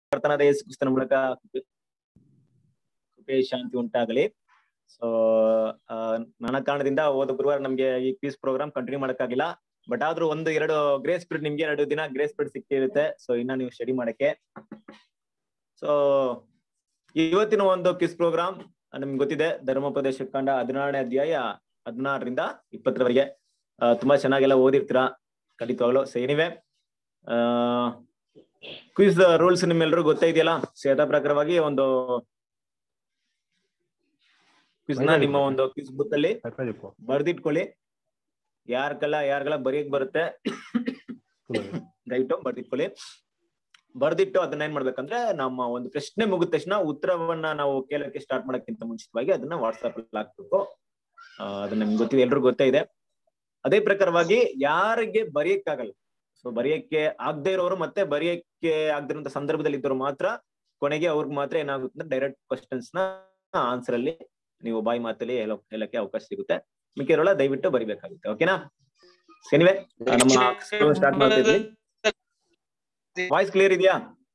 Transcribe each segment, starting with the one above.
ಕರ್ತನಾದ ಯೇಸು ಕ್ರಿಸ್ತನ ಮೂಲಕ ಕೃಪೆ- ಕೃಪೆ ಶಾಂತಿ ಉಂಟಾಗಲಿ ಸೊ ನನ್ನ ಕಾರಣದಿಂದ ಹೋದ ಗುರುವಾರ ನಮ್ಗೆ ಈ ಕ್ವಿಸ್ ಪ್ರೋಗ್ರಾಮ್ ಕಂಟಿನ್ಯೂ ಮಾಡಕ್ಕಾಗಿಲ್ಲ ಬಟ್ ಆದ್ರೂ ಒಂದು ಎರಡು ಗ್ರೇಸ್ ಪೀರಿಯಡ್ ನಿಮ್ಗೆ ಎರಡು ದಿನ ಗ್ರೇಸ್ ಪೀರಿಯಡ್ ಸಿಕ್ಕಿರುತ್ತೆ ಸೊ ಇನ್ನ ನೀವು ಸ್ಟಡಿ ಮಾಡಕ್ಕೆ ಸೊ ಇವತ್ತಿನ ಒಂದು ಕ್ವಿಸ್ ಪ್ರೋಗ್ರಾಮ್ ನಿಮ್ಗೆ ಗೊತ್ತಿದೆ ಧರ್ಮೋಪದೇಶ ಕಂಡ ಹದಿನಾರನೇ ಅಧ್ಯಾಯ ಹದಿನಾರರಿಂದ ಇಪ್ಪತ್ತರವರೆಗೆ ಆ, ತುಂಬಾ ಚೆನ್ನಾಗೆಲ್ಲ ಓದಿರ್ತೀರಾ ಖಂಡಿತವಾಗ್ಲು ಸೊ ಏನಿವೆ ಕ್ವಿಸ್ ರೂಲ್ಸ್ ನಿಮ್ಮೆಲ್ಲರೂ ಗೊತ್ತೇ ಇದೆಯಲ್ಲ ಸೊ ಯಥಾ ಪ್ರಕಾರವಾಗಿ ಒಂದು ಕ್ವಿಸ್ ನ ನಿಮ್ಮ ಒಂದು ಕ್ವಿಸ್ ಬುಕ್ ಅಲ್ಲಿ ಬರ್ದಿಟ್ಕೊಳ್ಳಿ ಯಾರ್ಗೆಲ್ಲ ಯಾರಿಗೆಲ್ಲ ಬರೆಯಕ್ ಬರುತ್ತೆ ದಯವಿಟ್ಟು ಬರ್ದಿಟ್ಕೊಳ್ಳಿ ಬರ್ದಿಟ್ಟು ಅದನ್ನ ಏನ್ ಮಾಡ್ಬೇಕಂದ್ರೆ ನಮ್ಮ ಒಂದು ಪ್ರಶ್ನೆ ಮುಗಿದ ತಕ್ಷಣ ಉತ್ತರವನ್ನ ನಾವು ಕೇಳಕ್ಕೆ ಸ್ಟಾರ್ಟ್ ಮಾಡಕ್ಕಿಂತ ಮುಂಚಿತವಾಗಿ ಅದನ್ನ ವಾಟ್ಸ್ಆಪ್ ಅಲ್ಲಿ ಹಾಕ್ಬೇಕು ಆ, ಅದು ನಿಮ್ಗೆ ಗೊತ್ತಿದೆ ಎಲ್ರಿಗೂ ಗೊತ್ತೇ ಇದೆ ಅದೇ ಪ್ರಕಾರವಾಗಿ ಯಾರಿಗೆ ಬರೆಯಕ್ಕಾಗಲ್ಲ ಸೊ ಬರೆಯಕ್ಕೆ ಆಗದೆ ಇರೋರು ಮತ್ತೆ ಬರೆಯಕ್ಕೆ ಆಗದಿರುವಂತ ಸಂದರ್ಭದಲ್ಲಿ ಇದ್ದವರು ಮಾತ್ರ ಕೊನೆಗೆ ಅವ್ರಿಗೆ ಮಾತ್ರ ಏನಾಗುತ್ತೆ ಅಂದ್ರೆ ಡೈರೆಕ್ಟ್ ಕ್ವಶನ್ಸ್ ನ ಆನ್ಸರ್ ಅಲ್ಲಿ ನೀವು ಬಾಯಿ ಮಾತಲ್ಲಿ ಹೇಳೋ ಹೇಳಕ್ಕೆ ಅವಕಾಶ ಸಿಗುತ್ತೆ ಮಿಕ್ಕಿರೋಲ್ಲ ದಯವಿಟ್ಟು ಬರಿಬೇಕಾಗುತ್ತೆ ಓಕೆನಾ ಎನಿವೆ ನಮ್ಮ ಸ್ಟಾರ್ಟ್ ಮಾಡ್ತಿದ್ವಿ ವಾಯ್ಸ್ ಕ್ಲಿಯರ್ ಇದೆಯಾ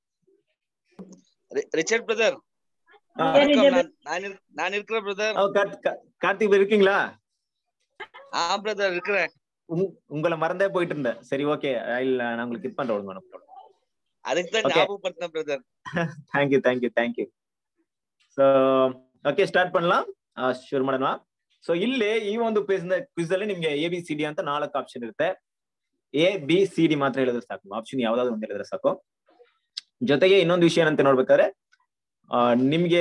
ரிச்சர்ட் பிரதர் ஆ. நான் இருக்- நான் இருக்கிறேன் பிரதர் அஹ் கார்த்தி- கா- கார்த்திக் இருக்கீங்களா ஆ பிரதர் இருக்கிறேன் உங்- உங்களை மறந்தே போயிட்டு இருந்தேன் சரி ஓகே இல்ல நான் உங்களுக்கு இது பண்றேன் மேடம் அதுக்கு தான் Okay. ஞாபகப்படுத்தினேன் brother thank you thank you thank you so okay start பண்ணலாம் ಶುರು ಮಾಡೋಣ ಸೊ ಇಲ್ಲಿ ಈ ಒಂದು ಪೇಜ್ ಕ್ವಿಸ್ ಅಲ್ಲಿ ನಿಮ್ಗೆ ಎ ಬಿ ಸಿ ಡಿ ಅಂತ ನಾಲ್ಕು ಆಪ್ಷನ್ ಇರುತ್ತೆ ಎ ಬಿ ಸಿ ಡಿ ಮಾತ್ರ ಹೇಳಿದ್ರೆ ಸಾಕು ಆಪ್ಷನ್ ಯಾವ್ದಾದ್ರು ಒಂದು ಹೇಳಿದ್ರೆ ಸಾಕು ಜೊತೆಗೆ ಇನ್ನೊಂದು ವಿಷಯ ಏನಂತ ನೋಡ್ಬೇಕಾದ್ರೆ ಆ, ನಿಮ್ಗೆ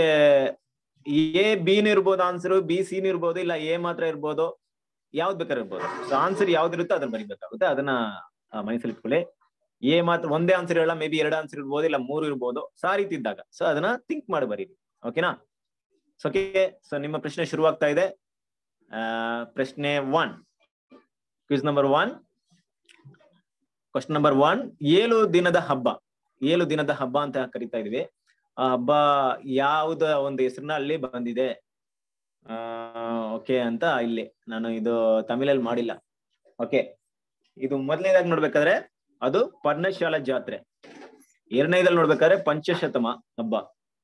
ಎ ಬಿನು ಇರ್ಬೋದು ಆನ್ಸರ್ ಬಿ ಸಿನು ಇರ್ಬೋದು ಇಲ್ಲ ಎ ಮಾತ್ರ ಇರ್ಬೋದು ಯಾವ್ದು ಬೇಕಾದ್ರೆ ಇರ್ಬೋದು ಸೊ ಆನ್ಸರ್ ಯಾವ್ದಿರುತ್ತೋ ಅದನ್ನ ಬರಿಬೇಕಾಗುತ್ತೆ ಅದನ್ನ ಆ, ಮನಸ್ಸಲ್ಲಿ ಇಟ್ಕೊಳ್ಳಿ ಎ ಮಾತ್ರ ಒಂದೇ ಆನ್ಸರ್ ಇರಲ್ಲ ಮೇ ಬಿ ಎರಡು ಆನ್ಸರ್ ಇರ್ಬೋದು ಇಲ್ಲ ಮೂರು ಇರ್ಬೋದು ಸೊ ಆ ರೀತಿ ಇದ್ದಾಗ ಸೊ ಅದನ್ನ ಥಿಂಕ್ ಮಾಡಿ ಬರೀರಿ ಓಕೆನಾ ಸೊ ಓಕೆ ಸೊ ನಿಮ್ಮ ಪ್ರಶ್ನೆ ಶುರುವಾಗ್ತಾ ಇದೆ ಆ, ಪ್ರಶ್ನೆ one quiz number one question number one ಏಳು ದಿನದ ಹಬ್ಬ ಏಳು ದಿನದ ಹಬ್ಬ ಅಂತ ಕರಿತಾ ಇದೀವಿ ಆ ಹಬ್ಬ ಯಾವ್ದ ಒಂದು ಹೆಸರನ್ನ ಅಲ್ಲಿ ಬಂದಿದೆ ಆ ಓಕೆ ಅಂತ ಇಲ್ಲಿ ನಾನು ಇದು ತಮಿಳಲ್ಲಿ ಮಾಡಿಲ್ಲ ಓಕೆ ಇದು ಮೊದಲನೇದಾಗಿ ನೋಡ್ಬೇಕಾದ್ರೆ ಅದು ಪರ್ಣಶಾಲಾ ಜಾತ್ರೆ ಎರಡನೇದಲ್ಲಿ ನೋಡ್ಬೇಕಾದ್ರೆ ಪಂಚಶತಮ ಹಬ್ಬ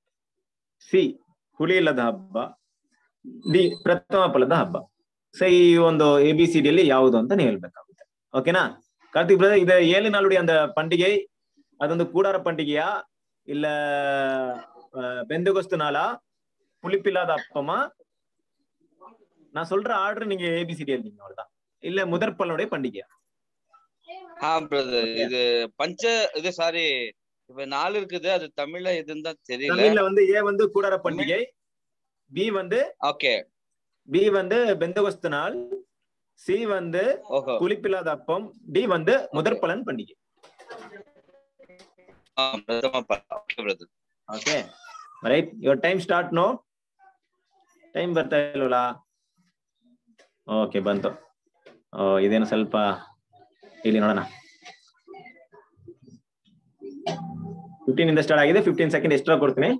ಸಿ ಹುಳಿ ಇಲ್ಲದ ಹಬ್ಬ ಡಿ ಪ್ರಥಮ ಫಲದ ಹಬ್ಬ ಸೊ ಈ ಒಂದು ಎ ಬಿ ಸಿ ಡಿ ಅಲ್ಲಿ ಯಾವುದು ಅಂತ ನೀವು ಹೇಳ್ಬೇಕಾಗುತ್ತೆ ಓಕೆನಾ ಕಾರ್ತಿಕ್ ಬ್ರದರ್ ಇದು ಏಳು ನಾಳುಡಿ அந்த பண்டிகை அது வந்து கூடார பண்டிகையா இல்ல பெந்தகோஸ்து நாளா புளிப்பில்லாத அப்பமா நான் சொல்ற ஆர்டர் நீங்க ஏபிசிடி எழுதிங்க அவ்வளவுதான் இல்ல முதற் பலனுடைய பண்டிகையா ஆ பிரதர் இது பஞ்ச இது சாரி இப்ப நாலு இருக்குது அது தமிழ்ல எதுன்னு தான் தெரியல தமிழ்ல வந்து ஏ வந்து கூடார பண்டிகை பி வந்து ஓகே பி வந்து பெந்தகோஸ்து நாள் சி வந்து ஓஹோ புளிப்பில்லாத அப்பம் டி வந்து முதற் பலன் பண்டிகை ஆ, பிரதம ப- okay brother okay right your time start now time ಬರ್ತಾ ಇಲ್ವಲ್ಲ ಓಕೆ ಬಂತು ಓ ಇದೇನು ಸ್ವಲ್ಪ ಇಲ್ಲಿ ನೋಡೋಣ ಫಿಫ್ಟೀನ್ ಇಂದ ಸ್ಟಾರ್ಟ್ ಆಗಿದೆ ಫಿಫ್ಟೀನ್ ಸೆಕೆಂಡ್ ಎಕ್ಸ್ಟ್ರಾ ಕೊಡ್ತೀನಿ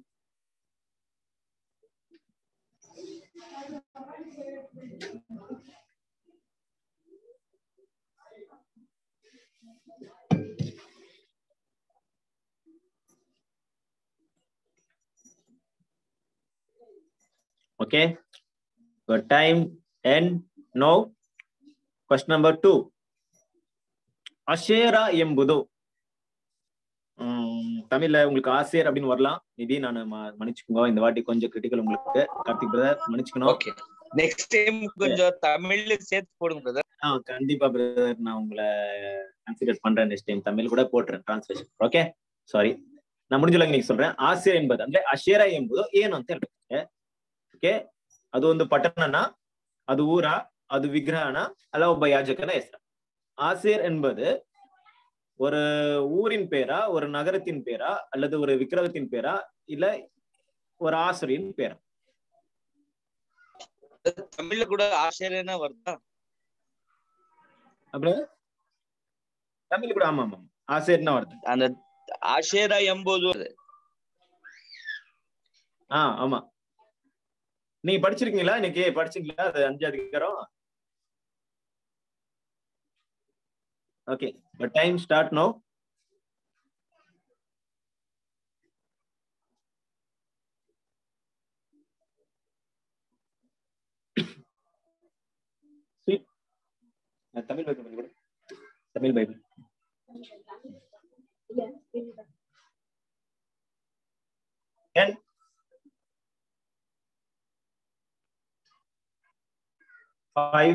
okay your time end now question number two அஷேர ಎಂಬುದು உம், தமிழ்ல உங்களுக்கு ஆசிரியர் அப்படின்னு வரலாம் மேபி நான் ம- மன்னிச்சுக்கோங்க இந்த வாட்டி கொஞ்சம் கிரிட்டிக்கல் உங்களுக்கு கார்த்திக் பிரதர் மன்னிச்சுக்கணும் ஓகே நெக்ஸ்ட் டைம் கொஞ்சம் தமிழ்ல சேர்த்து போடுங்க பிரதர் ஆ கண்டிப்பா பிரதர் நான் உங்களை கன்சிடர் பண்றேன் நெக்ஸ்ட் டைம் தமிழ் கூட போட்டுறேன் ಟ್ರಾನ್ಸ್ಲೇಷನ್ ಓಕೆ ಸಾರಿ நான் முடிஞ்சளவுக்கு நீங்க சொல்றேன் ಆಸೆ ಎಂಬುದು ಅಂದ್ರೆ ಅಶೇರ ಎಂಬುದು ಏನು ಅಂತ ಹೇಳ್ಬೇಕು ಓಕೆ ಅದು ಒಂದು ಪಟ್ಟಣನ ಅದು ಊರ ಅದು ವಿಗ್ರಹನ ಅಲ್ಲ ಒಬ್ಬ ಯಾಜಕನ ಹೆಸರು ஆசிரியர் என்பது ஒரு ஊரின் பேரா ஒரு நகரத்தின் பேரா அல்லது ஒரு விக்கிரகத்தின் பேரா இல்ல ஒரு ஆசிரியரின் பேரா தமிழ்ல கூட ஆச்சரியனா வருதா அப்படி தமிழ் கூட ஆமா ஆமா ஆசிரியர்னா வருது அந்த ஆஷேரா எம்போது ஆ ஆமா நீங்க படிச்சிருக்கீங்களா இன்னைக்கு படிச்சீங்களா அது அஞ்சு அதிகாரம் okay time start now Tamil Bible ಬಂದ್ಬಿಡು Tamil Bible ten five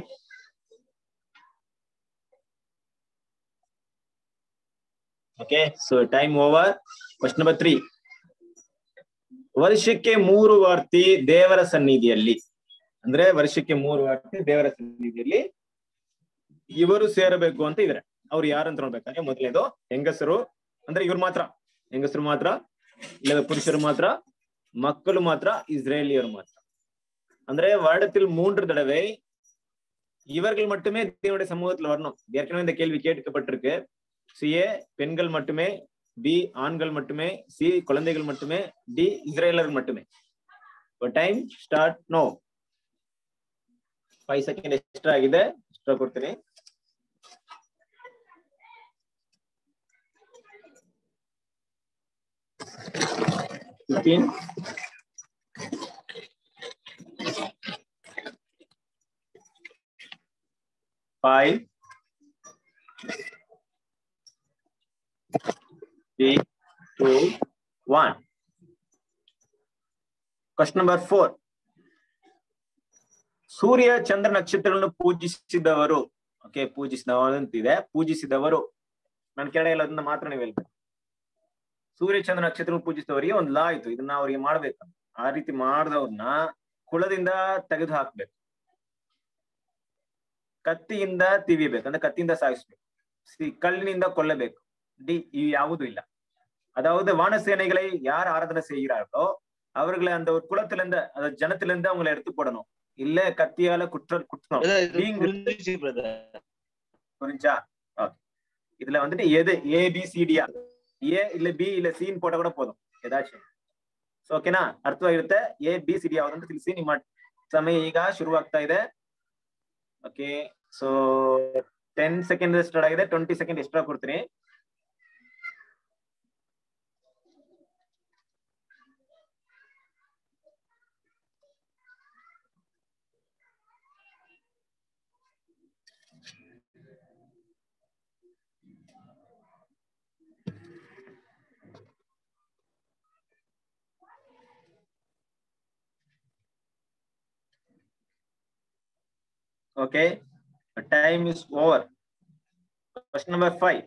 okay so time over question number three ವರ್ಷಕ್ಕೆ ಮೂರು ವಾರ್ತಿ ದೇವರ ಸನ್ನಿಧಿಯಲ್ಲಿ ಅಂದ್ರೆ ವರ್ಷಕ್ಕೆ ಮೂರು ವಾರ್ತಿ ದೇವರ ಸನ್ನಿಧಿಯಲ್ಲಿ ಇವರು ಸೇರಬೇಕು ಅಂತ ಇದ್ರೆ ಅವ್ರು ಯಾರಂತ ನೋಡ್ಬೇಕಂದ್ರೆ ಮೊದಲನೇದು ಹೆಂಗಸರು ಅಂದ್ರೆ ಇವ್ರು ಮಾತ್ರ ಹೆಂಗಸರು ಮಾತ್ರ ಇಲ್ಲ ಪುರುಷರು ಮಾತ್ರ ಮಕ್ಕಳು ಮಾತ್ರ ಇಸ್ரேலியர் மாத்திரம் ಅಂದ್ರೆ வருடத்தில் மூன்று தடவை இவர்கள் மட்டுமே தேவனுடைய சமூகத்துல வரணும் ஏற்கனவே இந்த கேள்வி கேட்கப்பட்டிருக்கு சி ஏ பெண்கள் மட்டுமே பி ஆண்கள் மட்டுமே சி குழந்தைகள் மட்டுமே டி இஸ்ரேலர் மட்டுமே time start now five second extra ಆಗಿದೆ ಎಕ್ಸ್ಟ್ರಾ ಕೊಡ್ತೀನಿ fifteen five three two one question number four ಸೂರ್ಯ ಚಂದ್ರ ನಕ್ಷತ್ರಗಳನ್ನು ಪೂಜಿಸಿದವರು ಓಕೆ ಪೂಜಿಸಿದವರು ಅಂತಿದೆ ಪೂಜಿಸಿದವರು ನಾನು ಕೆಳಗೆ ಹೇಳೋದನ್ನ ಮಾತ್ರ ನೀವು ಹೇಳ್ಬೇಕು ಸೂರ್ಯ ಚಂದ್ರ ನಕ್ಷತ್ರ ಪೂಜಿಸಿದವರಿಗೆ ಒಂದು ಲಾ ಆಯ್ತು ಇದನ್ನ ಅವ್ರಿಗೆ ಮಾಡ್ಬೇಕು ಆ ರೀತಿ ಮಾಡಿದವ್ರನ್ನ ಕುಳದಿಂದ ತೆಗೆದು ಹಾಕ್ಬೇಕು ಕತ್ತಿಯಿಂದ ತಿವಿಬೇಕು ಅಂದ್ರೆ ಕತ್ತಿಯಿಂದ ಸಾಯಿಸ್ಬೇಕು ಸಿ ಕಲ್ಲಿನಿಂದ ಕೊಲ್ಲಬೇಕು ಡಿ ಇವು ಯಾವುದೂ ಇಲ್ಲ அதாவது வானசேனைகளை யார் ஆராதனை செய்கிறார்களோ அவர்களை அந்த ஒரு குளத்துல இருந்து அந்த ஜனத்துல இருந்து அவங்களை எடுத்து போடணும் இல்ல கத்தியால குற்ற குற்றம் Brother, இது நீங்க- புரிஞ்சுச்சு brother. புரிஞ்சா ஓகே இதுல வந்துட்டு எது ஏ பி ಸಿಡಿಯಾ ಎ ಇಲ್ಲ ಬಿ ಇಲ್ಲ ಸಿ ಪೋಟ ಕೂಡ போதும் ಏದಾச்சும் ಸೊ ಓಕೆನಾ ಅರ್ಥವಾಗಿರುತ್ತೆ ಎ ಬಿ ಸಿ ಡಿ ಯಾವ್ದು ಅಂತ ತಿಳಿಸಿ ನಿಮ್ಮ ಸಮಯ ಈಗ ಶುರುವಾಗ್ತಾ ಇದೆ okay so ten second start ಆಗಿದೆ ಟ್ವೆಂಟಿ ಸೆಕೆಂಡ್ ಎಕ್ಸ್ಟ್ರಾ ಕೊಡ್ತೀನಿ Okay, the time is over. Question number five.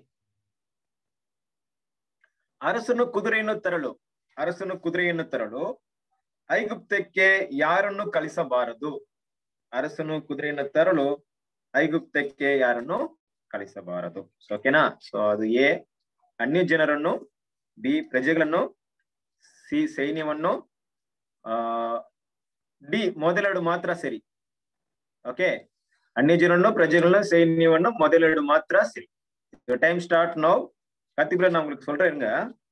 ಅರಸನು ಕುದುರೆಯನ್ನು ತರಲು ಅರಸನು ಕುದುರೆಯನ್ನು ತರಲು ಐಗುಪ್ತಕ್ಕೆ ಯಾರನ್ನು ಕಳಿಸಬಾರದು ಅರಸನು ಕುದುರೆಯನ್ನು ತರಲು ಐಗುಪ್ತಕ್ಕೆ ಯಾರನ್ನು ಕಳಿಸಬಾರದು ಸೊ ಓಕೆನಾ ಸೊ ಅದು ಎ ಅನ್ಯ ಜನರನ್ನು ಬಿ ಪ್ರಜೆಗಳನ್ನು ಸಿ ಸೈನ್ಯವನ್ನು ಆ ಡಿ ಮೊದಲೆರಡು ಮಾತ್ರ ಸರಿ ಓಕೆ ಅನ್ಯ ಜನರನ್ನು ಪ್ರಜೆಗಳನ್ನು ಸೈನ್ಯವನ್ನು ಮೊದಲೆರಡು ಮಾತ್ರ சரி டைம் ஸ்டார்ட் நோ கத்திபுரம் நான் உங்களுக்கு சொல்றேன் இருங்க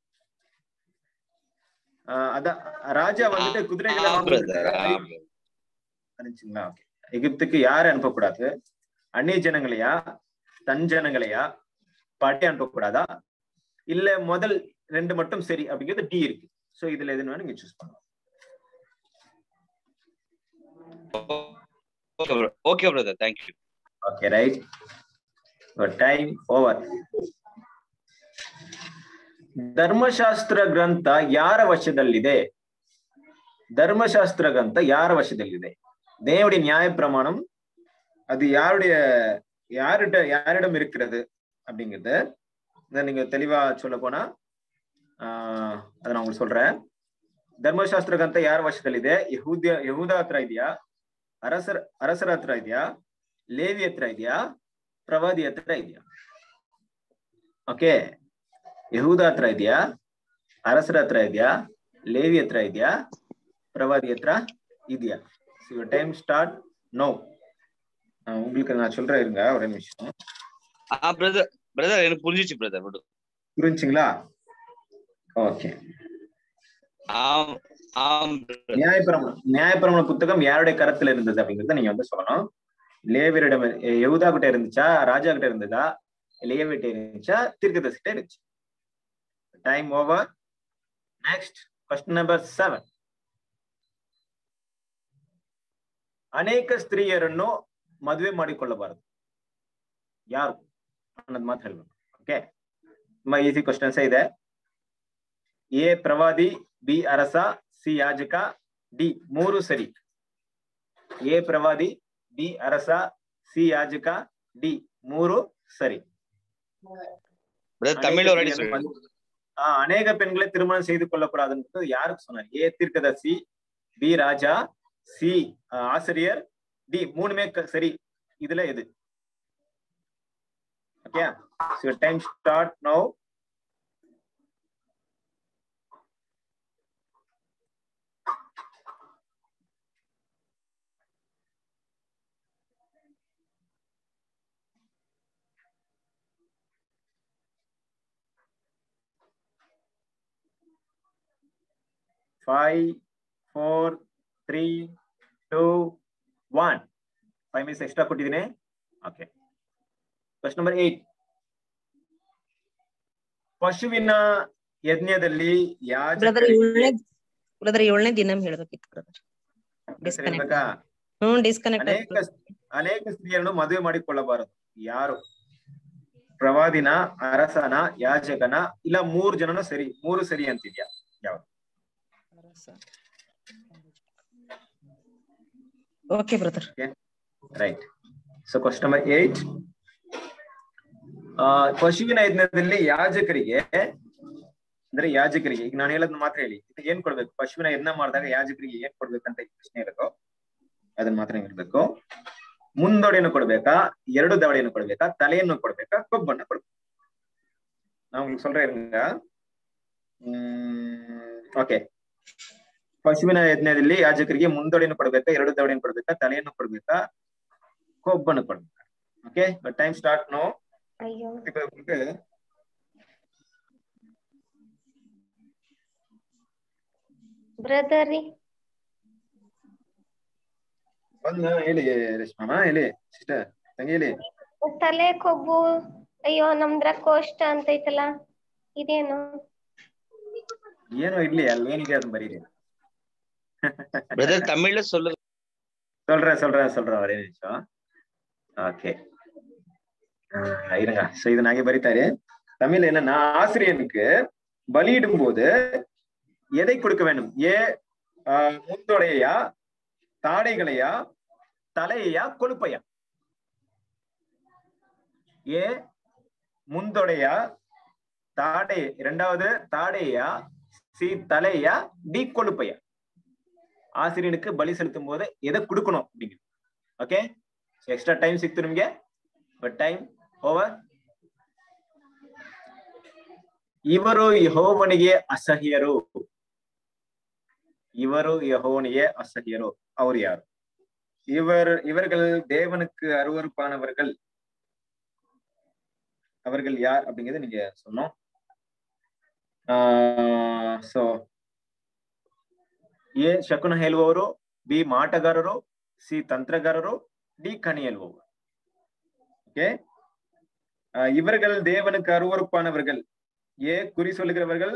ஆஹ் அதான் ராஜா வந்துட்டு குதிரைகளை ஆ, brother. ஆ, வாங்குறதுக்கு brother. நினைச்சுங்களா ஓகே எகிப்துக்கு யாரை அனுப்பக்கூடாது அந்நிய ஜனங்களையா தன் ஜனங்களையா படை அனுப்பக்கூடாதா இல்ல முதல் ரெண்டு மட்டும் சரி அப்படிங்கிறது டி இருக்கு சோ இதுல எதுன்னு வேணும் நீங்க சூஸ் பண்ணலாம் Okay, bro- okay, brother. Thank you. Okay, right? Your time over. ಧರ್ಮಶಾಸ್ತ್ರ ಗ್ರಂಥ ಯಾರ ವಶದಲ್ಲಿದೆ தர்மசாஸ்திர கிரந்த யார் வசதில் தேவனுடைய நியாய பிரமாணம் அது யாருடைய யாருட யாரிடம் இருக்கிறது அப்படிங்கிறது இதை நீங்க தெளிவா சொல்ல போனா ஆஹ் அதை நான் உங்களுக்கு சொல்றேன் ಧರ್ಮಶಾಸ್ತ್ರ ಗ್ರಂಥ ಯಾರ ವಶದಲ್ಲಿದೆ ಯಹೂದ್ಯ ಯಹೂದ ಹತ್ರ ಇದೆಯಾ ಅರಸರ ಅರಸರ ಹತ್ರ ಇದೆಯಾ ಲೇವಿ ಹತ್ರ ಇದೆಯಾ ಪ್ರವಾದಿ ಹತ್ರ ಇದೆಯಾ ಓಕೆ ಯಹೂದ ಹತ್ರ ಇದೆಯಾ ಅರಸರ ಹತ್ರ ಇದೆಯಾ ಲೇವಿ ಹತ್ರ ಇದೆಯಾ பிரவாதி எத்ரா இதியா யுவர் டைம் ஸ்டார்ட் நோ உங்களுக்கு நான் சொல்றேன் இருங்க ஒரே நிமிஷம் ஆ பிரதர் பிரதர் எனக்கு புரிஞ்சிச்சு பிரதர் விடு புரிஞ்சுங்களா ஓகே ஆம் ஆம் brother. நியாயப்பிரமணம் நியாயப்பிரமண புத்தகம் யாருடைய கரத்துல இருந்தது அப்படிங்கறத நீங்க வந்து சொல்லணும் லேவியரிடம் இரு- யெகூதா கிட்ட இருந்துச்சா ராஜா கிட்ட இருந்ததா லேவிட்ட இருந்துச்சா தீர்க்கதரிசிட்ட இருந்துச்சு time over next question number seven ಅನೇಕ ಸ್ತ್ರೀಯರನ್ನು ಮದುವೆ ಮಾಡಿಕೊಳ್ಳಬಾರದು ಯಾರು ಅನ್ನೋದು ಮಾತ್ರ ಹೇಳ್ಬೇಕು ಓಕೆ ತುಂಬಾ ಈಸಿ ಕ್ವಶನ್ಸ್ ಇದೆ ಎ ಪ್ರವಾದಿ ಬಿ ಅರಸ ಸಿ ಯಾಜಕ ಡಿ ಮೂರು ಸರಿ ಎ ಪ್ರವಾದಿ ಬಿ ಅರಸ ಸಿ ಯಾಜಕ ಡಿ ಮೂರು ಸರಿ ಬ್ರದರ್ ತಮಿಳ್ ரெடி சொல்லுங்க ஆஹ் அநேக பெண்களை திருமணம் செய்து கொள்ளக்கூடாதுன்றது யாருக்கு சொன்னார் ஏ தீர்க்கதர்சி பி ராஜா சி ஆஹ் ஆசிரியர் டி மூணுமே க- சரி இதுல எது okay so time start now five four three two one five minutes extra ಕೊಟ್ಟಿದ್ದೀನಿ ಓಕೆ ಕ್ವಶನ್ ನಂಬರ್ ಏಟ್ ಪಶುವಿನ ಯಜ್ಞದಲ್ಲಿ ಬ್ರದರ್ ಯಾಜಕರಿಗೆ ಏಳನೇ ಬ್ರದರ್ ಏಳನೇ ದಿನ ಹೇಳ್ಬೇಕಿತ್ತು ಬ್ರದರ್ ಹೆಸರು ಹೇಳ್ಬೇಕಾ? ಹ್ಮ್ ಡಿಸ್ಕನೆಕ್ಟ್ ಅನೇಕ ಅನೇಕ ಸ್ತ್ರೀಯರನ್ನು ಮದುವೆ ಮಾಡಿಕೊಳ್ಳಬಾರದು ಯಾರು ಪ್ರವಾದಿನ ಅರಸನ ಯಾಜಕನ ಇಲ್ಲ ಮೂರು ಜನನು ಸರಿ ಮೂರು ಸರಿ ಅಂತಿದ್ಯಾ okay brother right so question number eight ಪಶುವಿನ ಯಜ್ಞದಲ್ಲಿ ಯಾಜಕರಿಗೆ ಅಂದ್ರೆ ಯಾಜಕರಿಗೆ ಈಗ ನಾನು ಹೇಳೋದ್ ಮಾತ್ರ ಹೇಳಿ ಇದು ಏನ್ ಕೊಡ್ಬೇಕು ಪಶುವಿನ ಯಜ್ಞ ಮಾಡಿದಾಗ ಯಾಜಕರಿಗೆ ಏನ್ ಕೊಡ್ಬೇಕಂತ ಈ ಪ್ರಶ್ನೆ ಇರೋದು ಅದನ್ನ ಮಾತ್ರ ಹೇಳ್ಬೇಕು ಮುಂದೊಡೆಯನ್ನು ಕೊಡ್ಬೇಕಾ ಎರಡು ದವಡೆಯನ್ನು ಕೊಡ್ಬೇಕಾ ತಲೆಯನ್ನು ಕೊಡ್ಬೇಕಾ ಕೊಬ್ಬನ್ನು ಕೊಡ್ಬೇಕಾ ನಾವು சொல்றேன் இருங்க ಓಕೆ ಪಶುವಿನ ಯಜ್ಞದಲ್ಲಿ ಯಾಜಕರಿಗೆ ಮುಂದೊಡೆಯನ್ನು ಕೊಡ್ಬೇಕಾ ಎರಡು ದವಡೆಯನ್ನು ಕೊಡ್ಬೇಕಾ ತಲೆಯನ್ನು ಕೊಡ್ಬೇಕಾ ಕೊಬ್ಬನ್ನು ಕೊಡ್ಬೇಕಾ ಓಕೆ ಟೈಮ್ ಸ್ಟಾರ್ಟ್ ನೋ ಅಯ್ಯೋ ಬ್ರದರ್ ರೀ ಒಂದು ಹೇಳಿ ರೇಷ್ಮಾ ಹೇಳಿ ಸಿಸ್ಟರ್ ತಂಗಿ ಹೇಳಿ ತಲೆ ಕೊಬ್ಬು ಅಯ್ಯೋ ನಮ್ದ್ರ ಕೋಷ್ಟ ಅಂತೈತಲ್ಲ ಇದೇನು ಏನೋ ಇಡ್ಲಿ ಅಲ್ಲಿ ಏನಿದೆ ಅದನ್ನ ಬರೀರಿ பிரதர் தமிழ்ல சொல்லுங்க சொல்றேன் சொல்றேன் சொல்றேன் ஒரே நிமிஷம் ஓகே இருங்க சோ இது நாங்க பரித்தாரு தமிழ்ல என்னன்னா ஆசிரியனுக்கு பலியிடும் போது எதை கொடுக்க வேண்டும் ஏ ஆஹ், முந்தொடையா தாடைகளையா தலையா கொழுப்பையா ஏ முந்தொடையா தாடை இரண்டாவது தாடையா சி தலையா டி கொழுப்பையா ಆಸಿರಿಯನಿಗೆ ಬಲಿ ಸೆலுத்தும் போது ಎதை கொடுக்கணும் அப்படிங்கிறது ಓಕೆ ಎಕ್ಸ್ಟ್ರಾ ಟೈಮ್ ಸಿಕ್ತು ನಿಮ್ಗೆ ಬಟ್ ಟೈಮ್ ಓವರ್ ಇವರು ಯಹೋವನಿಗೆ ಅಸಹ್ಯರು ಇವರು ಯಹೋವನಿಗೆ ಅಸಹ್ಯರು ಅವ್ರು ಯಾರು இவர் இவர்கள் தேவனுக்கு அருவருப்பானவர்கள் அவர்கள் யார் அப்படிங்கறத நீங்க சொன்னோம் ಸೊ ಎ ಶಕುನ ಹೇಳುವವರು ಬಿ ಮಾಟಗಾರರು ಸಿ ತಂತ್ರಗಾರರು ಡಿ ಕಣಿ ಹೇಳುವವರು ஓகே இவர்கள் தேவனுக்கு அருவருப்பானவர்கள் ஏ குறி சொல்லுகிறவர்கள்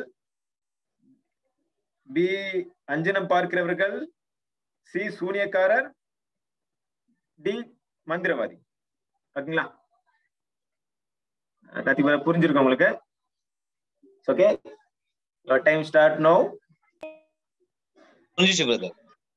பி அஞ்சனம் பார்க்கிறவர்கள் சி சூனியக்காரர் டி மந்திரவாதி ஓகேங்களா கத்தி புரிஞ்சிருக்கும் உங்களுக்கு ஓகே டைம் ஸ்டார்ட் நோ புரிஞ்சிச்சு brother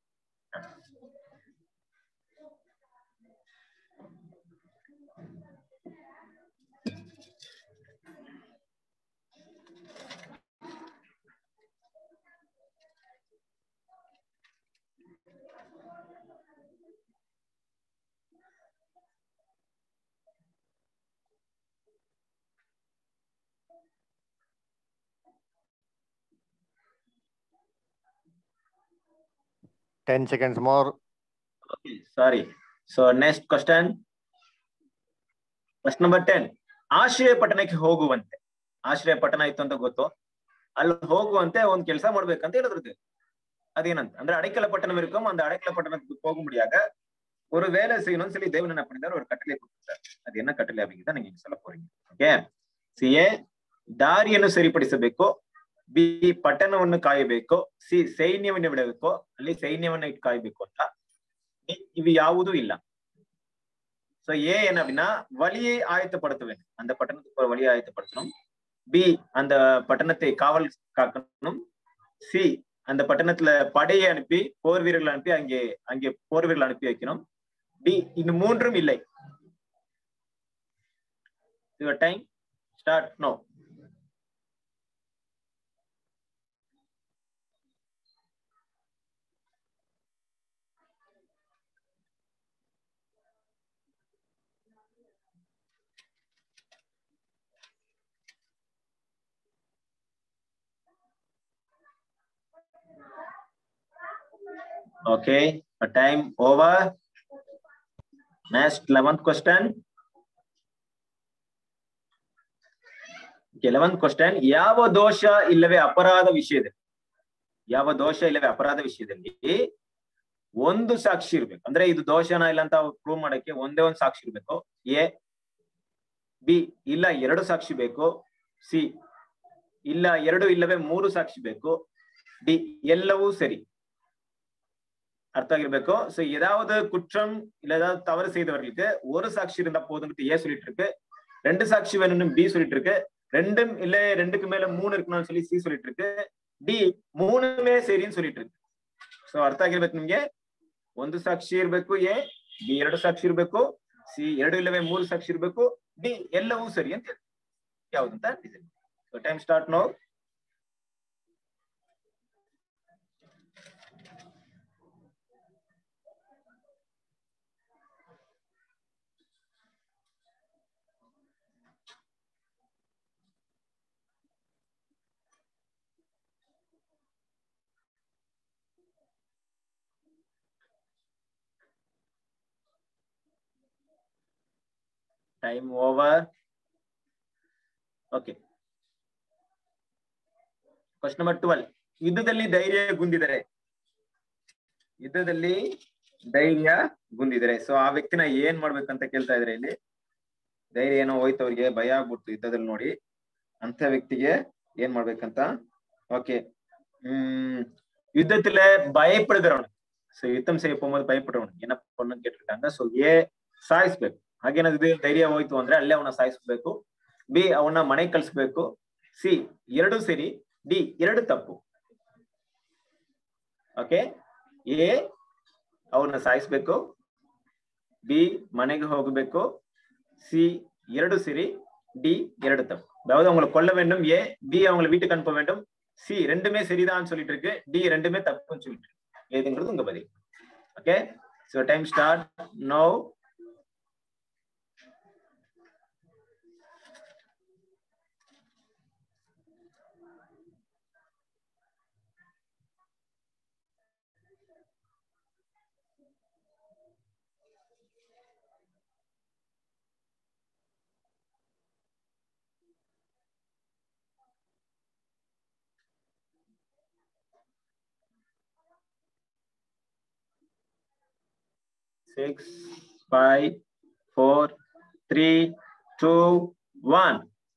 Ten seconds more. Sorry so next question question number ten ಆಶ್ರಯ ಪಟ್ಟಣಕ್ಕೆ ಹೋಗುವಂತೆ ಆಶ್ರಯ ಪಟ್ಟಣ ಇತ್ತು ಅಂತ ಗೊತ್ತು ಅಲ್ಲಿ ಹೋಗುವಂತೆ ಒಂದ್ ಕೆಲಸ ಮಾಡ್ಬೇಕಂತ ಹೇಳಿದ್ರು ಅದೇನಂತ ಅಂದ್ರೆ அடைக்கல பட்டணம் இருக்கும் அந்த அடைக்கல பட்டணத்துக்கு போக முடியாத ஒரு வேலை செய்யணும்னு சொல்லி தேவன் என்ன பண்ணிருந்தார் ஒரு கட்டளை கொடுத்தார் அது என்ன ಕಟ್ಟಲೆ அப்படிங்கிறத நீங்க சொல்ல போறீங்க ಓಕೆ ಸಿ ಎ ದಾರಿಯನ್ನು ಸರಿಪಡಿಸಬೇಕು ಬಿ ಪಟ್ಟಣವನ್ನು ಕಾಯಬೇಕು ಸಿ ಸೈನ್ಯವನ್ನು ಬಿಡಬೇಕು ಅಲ್ಲಿ ಸೈನ್ಯವನ್ನ ಇಟ್ಟು ಕಾಯಬೇಕು ಅಂತ ಡಿ, ಇವು ಯಾವುದೂ ಇಲ್ಲ சோ ஏ என்ன அப்படின்னா வழியை ஆயத்தப்படுத்த வேண்டும் அந்த பட்டணத்துக்கு ஒரு வழியை ஆயத்தப்படுத்தணும் பி அந்த பட்டணத்தை காவல் காக்கணும் சி அந்த பட்டணத்துல படையை அனுப்பி போர் வீரர்கள் அனுப்பி அங்கே அங்கே போர் வீரர்கள் அனுப்பி வைக்கணும் டி இந்த மூன்றும் இல்லை your time start now Okay, a time over. Next, 11th question. ಕೆಲವೊಂದು ಕ್ವಶನ್ ಯಾವ ದೋಷ ಇಲ್ಲವೇ ಅಪರಾಧ ವಿಷಯದಲ್ಲಿ ಯಾವ ದೋಷ ಇಲ್ಲವೇ ಅಪರಾಧ ವಿಷಯದಲ್ಲಿ ಒಂದು ಸಾಕ್ಷಿ ಇರ್ಬೇಕು ಅಂದ್ರೆ ಇದು ದೋಷನ ಇಲ್ಲ ಅಂತ ಪ್ರೂವ್ ಮಾಡಕ್ಕೆ ಒಂದೇ ಒಂದು ಸಾಕ್ಷಿ ಇರ್ಬೇಕು ಎ ಬಿ ಇಲ್ಲ ಎರಡು ಸಾಕ್ಷಿ ಬೇಕು ಸಿ ಇಲ್ಲ ಎರಡು ಇಲ್ಲವೇ ಮೂರು ಸಾಕ್ಷಿ ಬೇಕು ಡಿ ಎಲ್ಲವೂ ಸರಿ அர்த்த ஆகிருப்பேக்கோ சோ ஏதாவது குற்றம் இல்ல ஏதாவது தவறு செய்தவர்களுக்கு ஒரு சாட்சி இருந்தா போதும்னு ஏ சொல்லிட்டு இருக்கு ரெண்டு சாட்சி வேணும்னு பி சொல்லிட்டு இருக்கு ரெண்டும் இல்ல ரெண்டுக்கு மேல மூணு இருக்கணும்னு சொல்லி சி சொல்லிட்டு இருக்கு ಡಿ ಮೂணுமே ಸರಿன்னு சொல்லிட்டு இருக்கு ಸೊ ಅರ್ಥ ಆಗಿರ್ಬೇಕು ನಿಮ್ಗೆ ಒಂದು ಸಾಕ್ಷಿ ಇರ್ಬೇಕು ಎ ಬಿ ಎರಡು ಸಾಕ್ಷಿ ಇರ್ಬೇಕು ಸಿ ಎರಡು ಇಲ್ಲವೇ ಮೂರು ಸಾಕ್ಷಿ ಇರ್ಬೇಕು ಡಿ ಎಲ್ಲವೂ ಸರಿ ಅಂತ ಹೇಳಿ ಯಾವ್ದಂತ so time start now time over okay question number twelve ಯುದ್ಧದಲ್ಲಿ ಧೈರ್ಯ ಗುಂದಿದರೆ ಯುದ್ಧದಲ್ಲಿ ಧೈರ್ಯ ಗುಂದಿದರೆ ಸೊ ಆ ವ್ಯಕ್ತಿನ ಏನ್ ಮಾಡ್ಬೇಕಂತ ಕೇಳ್ತಾ ಇದ್ರೆ ಇಲ್ಲಿ ಧೈರ್ಯ ಏನೋ ಹೋಯ್ತು ಅವ್ರಿಗೆ ಭಯ ಆಗ್ಬಿಡ್ತು ಯುದ್ಧದಲ್ಲಿ ನೋಡಿ ಅಂತ ವ್ಯಕ್ತಿಗೆ ಏನ್ ಮಾಡ್ಬೇಕಂತ ಓಕೆ ಹ್ಮ್ யுத்தத்துல பயப்படுகிறவன் சோ யுத்தம் செய்ய போகும்போது பயப்படுறவன் என்ன பண்ணு கேட்டிருக்காங்க ಸೊ ಎ ಸಾಯಿಸ್ಬೇಕು ಹಾಗೇನಾದ್ರು ಧೈರ್ಯ ಹೋಯ್ತು ಅಂದ್ರೆ ಅಲ್ಲೇ ಅವನ ಸಾಯಿಸ್ಬೇಕು ಬಿ ಅವನ ಮನೆ ಕಳ್ಸ್ಬೇಕು ಸಿ ಎರಡು ಸರಿ ಡಿ ಎರಡು ತಪ್ಪು ಓಕೆ ಎ ಅವನ್ನ ಸಾಯಿಸ್ಬೇಕು ಬಿ ಮನೆಗೆ ಹೋಗಬೇಕು சி ಎರಡು சரி டி ಎರಡು தப்பு அதாவது அவங்களை கொல்ல வேண்டும் ஏ பி அவங்களை வீட்டுக்கு அனுப்ப வேண்டும் சி ரெண்டுமே சரிதான் சொல்லிட்டு இருக்கு டி ரெண்டுமே தப்புன்னு சொல்லிட்டு இருக்கு ஏதுங்கிறது உங்க பதில் okay so time start now six, five, four, three, two, one.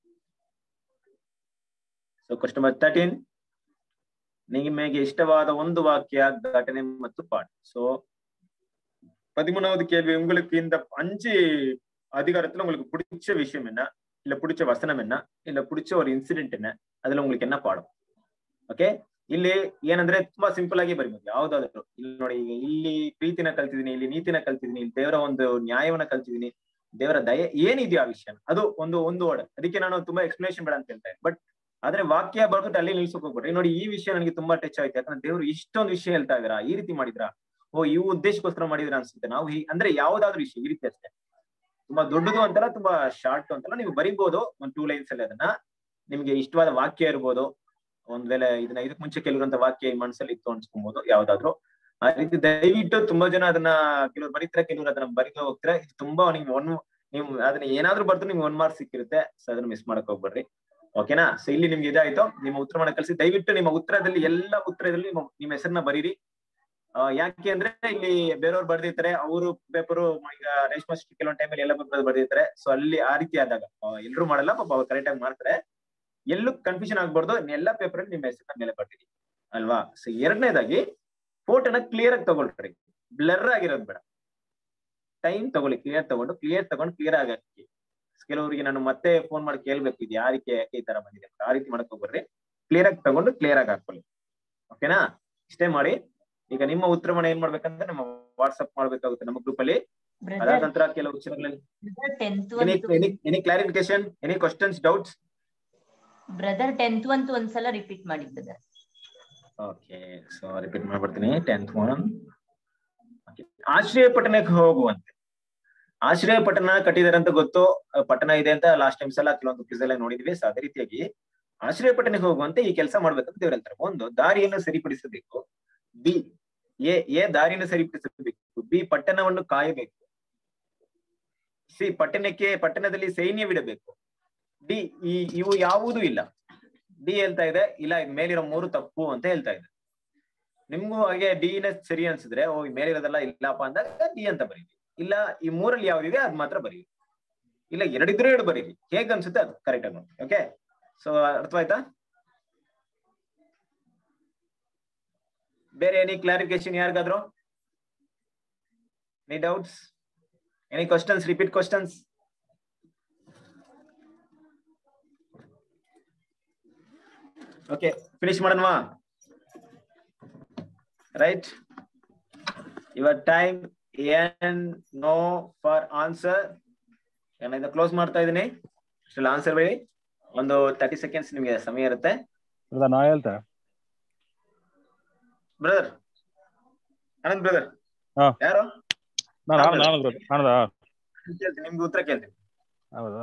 So question number thirteen. ನಿಮಗೆ ಇಷ್ಟವಾದ ಒಂದು ವಾಕ್ಯ ಘಟನೆ ಮತ್ತು ಪಾಠ ಸೊ பதிமூணாவது கேள்வி உங்களுக்கு இந்த அஞ்சு அதிகாரத்துல உங்களுக்கு பிடிச்ச விஷயம் என்ன இல்ல பிடிச்ச வசனம் என்ன இல்ல பிடிச்ச ஒரு இன்சிಡೆಂಟ್ என்ன அதுல உங்களுக்கு என்ன பாடம் ಓಕೆ ಇಲ್ಲಿ ಏನಂದ್ರೆ ತುಂಬಾ ಸಿಂಪಲ್ ಆಗಿ ಬರಿಬೋದು ಯಾವ್ದಾದ್ರು ಇಲ್ಲಿ ನೋಡಿ ಈಗ ಇಲ್ಲಿ ಪ್ರೀತಿನ ಕಲ್ತಿದೀನಿ ಇಲ್ಲಿ ನೀತಿನ ಕಲ್ತಿದೀನಿ ಇಲ್ಲಿ ದೇವರ ಒಂದು ನ್ಯಾಯವನ್ನ ಕಲ್ತಿದೀನಿ ದೇವರ ದಯೆ ಏನಿದೆಯೋ ಆ ವಿಷಯ ಅದು ಒಂದು ಒಂದು ವರ್ಡ್ ಅದಕ್ಕೆ ನಾನು ತುಂಬಾ ಎಕ್ಸ್ಪ್ಲನೇಷನ್ ಬೇಡ ಅಂತ ಹೇಳ್ತೇನೆ ಬಟ್ ಆದ್ರೆ ವಾಕ್ಯ ಬರ್ಬಿಟ್ಟು ಅಲ್ಲಿ ನಿಲ್ಸಕ್ ಹೋಗ್ಬಿಟ್ರಿ ನೋಡಿ ಈ ವಿಷಯ ನನಗೆ ತುಂಬಾ ಟಚ್ ಆಯ್ತು ಯಾಕಂದ್ರೆ ದೇವರು ಇಷ್ಟೊಂದು ವಿಷಯ ಹೇಳ್ತಾ ಇದಾರ ಈ ರೀತಿ ಮಾಡಿದ್ರ ಓ ಈ ಉದ್ದೇಶಕ್ಕೋಸ್ಕರ ಮಾಡಿದ್ರ ಅನ್ಸುತ್ತೆ ನಾವು ಹೀ ಅಂದ್ರೆ ಯಾವ್ದಾದ್ರು ವಿಷಯ ಈ ರೀತಿ ಅಷ್ಟೇ ತುಂಬಾ ದೊಡ್ಡದು ಅಂತಲ್ಲ ತುಂಬಾ ಶಾರ್ಟ್ ಅಂತಲ್ಲ ನೀವು ಬರಿಬಹುದು ಒಂದ್ ಟೂ ಲೈನ್ಸ್ ಅಲ್ಲಿ ಅದನ್ನ ನಿಮ್ಗೆ ಇಷ್ಟವಾದ ವಾಕ್ಯ ಇರ್ಬೋದು ಒಂದ್ ವೇಳೆ ಇದನ್ನ ಇದಕ್ ಮುಂಚೆ ಕೆಲವರಂತ ವಾಕ್ಯ ಈ ಮನಸ್ಸಲ್ಲಿ ಇತ್ತು ಅನ್ಸ್ಕೊಬಹುದು ಯಾವ್ದಾದ್ರು ಆ ರೀತಿ ದಯವಿಟ್ಟು ತುಂಬಾ ಜನ ಅದನ್ನ ಕೆಲವ್ರು ಬರೀತಾರೆ ಕೆಲವ್ರು ಅದನ್ನ ಬರೀತಾ ಹೋಗ್ತಾರೆ ಇದು ತುಂಬಾ ನಿಮ್ಗೆ ಒನ್ ನೀವು ಅದನ್ನ ಏನಾದ್ರೂ ಬರ್ದು ನಿಮ್ಗೆ ಒನ್ ಮಾರ್ಕ್ಸ್ ಸಿಕ್ಕಿರುತ್ತೆ ಸೊ ಅದನ್ನ ಮಿಸ್ ಮಾಡಕ್ ಹೋಗ್ಬೇಡ್ರಿ ಓಕೆನಾ ಸೊ ಇಲ್ಲಿ ನಿಮ್ಗೆ ಇದಾಯ್ತು ನಿಮ್ಮ ಉತ್ತರವನ್ನ ಕಳಿಸಿ ದಯವಿಟ್ಟು ನಿಮ್ಮ ಉತ್ತರದಲ್ಲಿ ಎಲ್ಲ ಉತ್ತರದಲ್ಲಿ ನಿಮ್ಮ ನಿಮ್ಮ ಹೆಸರನ್ನ ಬರೀರಿ ಆ, ಯಾಕೆ ಅಂದ್ರೆ ಇಲ್ಲಿ ಬೇರೆಯವ್ರು ಬರ್ದಿರ್ತಾರೆ ಅವರು ಪೇಪರ್ ಈಗ ರೇಷ್ಮಾ ಕೆಲವೊಂದು ಟೈಮಲ್ಲಿ ಎಲ್ಲ ಪೇಪರ್ ಬರ್ದಿರ್ತಾರೆ ಸೊ ಅಲ್ಲಿ ಆ ರೀತಿ ಆದಾಗ ಎಲ್ಲರೂ ಮಾಡಲ್ಲ ಪಾಪ ಅವ್ರು ಕರೆಕ್ಟ್ ಆಗಿ ಮಾಡ್ತಾರೆ ಎಲ್ಲೂ ಕನ್ಫ್ಯೂಷನ್ ಆಗ್ಬಾರ್ದು ಎಲ್ಲಾ ಪೇಪರ್ ಅಲ್ಲಿ ನಿಮ್ಮ ಹೆಸರಿನ ಮೇಲೆ ಬರ್ತೀರಿ ಅಲ್ವಾ ಸೊ ಎರಡನೇದಾಗಿ ಫೋಟೋನ ಕ್ಲಿಯರ್ ಆಗಿ ತಗೊಳ್ರಿ ಬ್ಲರ್ ಆಗಿರೋದು ಬೇಡ ಟೈಮ್ ತಗೊಳ್ಳಿ ಕ್ಲಿಯರ್ ತಗೊಂಡು ಕ್ಲಿಯರ್ ತಗೊಂಡು ಕ್ಲಿಯರ್ ಆಗಕ್ಕೆ ಕೆಲವರಿಗೆ ನಾನು ಮತ್ತೆ ಫೋನ್ ಮಾಡಿ ಕೇಳ್ಬೇಕು ಇದು ಯಾರಿಗೆ ಈ ತರ ಬಂದಿದೆ ಅಂತ. ಆ ರೀತಿ ಮಾಡಕ್ ಹೋಗ್ಬರ್ರಿ ಕ್ಲಿಯರ್ ಆಗಿ ತಗೊಂಡು ಕ್ಲಿಯರ್ ಆಗಿ ಹಾಕೊಳ್ಳಿ ಓಕೆನಾ ಇಷ್ಟೇ ಮಾಡಿ ಈಗ ನಿಮ್ಮ ಉತ್ತರವನ್ನ ಏನ್ ಮಾಡ್ಬೇಕಂದ್ರೆ ನಮ್ಮ ವಾಟ್ಸ್ಆಪ್ ಮಾಡ್ಬೇಕಾಗುತ್ತೆ ನಮ್ಮ ಗ್ರೂಪ್ ಅಲ್ಲಿ ಅದಾದ ಬ್ರದರ್ ನಂತರ ಕೆಲವು ವಿಷಯಗಳಲ್ಲಿ ಟೆಂತ್ ಎನಿ ಒಂದು any any clarification any questions doubts brother tenth ಒಂದು ಒಂದ್ಸಲ ರಿಪೀಟ್ ಮಾಡಿ ಬ್ರದರ್ ಓಕೆ ಸೊ ರಿಪೀಟ್ ಮಾಡ್ಬಿಡ್ತೀನಿ ಟೆಂತ್ ಒನ್ ಆಶ್ರಯ ಪಟ್ಟಣಕ್ಕೆ ಹೋಗುವಂತೆ ಆಶ್ರಯ ಪಟ್ಟಣ ಕಟ್ಟಿದಾರೆ ಅಂತ ಗೊತ್ತು ಆ, ಪಟ್ಟಣ ಇದೆ ಅಂತ ಲಾಸ್ಟ್ ಟೈಮ್ಸ್ ಎಲ್ಲ ಕೆಲವೊಂದು ಕ್ವಿಸ್ ಎಲ್ಲ ನೋಡಿದ್ವಿ ಸೊ ಅದೇ ರೀತಿಯಾಗಿ ಆಶ್ರಯ ಪಟ್ಟಣಕ್ಕೆ ಹೋಗುವಂತೆ ಈ ಕೆಲಸ ಮಾಡ್ಬೇಕಂತ ದೇವ್ರು ಹೇಳ್ತಾರೆ ಒಂದು ದಾರಿಯನ್ನು ಸರಿಪಡಿಸಬೇಕು ಬಿ ಎ ಎ ದಾರಿಯನ್ನು ಸರಿಪಡಿಸಬೇಕು ಬಿ ಪಟ್ಟಣವನ್ನು ಕಾಯಬೇಕು ಸಿ ಪಟ್ಟಣಕ್ಕೆ ಪಟ್ಟಣದಲ್ಲಿ ಸೈನ್ಯವಿಡಬೇಕು ಡಿ ಈ ಇವು ಯಾವುದೂ ಇಲ್ಲ ಡಿ ಹೇಳ್ತಾ ಇದೆ ಇಲ್ಲ ಇದ್ ಮೇಲಿರೋ ಮೂರು ತಪ್ಪು ಅಂತ ಹೇಳ್ತಾ ಇದೆ ನಿಮ್ಗೂ ಹಾಗೆ ಡಿ ನ ಸರಿ ಅನ್ಸಿದ್ರೆ ಓ ಈ ಮೇಲಿರೋದೆಲ್ಲ ಇಲ್ಲಪ್ಪ ಅಂದಾಗ ಡಿ ಅಂತ ಬರೀರಿ ಇಲ್ಲ ಈ ಮೂರಲ್ಲಿ ಯಾವ್ದಿದೆ ಅದ್ ಮಾತ್ರ ಬರೀರಿ ಇಲ್ಲ ಎರಡಿದ್ರು ಎರಡು ಬರೀರಿ ಹೇಗ್ ಅನ್ಸುತ್ತೆ ಅದು ಕರೆಕ್ಟ್ ಆಗಿ ಓಕೆ ಸೊ ಅರ್ಥವಾಯ್ತಾ ಬೇರೆ ಎನಿ ಕ್ಲಾರಿಫಿಕೇಶನ್ ಯಾರಿಗಾದ್ರು any doubts any questions repeat questions okay finish ಮಾಡೋಣವಾ ರೈಟ್ ಯುವರ್ ಟೈಮ್ ಏನ್ ನೋ ಫಾರ್ ಆನ್ಸರ್ ಏನಿದೆ ಕ್ಲೋಸ್ ಮಾಡ್ತಾ ಇದೀನಿ ಅಷ್ಟೆಲ್ಲ ಆನ್ಸರ್ ಬೇಡಿ ಒಂದು ತರ್ಟಿ ಸೆಕೆಂಡ್ಸ್ ನಿಮಗೆ ಸಮಯ ಇರುತ್ತೆ ಬ್ರದರ್ ನಾ ಹೇಳ್ತೆ ಬ್ರದರ್ ಆನಂದ್ ಬ್ರದರ್ ಹಾ. ಯಾರು ನಾನು ಹಾ, ನಾನು ನಾನು ಬ್ರದರ್ ನಾನದ ಕೇಳ್ತೀನಿ ನಿಮ್ಗೆ ಉತ್ತರ ಕೇಳ್ತೀನಿ ಹೌದಾ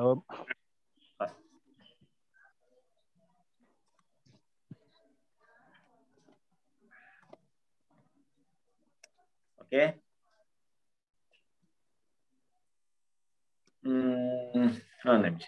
ಓಕೆ ಹ್ಮ್ ಒಂದ್ ನಿಮಿಷ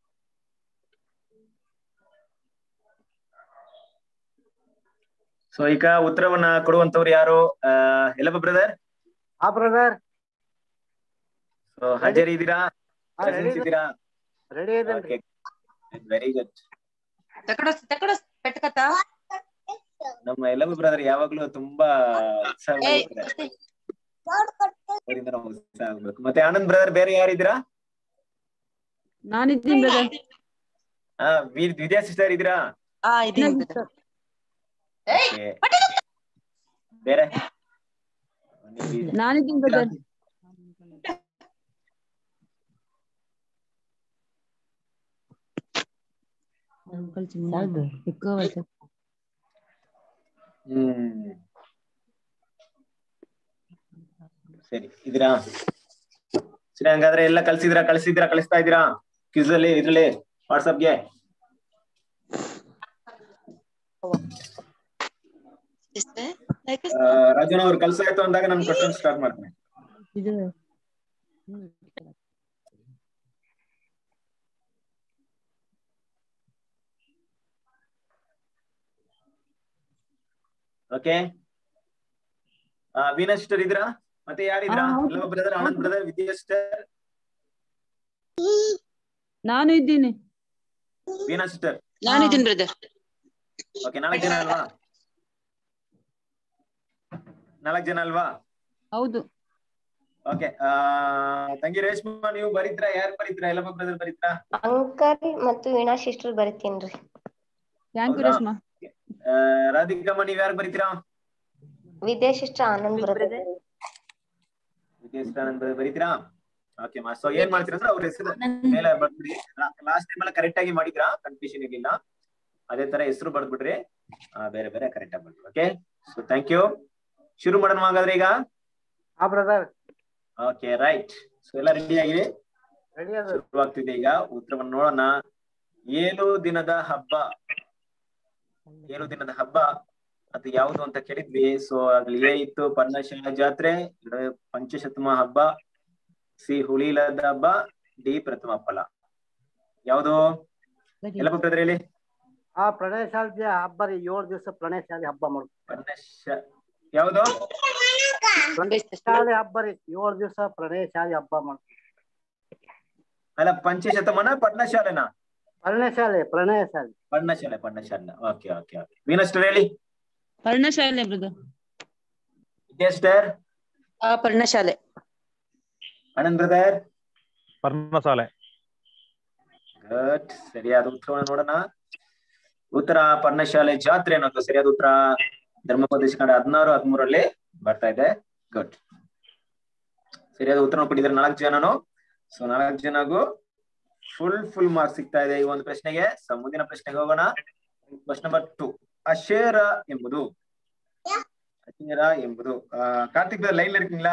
ಸೊ ಈಗ ಉತ್ತರವನ್ನ ಕೊಡುವಂತವ್ರು ಯಾರು ಆ, ಎಲ್ಲಪ್ಪ ಬ್ರದರ್ ಹಾ ಬ್ರದರ್ ಸೊ ಹಾಜರಿ ಇದ್ದೀರಾ ಹಾ, Presence ready ಇದೆ. ಇದ್ದೀರಾ ರೆಡಿ ಇದೇನ್ರಿ ವೆರಿ ಗುಡ್ ತಕಡಸ್ ತಕಡಸ್ ಪೆಟ್ಕತ ನಮ್ಮ ಎಲ್ಲಪ್ಪ ಬ್ರದರ್ ಯಾವಾಗ್ಲೂ ತುಂಬಾ ಉತ್ಸಾಹ ಏಯ್ ಇರ್ತಾರೆ. ಅವರಿಂದ ನಾವು ಉತ್ಸಾಹ ಆಗ್ಬೇಕು ಮತ್ತೆ ಆನಂದ್ ಬ್ರದರ್ ಬೇರೆ ಯಾರಿದ್ದೀರಾ ನಾನಿದ್ದೀನಿ ಬ್ರದರ್ ಹಾ ವಿದ್ಯಾ ಸಿಸ್ಟರ್ ಇದ್ದೀರಾ ಆ ಇದೀನಿ brother. Okay. ಬೇರೆ ನೀವು- ನಾನಿದ್ದೀನಿ ಬ್ರದರ್ ಹ್ಮ್ ಸರಿ ಇದ್ದೀರಾ ಸರಿ ಹಂಗಾದ್ರೆ ಎಲ್ಲ ಕಳ್ಸಿದ್ರಾ ಕಳ್ಸಿದ್ರಾ ಕಳಿಸ್ತಾ ಇದ್ದೀರಾ ಕ್ವಿಸ್ ಅಲ್ಲಿ ಇದ್ರಲ್ಲಿ ವಾಟ್ಸಪ್ಗೆ ರಾಜನ್ ಅವ್ರು ಕಳ್ಸಾಯ್ತು ಅಂದಾಗ ನಾನು ಕ್ವಶನ್ ಸ್ಟಾರ್ಟ್ ಮಾಡ್ತೀನಿ ಇದು ಓಕೆ ವೀನಾ ಸಿಸ್ಟರ್ ಇದ್ರಾ ಮತ್ತೆ ಯಾರಿದ್ರಾ ಹಾ, ಹೌದು. ಎಲ್ಲ brother Anand brother Vidya sister ನಾನು ಇದ್ದೀನಿ ವೀನಾ ಸಿಸ್ಟರ್ ನಾನಿದ್ದೀನಿ ಬ್ರದರ್ ಓಕೆ ನಾಲ್ಕು ಜನ ಅಲ್ವಾ ನಾಲ್ಕು ಜನ ಅಲ್ವಾ ಹೌದು ಓಕೆ ತಂಗಿ ರೇಷ್ಮಾ ನೀವು ಬರೀತ್ರಾ ಯಾರು ಬರೀತ್ರಾ ಎಲ್ಲಪ್ಪ ಬ್ರದರ್ ಬರೀತ್ರಾ ಅಂಕಲ್ ಮತ್ತು ವೀಣಾ ಸಿಸ್ಟರ್ ಬರಿತೀನ್ರಿ ಥ್ಯಾಂಕ್ ಯು ಹೌದಾ? ರೇಷ್ಮಾ ಆ, ರಾಧಿಕಮ್ಮ ನೀವ್ ಯಾರು ಬರೀತೀರಾ ವಿದ್ಯಾ ಸಿಸ್ಟರ್ ಆನಂದ್ ಬ್ರದರ್ ವಿದ್ಯಾನಂದ ಬರೀತೀರಾ ಓಕೆ ಮಾ ಸೊ ಏನ್ ಮಾಡ್ತೀರಾ ಅಂದ್ರೆ ಅವ್ರ ಹೆಸರು ಮೇಲೆ ಬರ್ಬಿಡಿ ಲಾಸ್ಟ್ ಟೈಮ್ ಎಲ್ಲ ಕರೆಕ್ಟ್ ಆಗಿ ಮಾಡಿದ್ರಾ ಕನ್ಫ್ಯೂಷನ್ ಇಲ್ಲ ಅದೇ ತರ ಹೆಸರು ಬರ್ದ್ಬಿಡ್ರಿ ಆ, ಬೇರೆ ಬೇರೆ ಕರೆಕ್ಟ್ ಆಗಿ ಬರ್ತೀವಿ ಓಕೆ ಸೊ ಥ್ಯಾಂಕ್ ಯು ಶುರು ಮಾಡೋಣ ಹಾಗಾದ್ರೆ ಈಗ ಹಾ ಬ್ರದರ್ ಓಕೆ ರೈಟ್ ಸೊ ಎಲ್ಲ ರೆಡಿ ಆಗಿದೆ ರೆಡಿ ಅದ ಶುರುವಾಗ್ತಿದೆ ಈಗ ಉತ್ತರವನ್ನು ನೋಡೋಣ ಏಳು ದಿನದ ಹಬ್ಬ ಏಳು ದಿನದ ಹಬ್ಬ ಅದು ಯಾವುದು ಅಂತ ಕೇಳಿದ್ವಿ ಸೊ ಅದ್ರಲ್ಲಿ ಎ ಇತ್ತು ಪರ್ಣಶಾಲ ಜಾತ್ರೆ ಎರಡು ಪಂಚಶತಮ ಹಬ್ಬ ಸಿ ಹುಳಿಲದ ಹಬ್ಬ ಡಿ ಪ್ರಥಮ ಫಲ ಯಾವುದು ಎಲ್ಲ ಬಿಟ್ಟಿದ್ರೆ ಹೇಳಿ ಆ ಪ್ರಣಯ ಶಾಲೆ ಹಬ್ಬ ರೀ ಏಳು ದಿವಸ ಪ್ರಣಯ ಶಾಲೆ ಹಬ್ಬ ಮಾಡುದು ಪರ್ಣಶ ಯಾವುದು ಪ್ರಣಯ ಶಾಲೆ ಹಬ್ಬ ರೀ ಏಳು ದಿವಸ ಪ್ರಣಯ ಶಾಲೆ ಹಬ್ಬ ಮಾಡುದು ಅಲ್ಲ ಪಂಚಶತಮನ ಪರ್ಣಶಾಲೆನಾ ಪ್ರಣಯ ಶಾಲೆ ಪ್ರಣಯ ಶಾಲೆ ಪರ್ಣಶಾಲೆ ಪರ್ಣಶಾಲೆ ಓಕೆ ಓಕೆ ಓಕೆ ವೀನಸ್ಟರ್ ಹೇಳಿ ಪರ್ಣಶಾಲೆ ಬ್ರದರ್ ವಿದ್ಯಾಸ್ಟರ್ ಆ ಪರ್ಣಶಾಲೆ ಆನಂದ್ ಬ್ರದರ್ ಪರ್ಣಶಾಲೆ ಗುಡ್ ಸರಿಯಾದ ಉತ್ತರವನ್ನು ನೋಡೋಣ ಉತ್ತರ ಪರ್ಣಶಾಲೆ ಜಾತ್ರೆ ಅನ್ನೋದು ಸರಿಯಾದ ಉತ್ತರ ಧರ್ಮೋಪದೇಶ ಕಂಡ ಹದಿನಾರು ಹದಿಮೂರಲ್ಲಿ ಬರ್ತಾ ಇದೆ ಗುಡ್ ಸರಿಯಾದ ಉತ್ತರ ಕೊಟ್ಟಿದ್ದಾರೆ ನಾಲ್ಕು ಜನನು ಸೊ ನಾಲ್ಕು ಜನಗೂ ಫುಲ್ ಫುಲ್ ಮಾರ್ಕ್ಸ್ ಸಿಗ್ತಾ ಇದೆ ಈ ಒಂದು ಪ್ರಶ್ನೆಗೆ ಸೊ ಮುಂದಿನ ಪ್ರಶ್ನೆಗೆ ಹೋಗೋಣ ಕ್ವಶನ್ ನಂಬರ್ ಟು ಅಶೇರ ಎಂಬುದು ಅಶೇರ ಎಂಬುದು ಆ, ಕಾರ್ತಿಕ್ ಲೈನ್ இருக்கீங்களா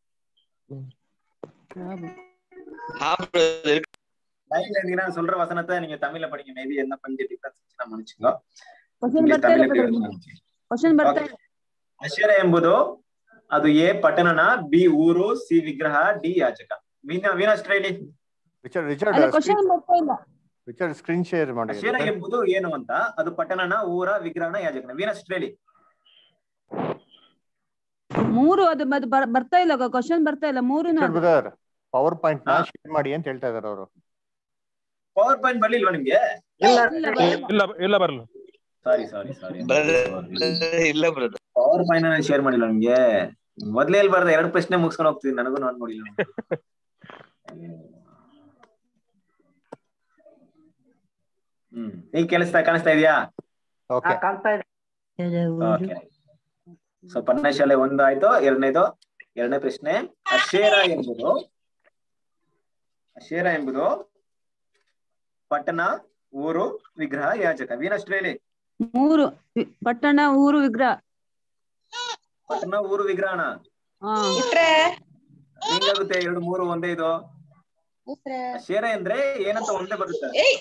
ಹಾ brother. லைன்ல இருந்தீங்கன்னா நான் சொல்ற வசனத்தை நீங்க தமிழ்ல படிங்க மேபி என்ன கொஞ்சம் டிஃபரன்ஸ் இருந்துச்சுன்னா மன்னிச்சுக்கோ ಕ್ವಶನ್ இங்க ಬರ್ತಾ ಇಲ್ಲ தமிழ்ல ಕ್ವಶನ್ ಬರ್ತಾ ಇಲ್ಲ ಅಶೇರ ಎಂಬುದು ಅದು ಎ ಪಟ್ಟಣನ ಬಿ ಊರು ಸಿ ವಿಗ್ರಹ ಡಿ ಯಾಚಕ ವೀಣಾ ವೀಣಾಶ್ರೇಲಿ ರಿಚರ್ಡ್ ರಿಚರ್ಡ್ ಅಲ್ಲ ಕ್ವಶನ್ ಬರ್ತಾ ಇಲ್ಲ ರಿಚರ್ಡ್ ಸ್ಕ್ರೀನ್ ಶೇರ್ ಮಾಡಿ ಅಶೇರ ಎಂಬುದು ಏನು ಅಂತ ಅದು ಪಟ್ಟಣನ ಊರ ವಿಗ್ರಹನ ಯಾಜಕನ ವೀಣಾಶ್ರೇಲಿ ಮೂರು ಅದು ಅದು ಬರ್- ಬರ್ತಾ ಇಲ್ಲ ಕ್ವಶನ್ ಬರ್ತಾ ಇಲ್ಲ ಮೂರು ರಿಚರ್ಡ್ ಬ್ರದರ್ ಪವರ್ ಪಾಯಿಂಟ್ ನ ಹಾ. ಶೇರ್ ಮಾಡಿ ಅಂತ ಹೇಳ್ತಾ ಇದಾರೆ ಅವರು ಪವರ್ ಪಾಯಿಂಟ್ ಬರ್ಲಿಲ್ವಾ ನಿಮ್ಗೆ ಇಲ್ಲ ಇಲ್ಲ ಬರ್ಲಿಲ್ಲ. ಇಲ್ಲ ಇಲ್ಲ ಬರಲ್ಲ ಸಾರಿ ಸಾರಿ ಸಾರಿ Brother, ಇಲ್ಲ ಬ್ರದರ್ ಪವರ್ ಪಾಯಿಂಟ್ ಶೇರ್ ಮಾಡಿಲ್ಲ ನಿಮ್ಗೆ ಮೊದ್ಲೇ ಎಲ್ಲಿ ಬರ್ದ ಎರಡು ಪ್ರಶ್ನೆ ಮುಗಿಸ್ಕೊಂಡು ಹೋಗ್ತಿದ್ದೀನಿ ನನಗೂ ನಾನು ನೋಡಿಲ್ಲ ಹ್ಮ್ ಈಗ ಕೇಳಿಸ್ತಾ ಕಾಣಿಸ್ತಾ ಇದೆಯಾ ಓಕೆ ಕಾಣ್ತಾ ಇದೆ ಓಕೆ ಸೊ ಪನ್ನಶಾಲೆ ಒಂದು ಆಯ್ತು ಎರಡನೇದು ಎರಡನೇ ಪ್ರಶ್ನೆ ಅಶೇರ ಎಂಬುದು ಅಶೇರ ಎಂಬುದು ಪಟ್ಟಣ ಊರು ವಿಗ್ರಹ ಯಾಜಕ ವೀನಷ್ಟು ಹೇಳಿ ಮೂರು ವಿ- ಪಟ್ಟಣ ಊರು ವಿಗ್ರಹ ಪಟ್ಟಣ ಊರು ವಿಗ್ರಹಣ ಹಾ ಇಟ್ರೆ ಹೆಂಗಾಗುತ್ತೆ ಎರಡು ಮೂರು ಒಂದೇ ಇದು ಇಟ್ರೆ ಅಶೇರ ಅಂದ್ರೆ ಏನಂತ ಒಂದೇ ಬರುತ್ತೆ ಏಯ್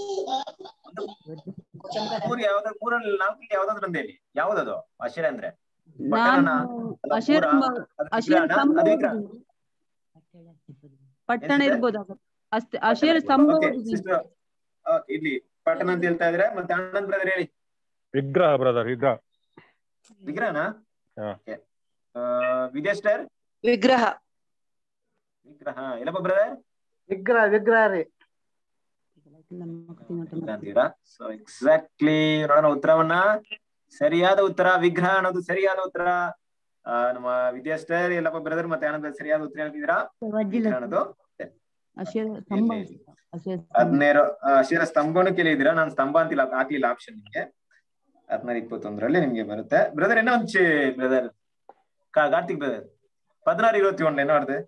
ಮೂರು ಯಾವ್ದಾದ್ರು ಮೂರಲ್ಲಿ ನಾಲ್ಕು ಯಾವ್ದಾದ್ರು ಒಂದೇ ಹೇಳಿ ಯಾವ್ದದು ಅಶೇರ ಅಂದ್ರೆ ಪಟ್ಟಣನ ನಾನು ಅಲ್ಲ, ಅಶೇರ ಊರ, ಮ- ಅದು ಅಶೇರ ವಿಗ್ರಹನ? ಸ್ತಂಭ ಅದು ವಿಗ್ರಹ. ಓದಿದ್ದೀನಿ. ಪಟ್ಟಣ ಎಷ್ಟಿದೆ? ಇರ್ಬೋದು ಅದು. ಅಷ್ಟೇ ಅಶೇರ ಸ್ತಂಭ Okay, ಓದಿದ್ದೀನಿ. sister. Okay, ಇಲ್ಲಿ ಪಟ್ಟಣ ಅಂತ ಹೇಳ್ತಾ ಇದ್ರೆ ಮತ್ತೆ ಆನಂದ್ ಬ್ರದರ್ ಹೇಳಿ ವಿಗ್ರಹ ಬ್ರದರ್ ವಿಗ್ರಹ ವಿಗ್ರಹನ ಹಾ. Okay. ಆ, ವಿದ್ಯಾಸ್ಟರ್ ವಿಗ್ರಹ ವಿಗ್ರಹ ಎಲ್ಲಪ್ಪ ಬ್ರದರ್ ವಿಗ್ರಹ ವಿಗ್ರಹ ರೀ ಅಂತೀರಾ ಸೊ ಎಕ್ಸಾಕ್ಟ್ಲಿ ನೋಡೋಣ ಉತ್ತರವನ್ನ ಸರಿಯಾದ ಉತ್ತರ ವಿಗ್ರಹ ಅನ್ನೋದು ಸರಿಯಾದ ಉತ್ತರ ಆ, ನಮ್ಮ ವಿದ್ಯಾಸ್ಟರ್ ಎಲ್ಲಪ್ಪ ಬ್ರದರ್ ಮತ್ತೆ ಆನಂದ್ brother ಸರಿಯಾದ ಉತ್ತರ ಹೇಳ್ತಿದ್ದೀರಾ ವಿಗ್ರಹ ಅನ್ನೋದು ಅಶೇರ ಸ್ತಂಭ ಇಲ್ಲಿ, ಇಲ್ಲಿ. ಅಶೇರ ಸ್ತಂಭ. ಹದಿನೇಳು ಶಿರ ಸ್ತಂಭನು ಕೇಳಿದಿರಾ ನಾನು ಸ್ತಂಭ ಅಂತಿಲ್ಲ ಹಾಕ್ಲಿಲ್ಲ ಆಪ್ಷನ್ ನಿಮ್ಗೆ ಹದಿನಾರು ಇಪ್ಪತ್ತೊಂದರಲ್ಲಿ ನಿಮ್ಗೆ ಬರುತ್ತೆ ಬ್ರದರ್ ಏನೋ ಒಂಚೆ ಬ್ರದರ್ ಕಾರ್ತಿಕ್ ಬ್ರದರ್ ಪದಿನಾರು ഇരുപത്തി ഒന്ന് ಏನೋ ಆಡ್ದೆ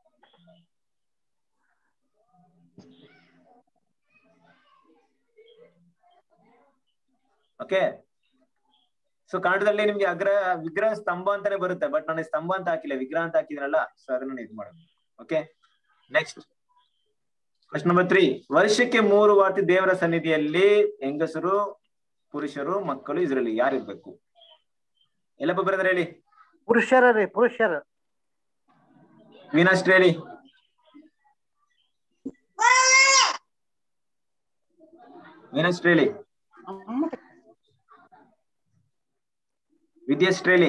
ಓಕೆ ಸೊ ಕನ್ನಡದಲ್ಲಿ ನಿಮ್ಗೆ ಅಗ್ರ ವಿಗ್ರಹ ಸ್ತಂಭ ಅಂತಾನೆ ಬರುತ್ತೆ ಬಟ್ ನನಗೆ ಸ್ತಂಭ ಅಂತ ಹಾಕಿಲ್ಲ ವಿಗ್ರಹ ಅಂತ ಹಾಕಿದ್ರಲ್ಲ ಸೊ ಅದನ್ನ ಇದು ಮಾಡೋದು okay next question number three ವರ್ಷಕ್ಕೆ ಮೂರು ವಾತಿ ದೇವರ ಸನ್ನಿಧಿಯಲ್ಲಿ ಹೆಂಗಸರು ಪುರುಷರು ಮಕ್ಕಳು ಇದ್ರಲ್ಲಿ ಯಾರಿರ್ಬೇಕು ಎಲ್ಲಪ್ಪ ಬರೆದ್ರೆ ಹೇಳಿ ಪುರುಷರ ರೀ ಪುರುಷರ ವೀನಾಸ್ಟ್ ಹೇಳಿ ವೀನಾಸ್ಟ್ ಹೇಳಿ ವಿದ್ಯಾಸ್ಟ್ ಹೇಳಿ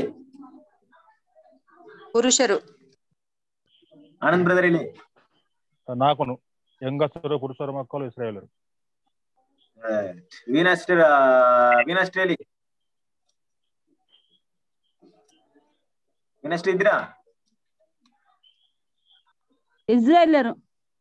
ಪುರುಷರು ಆನಂದ್ ಬ್ರದರ್ ಹೇಳಿ ನಾಲ್ಕು ಹೆಂಗಸರು ಪುರುಷರು ಮಕ್ಕಳು ಇಸ್ರಾಯೇಲರು ವೀನಾಸ್ಟ್ ವೀನಾಸ್ಟ್ ಹೇಳಿ ವೀನಾಸ್ಟ್ ಇದ್ದೀರಾ ಇಸ್ರಾಯೇಲರು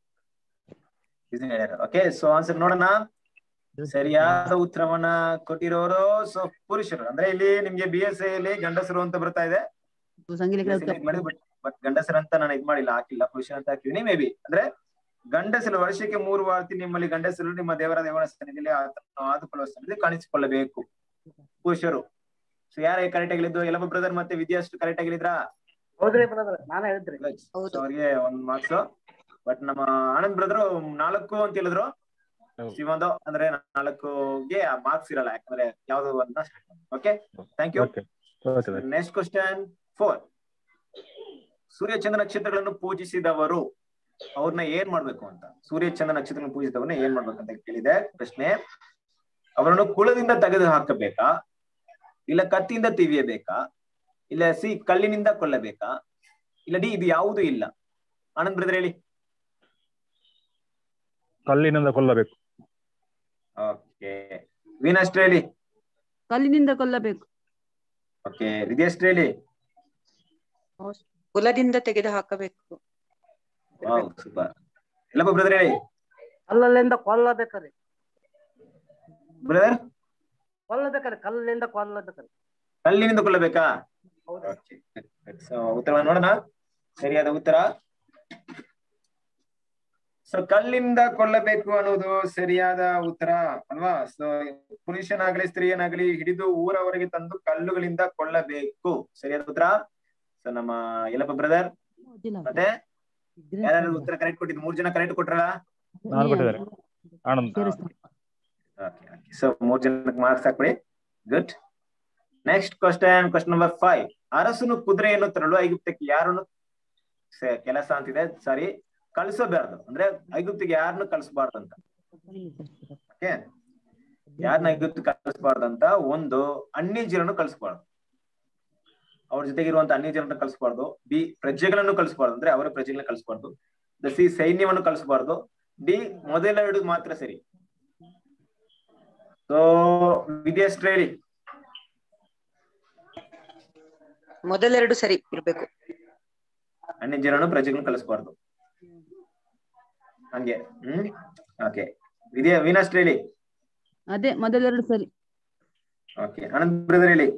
ಓಕೆ ಸೊ ಆನ್ಸರ್ ನೋಡೋಣ ಸರಿಯಾದ ಉತ್ತರವನ್ನ ಕೊಟ್ಟಿರೋರು ಸೊ ಪುರುಷರು ಅಂದ್ರೆ ಇಲ್ಲಿ ನಿಮ್ಗೆ ಬಿ ಎಸ್ ಅಲ್ಲಿ ಗಂಡಸರು ಅಂತ ಬರ್ತಾ ಇದೆ ಸಂಗೀತ ಬಟ್ ಬಟ್ ಗಂಡಸರು ಅಂತ ನಾನು ಇದ್ ಮಾಡಿಲ್ಲ ಹಾಕಿಲ್ಲ ಪುರುಷ ಅಂತ ಹಾಕಿದೀನಿ ಮೇ ಬಿ ಅಂದ್ರೆ ಗಂಡಸರು ವರ್ಷಕ್ಕೆ ಮೂರು ವಾರ್ತಿ ನಿಮ್ಮಲ್ಲಿ ಗಂಡಸರು ನಿಮ್ಮ ದೇವರ ದೇವರ ಸನ್ನಿಧಿಯಲ್ಲಿ ಆತನನ್ನು ಆದುಕೊಳ್ಳುವ ಸನ್ನಿಧಿ ಕಾಣಿಸಿಕೊಳ್ಳಬೇಕು ಪುರುಷರು ಸೊ ಯಾರ ಕರೆಕ್ಟ್ ಆಗಿದ್ದು ಎಲ್ಲಪ್ಪ ಬ್ರದರ್ ಮತ್ತೆ ವಿದ್ಯಾಷ್ಟು ಕರೆಕ್ಟ್ ಆಗಿದ್ರಾ ಹೌದ್ರಿ ಬ್ರದರ್ ನಾನೇ ಹೇಳಿದ್ರಿ ಹೌದು. ಅವ್ರಿಗೆ ಒಂದ್ ಮಾರ್ಕ್ಸ್ ಬಟ್ ನಮ್ಮ ಆನಂದ್ ಬ್ರದರ್ ನಾಲ್ಕು ಅಂತ ಹೇಳಿದ್ರು ಹೌದು. ಶಿವಂದು ಅಂದ್ರೆ ನಾಲ್ಕುಗೆ ಮಾರ್ಕ್ಸ್ ಇರಲ್ಲ ಯಾಕಂದ್ರೆ ಯಾವ್ದು ಅಂತ okay thank you okay okay next question four ಸೂರ್ಯ ಚಂದ್ರ ನಕ್ಷತ್ರಗಳನ್ನು ಪೂಜಿಸಿದವರು ಅವ್ರನ್ನ ಏನ್ ಮಾಡ್ಬೇಕು ಅಂತ ಸೂರ್ಯ ಚಂದ್ರ ನಕ್ಷತ್ರಗಳನ್ನು ಪೂಜಿಸಿದವ್ರನ್ನ ಏನ್ ಮಾಡ್ಬೇಕಂತ ಕೇಳಿದೆ ಪ್ರಶ್ನೆ ಅವರನ್ನು ಕುಳದಿಂದ ತೆಗೆದು ಹಾಕಬೇಕಾ ಇಲ್ಲ ಕತ್ತಿಯಿಂದ ತಿವಿಯಬೇಕಾ ಇಲ್ಲ ಸಿ ಕಲ್ಲಿನಿಂದ ಕೊಲ್ಲಬೇಕಾ ಇಲ್ಲ ಡಿ ಇದು ಯಾವುದೂ ಇಲ್ಲ ಆನಂದ್ ಬ್ರದರ್ ಹೇಳಿ ಕಲ್ಲಿನಿಂದ ಕೊಲ್ಲಬೇಕು ಓಕೆ ವೀನಸ್ಟ್ ಹೇಳಿ ಕಲ್ಲಿನಿಂದ ಕೊಲ್ಲಬೇಕು ಓಕೆ ವಿದ್ಯಾಸ್ಟ್ ಹೇಳಿ ಕುಲದಿಂದ ತೆಗೆದು ಹಾಕಬೇಕು ವಾವ್ ಸೂಪರ್ ಎಲ್ಲಪ್ಪ ಬ್ರದರ್ ಹೇಳಿ ಕಲ್ಲಲ್ಲಿಂದ ಕೊಲ್ಲಬೇಕ್ರಿ ಬ್ರದರ್ ಕೊಲ್ಲಬೇಕ್ರಿ ಕಲ್ಲಿಂದ ಕೊಲ್ಲಬೇಕ್ರಿ ಕಲ್ಲಿನಿಂದ ಕೊಲ್ಲಬೇಕಾ ಹೌದು ಸೊ ಉತ್ತರವನ್ನು ನೋಡೋಣ ಸರಿಯಾದ ಉತ್ತರ ಸೊ ಕಲ್ಲಿಂದ ಕೊಲ್ಲಬೇಕು ಅನ್ನೋದು ಸರಿಯಾದ ಉತ್ತರ ಅಲ್ವಾ ಸೊ ಪುರುಷನಾಗ್ಲಿ ಸ್ತ್ರೀಯನಾಗ್ಲಿ ಹಿಡಿದು ಊರವರೆಗೆ ತಂದು ಕಲ್ಲುಗಳಿಂದ ಕೊಲ್ಲಬೇಕು ಸರಿಯಾದ ಉತ್ತರ ಸೊ ನಮ್ಮ ಯಲ್ಲಪ್ಪ ಬ್ರದರ್ ಮತ್ತೆ ಯಾರು ಉತ್ತರ ಕರೆಕ್ಟ್ ಕೊಟ್ಟಿದ್ದು ಮೂರ್ ಜನ ಕರೆಕ್ಟ್ ಕೊಟ್ರಲ್ಲ ನಾನು ಕೊಟ್ಟಿದ್ದಾರೆ ಆನಂದ್ ಸೊ ಮೂರ್ ಜನಕ್ಕೆ ಮಾರ್ಕ್ಸ್ ಹಾಕ್ಬಿಡಿ good next question question number five ಅರಸನು ಕುದುರೆಯನ್ನು ತರಲು ಐಗುಪ್ತಕ್ಕೆ ಯಾರನ್ನು ಸ- ಕೆಲಸ ಅಂತಿದೆ ಸಾರಿ ಕಳಿಸಬಾರ್ದು ಅಂದ್ರೆ ಐಗುಪ್ತಿಗೆ ಯಾರನ್ನು ಕಳಿಸಬಾರ್ದು ಅಂತ ಓಕೆ ಯಾರನ್ನ ಐಗುಪ್ತ ಕಳಿಸಬಾರ್ದು ಅಂತ ಒಂದು ಅನ್ಯ ಜನರನ್ನು ಕಳಿಸಬಾರ್ದು ಅವ್ರ ಜೊತೆಗಿರುವಂತ ಅನ್ಯ ಜನರನ್ನು ಕಳಿಸಬಾರ್ದು ಬಿ ಪ್ರಜೆಗಳನ್ನು ಕಳಿಸಬಾರ್ದು ಅಂದ್ರೆ ಅವರ ಪ್ರಜೆಗಳನ್ನ ಕಳಿಸಬಾರ್ದು ದ ಸಿ ಸೈನ್ಯವನ್ನು ಕಳಿಸಬಾರ್ದು ಡಿ ಮೊದಲೆರಡು ಮಾತ್ರ ಸರಿ ಸೊ ವಿದ್ಯಾಶ್ರೀ ಹೇಳಿ ಮೊದಲೆರಡು ಸರಿ ಇರ್ಬೇಕು ಅನ್ಯ ಜನರನ್ನು ಪ್ರಜೆಗಳನ್ನು ಕಳಿಸಬಾರ್ದು ಹಂಗೆ ಹ್ಮ್ ಓಕೆ ವಿದ್ಯಾ ವೀನಾಶ್ರೀ ಹೇಳಿ ಅದೇ ಮೊದಲೆರಡು ಸರಿ ಓಕೆ ಆನಂದ್ ಬ್ರದರ್ ಹೇಳಿ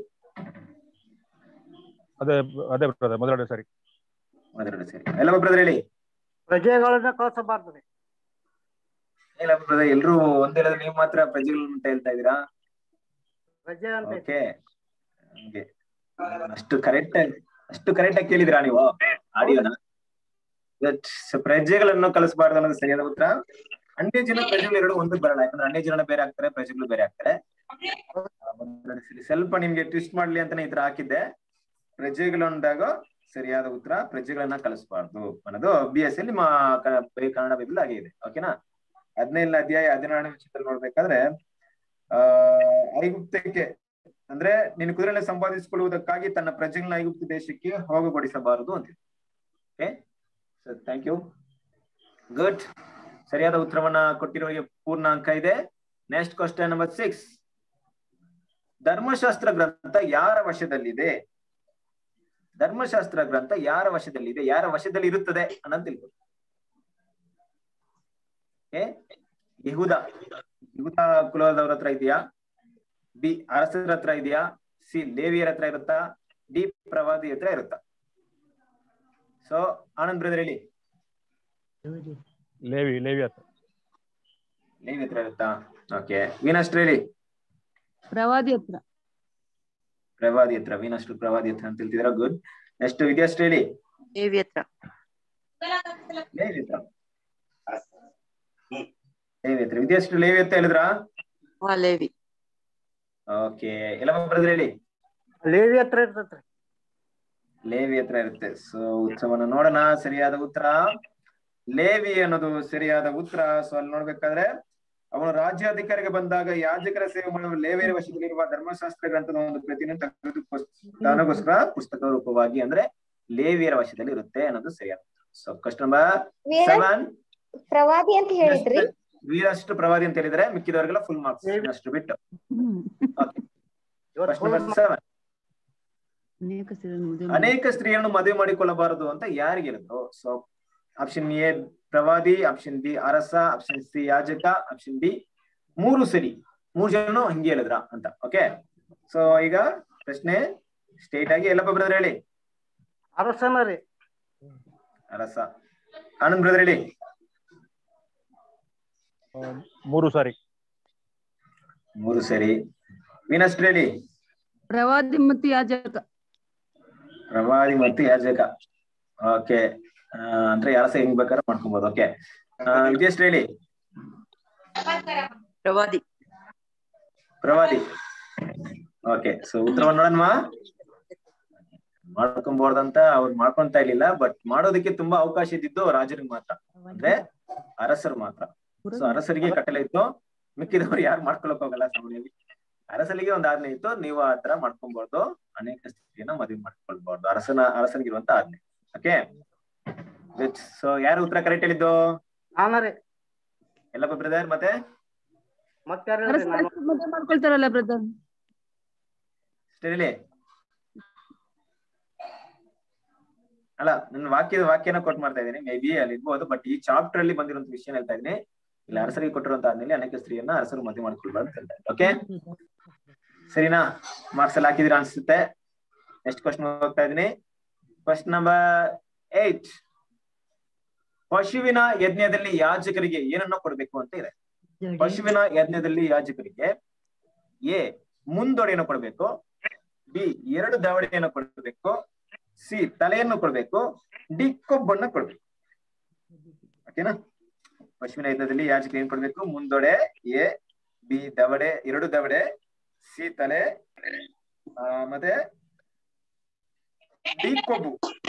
ಅದೇ ಅದೇ ಬರ್ತದೆ ಮೊದಲೆರಡು ಸರಿ ಮೊದಲೆರಡು ಸರಿ ಎಲ್ಲ ಬ್ರದರ್ ಹೇಳಿ ಪ್ರಜೆಗಳನ್ನ ಕಳ್ಸಬಾರ್ದ್ರಿ ಇಲ್ಲ ಬ್ರದರ್ ಎಲ್ರು ಒಂದ್ ಹೇಳಿದ್ರೆ ನೀವು ಮಾತ್ರ ಪ್ರಜೆಗಳು ಅಂತ ಹೇಳ್ತಾ ಇದೀರಾ ಪ್ರಜೆ ಅಂತ ಐತಿ. ಓಕೆ ಹಂಗೆ ಅಷ್ಟು ಕರೆಕ್ಟ್ ಅಷ್ಟು ಕರೆಕ್ಟ್ ಆಗಿ ಕೇಳಿದ್ರಾ ನೀವು ಆಡಿಯೋನ ಪ್ರಜೆಗಳನ್ನು ಕಳಿಸಬಾರ್ದು ಅನ್ನೋದು ಸರಿಯಾದ ಉತ್ತರ ಅನ್ಯ ಜನ ಪ್ರಜೆಗಳು ಎರಡು ಒಂದು ಬರಲ್ಲ ಯಾಕಂದ್ರೆ ಅನ್ಯ ಜನ ಬೇರೆ ಆಗ್ತಾರೆ ಪ್ರಜೆಗಳು ಬೇರೆ ಆಗ್ತಾರೆ ಸ್ವಲ್ಪ ನಿಮ್ಗೆ ಟ್ವಿಸ್ಟ್ ಮಾಡ್ಲಿ ಅಂತಾನೆ ಈ ತರ ಹಾಕಿದ್ದೆ ಪ್ರಜೆಗಳು ಅಂದಾಗ ಸರಿಯಾದ ಉತ್ತರ ಪ್ರಜೆಗಳನ್ನ ಕಳಿಸಬಾರ್ದು ಅನ್ನೋದು ಬಿ ಎಸ್ ಎಲ್ ನಿಮ್ಮ ಕ- ಬೈ- ಕನ್ನಡ ಬೈಬಲ್ ಹಾಗೆ ಇದೆ ಓಕೆನಾ ಹದಿನೈದನೇ ಅಧ್ಯಾಯ ಹದಿನಾರನೇ ವಿಷಯದಲ್ಲಿ ನೋಡ್ಬೇಕಾದ್ರೆ ಆ ಐಗುಪ್ತಕ್ಕೆ ಅಂದ್ರೆ ನಿನ್ನ ಕುದುರೆನ ಸಂಪಾದಿಸಿಕೊಳ್ಳುವುದಕ್ಕಾಗಿ ತನ್ನ ಪ್ರಜೆಗಳನ್ನ ಐಗುಪ್ತ ದೇಶಕ್ಕೆ ಹೋಗಗೊಡಿಸಬಾರದು ಅಂತ ಓಕೆ ಥ್ಯಾಂಕ್ ಯು ಗುಡ್ ಸರಿಯಾದ ಉತ್ತರವನ್ನ ಕೊಟ್ಟಿರೋರಿಗೆ ಪೂರ್ಣ ಅಂಕ ಇದೆ ನೆಕ್ಸ್ಟ್ ಕ್ವಶನ್ ನಂಬರ್ ಸಿಕ್ಸ್ ಧರ್ಮಶಾಸ್ತ್ರ ಗ್ರಂಥ ಯಾರ ವಶದಲ್ಲಿದೆ ಧರ್ಮಶಾಸ್ತ್ರ ಗ್ರಂಥ ಯಾರ ವಶದಲ್ಲಿದೆ ಯಾರ ವಶದಲ್ಲಿ ಇರುತ್ತದೆ ಅನ್ನೋದು ತಿಳ್ಕೊಳ್ಳಿ Okay? ಯಹೂದ ಯಹೂದ ಕುಲದವ್ರ ಹತ್ರ ಇದೆಯಾ ಬಿ ಅರಸರ ಹತ್ರ ಇದೆಯಾ ಸಿ ಲೇವಿಯರ ಹತ್ರ ಇರುತ್ತಾ ಡಿ ಪ್ರವಾದಿ ಹತ್ರ ಇರುತ್ತಾ ಸೊ ಆನಂದ್ ಬ್ರದರ್ ಹೇಳಿ ಲೇವಿ ಲೇವಿ ಹತ್ರ ಲೇವಿ ಹತ್ರ ಇರುತ್ತಾ ಓಕೆ ವೀನಷ್ಟ್ರ ಹೇಳಿ ಪ್ರವಾದಿ ಹತ್ರ ಪ್ರವಾದಿ ಹತ್ರ ವೀನಷ್ಟ್ರ ಪ್ರವಾದಿ ಹತ್ರ ಅಂತ ಹೇಳ್ತಿದ್ರ ಗುಡ್ ನೆಕ್ಸ್ಟ್ ವಿದ್ಯಾಶ್ರೀ ಹೇಳಿ ದೇವಿ ಹತ್ರ ಲೇವಿ ಹತ್ರ ಲೇವಿ ಹತ್ರ ವಿದ್ಯಾಶ್ರೀ ಲೇವಿ ಹತ್ರ ಹೇಳಿದ್ರಾ ಹಾ ಲೇವಿ ಓಕೆ ಎಲ್ಲ ಬ್ರದರ್ ಹೇಳಿ ಲೇವಿ ಹತ್ರ ಇರ್ತೈತ್ರಿ ಲೇವಿ ಹತ್ರ ಇರುತ್ತೆ ಸೊ ಉತ್ಸವನ ನೋಡೋಣ ಸರಿಯಾದ ಉತ್ತರ ಲೇವಿ ಅನ್ನೋದು ಸರಿಯಾದ ಉತ್ತರ ಸೊ ಅಲ್ಲಿ ನೋಡ್ಬೇಕಾದ್ರೆ ಅವನು ರಾಜ್ಯಾಧಿಕಾರಿಗೆ ಬಂದಾಗ ಯಾಜಕರ ಸೇವೆ ಮಾಡುವ ಲೇವಿಯರ ವಶದಲ್ಲಿರುವ ಧರ್ಮಶಾಸ್ತ್ರ ಗ್ರಂಥದ ಒಂದು ಪ್ರತಿಯನ್ನು ತೆಗೆದು ತಾನಗೋಸ್ಕರ ಪುಸ್ತಕ ರೂಪವಾಗಿ ಅಂದ್ರೆ ಲೇವಿಯರ ವಶದಲ್ಲಿ ಇರುತ್ತೆ ಅನ್ನೋದು ಸರಿಯಾದ ಸೊ ಕ್ವಶನ್ ನಂಬರ್ ವೀರ ಸೆವೆನ್ ಪ್ರವಾದಿ ಅಂತ ಹೇಳಿದ್ರಿ ವೀರಷ್ಟು ಪ್ರವಾದಿ ಅಂತ ಹೇಳಿದ್ರೆ ಮಿಕ್ಕಿದವರಿಗೆಲ್ಲ ಫುಲ್ ಮಾರ್ಕ್ಸ್ ಅಷ್ಟು ಬಿಟ್ಟು ಇವತ್ತು ಕ್ವಶನ್ ನಂಬರ್ ಸೆವೆನ್ ಅನೇಕ ಸ್ತ್ರೀಯರನ್ನು ಮದುವೆ ಮಾಡಿ- ಅನೇಕ ಸ್ತ್ರೀಯನ್ನು ಮದುವೆ ಮಾಡಿಕೊಳ್ಳಬಾರದು ಅಂತ ಯಾರಿಗೆ ಇರುತ್ತೋ ಸೊ ಆಪ್ಷನ್ ಎ ಪ್ರವಾದಿ ಆಪ್ಷನ್ ಬಿ ಅರಸ ಆಪ್ಷನ್ ಸಿ ಯಾಜಕ ಆಪ್ಷನ್ ಡಿ ಮೂರು ಸರಿ ಮೂರು ಜನ ಹಿಂಗೆ ಹೇಳಿದ್ರ ಅಂತ ಓಕೆ ಸೊ ಈಗ ಪ್ರಶ್ನೆ ಸ್ಟೇಟ್ ಆಗಿ ಎಲ್ಲಪ್ಪ ಬ್ರದರ್ ಹೇಳಿ ಅರಸನ ರೀ ಅರಸ ಆನಂದ್ ಬ್ರದರ್ ಹೇಳಿ ಆ, ಮೂರು ಸಾರಿ ಮೂರು ಸರಿ ವೀನಸ್ಟ್ ಹೇಳಿ ಪ್ರವಾದಿ ಮತ್ತು ಯಾಜಕ ಪ್ರವಾದಿ ಮತ್ತು ಯಾಜಕ ಓಕೆ ಅಂದ್ರೆ ಯಾರಸ ಹೆಂಗ್ ಬೇಕಾದ್ರೆ ಮಾಡ್ಕೊಬಹುದು ಓಕೆ ವಿದ್ಯಾಶ್ರೀ ಹೇಳಿ ಪ್ರವಾದಿ ಪ್ರವಾದಿ ಓಕೆ ಸೊ ಉತ್ತರವನ್ನು ನೋಡೋಣ ಮಾಡ್ಕೊಂಬಾರ್ದಂತ ಅವ್ರು ಮಾಡ್ಕೊಂತ ಇರ್ಲಿಲ್ಲ ಬಟ್ ಮಾಡೋದಕ್ಕೆ ತುಂಬಾ ಅವಕಾಶ ಇದ್ದಿದ್ದು ರಾಜರಿಗೆ ಮಾತ್ರ ಅಂದ್ರೆ ಅರಸರು ಮಾತ್ರ ಸೊ ಅರಸರಿಗೆ ಕಟ್ಟಲೆ ಇತ್ತು ಮಿಕ್ಕಿದವ್ರು ಯಾರು ಮಾಡ್ಕೊಳಕ್ ಹೋಗಲ್ಲ ಸಾಮಾನ್ಯವಾಗಿ ಅರಸರಿಗೆ ಒಂದ್ ಆಜ್ಞೆ ಇತ್ತು ನೀವು ಆ ತರ ಮಾಡ್ಕೊಬಾರ್ದು ಅನೇಕ ಸ್ಥಿತಿಯನ್ನ ಮದುವೆ ಮಾಡ್ಕೊಳ್ಬಾರ್ದು ಅರಸನ ಅರಸನಿಗಿರುವಂತ ಆಜ್ಞೆ ಓಕೆ ಸೊ ಯಾರು ಉತ್ತರ ಕರೆಕ್ಟ್ ಹೇಳಿದ್ದು ನಾನ ರೀ ಎಲ್ಲಪ್ಪ ಬ್ರದರ್ ಮತ್ತೆ ಮತ್ತಾರ ಅರಸ ಮದುವೆ ಮಾಡ್ಕೊಳ್ತಾರಲ್ಲ ಬ್ರದರ್ ಇಷ್ಟ ಹೇಳಿ ಅಲ್ಲ ನನ್ನ ವಾಕ್ಯದ ವಾಕ್ಯನ ಕೊಟ್ ಮಾಡ್ತಾ ಇದ್ದೀನಿ ಮೇ ಬಿ ಅಲ್ಲಿ ಇರ್ಬೋದು ಬಟ್ ಈ ಚಾಪ್ಟರ್ ಅಲ್ಲಿ ಬಂದಿರುವಂತ ವಿಷಯ ಹೇಳ್ತಾ ಇದ್ದೀನಿ ಇಲ್ಲಿ ಅರಸರಿಗೆ ಕೊಟ್ಟಿರುವಂತ ಆದ್ಮೇಲೆ ಅನೇಕ ಸ್ತ್ರೀಯನ್ನ ಅರಸರು ಮದುವೆ ಮಾಡ್ಕೊಳ್ಬಾರ್ದು ಅಂತ ಹೇಳ್ತಾ ಓಕೆ ಸರಿನಾ ಮಾರ್ಕ್ಸ್ ಅಲ್ಲಿ ಹಾಕಿದಿರ ಅನ್ಸುತ್ತೆ ನೆಕ್ಸ್ಟ್ ಕ್ವಶನ್ ಹೋಗ್ತಾ ಇದೀನಿ ಕ್ವಶನ್ ನಂಬರ್ ಏಟ್ ಪಶುವಿನ ಯಜ್ಞದಲ್ಲಿ ಯಾಜಕರಿಗೆ ಏನನ್ನ ಕೊಡ್ಬೇಕು ಅಂತ ಇದೆ ಪಶುವಿನ ಯಜ್ಞದಲ್ಲಿ ಯಾಜಕರಿಗೆ ಎ ಮುಂದೊಡೆಯನ್ನು ಕೊಡ್ಬೇಕು ಬಿ ಎರಡು ದವಡೆಯನ್ನು ಕೊಡ್ಬೇಕು ಸಿ ತಲೆಯನ್ನು ಕೊಡ್ಬೇಕು ಡಿ ಕೊಬ್ಬನ್ನ ಕೊಡ್ಬೇಕು ಓಕೆನಾ ಪಶುವಿನ ಯಜ್ಞದಲ್ಲಿ ಯಾಜಕರಿಗೆ ಏನ್ ಕೊಡ್ಬೇಕು ಮುಂದೊಡೆ ಎ ಬಿ ದವಡೆ ಎರಡು ದವಡೆ ಸಿ ತಲೆ ಆ, ಮತ್ತೆ ಡಿ ಕೊಬ್ಬು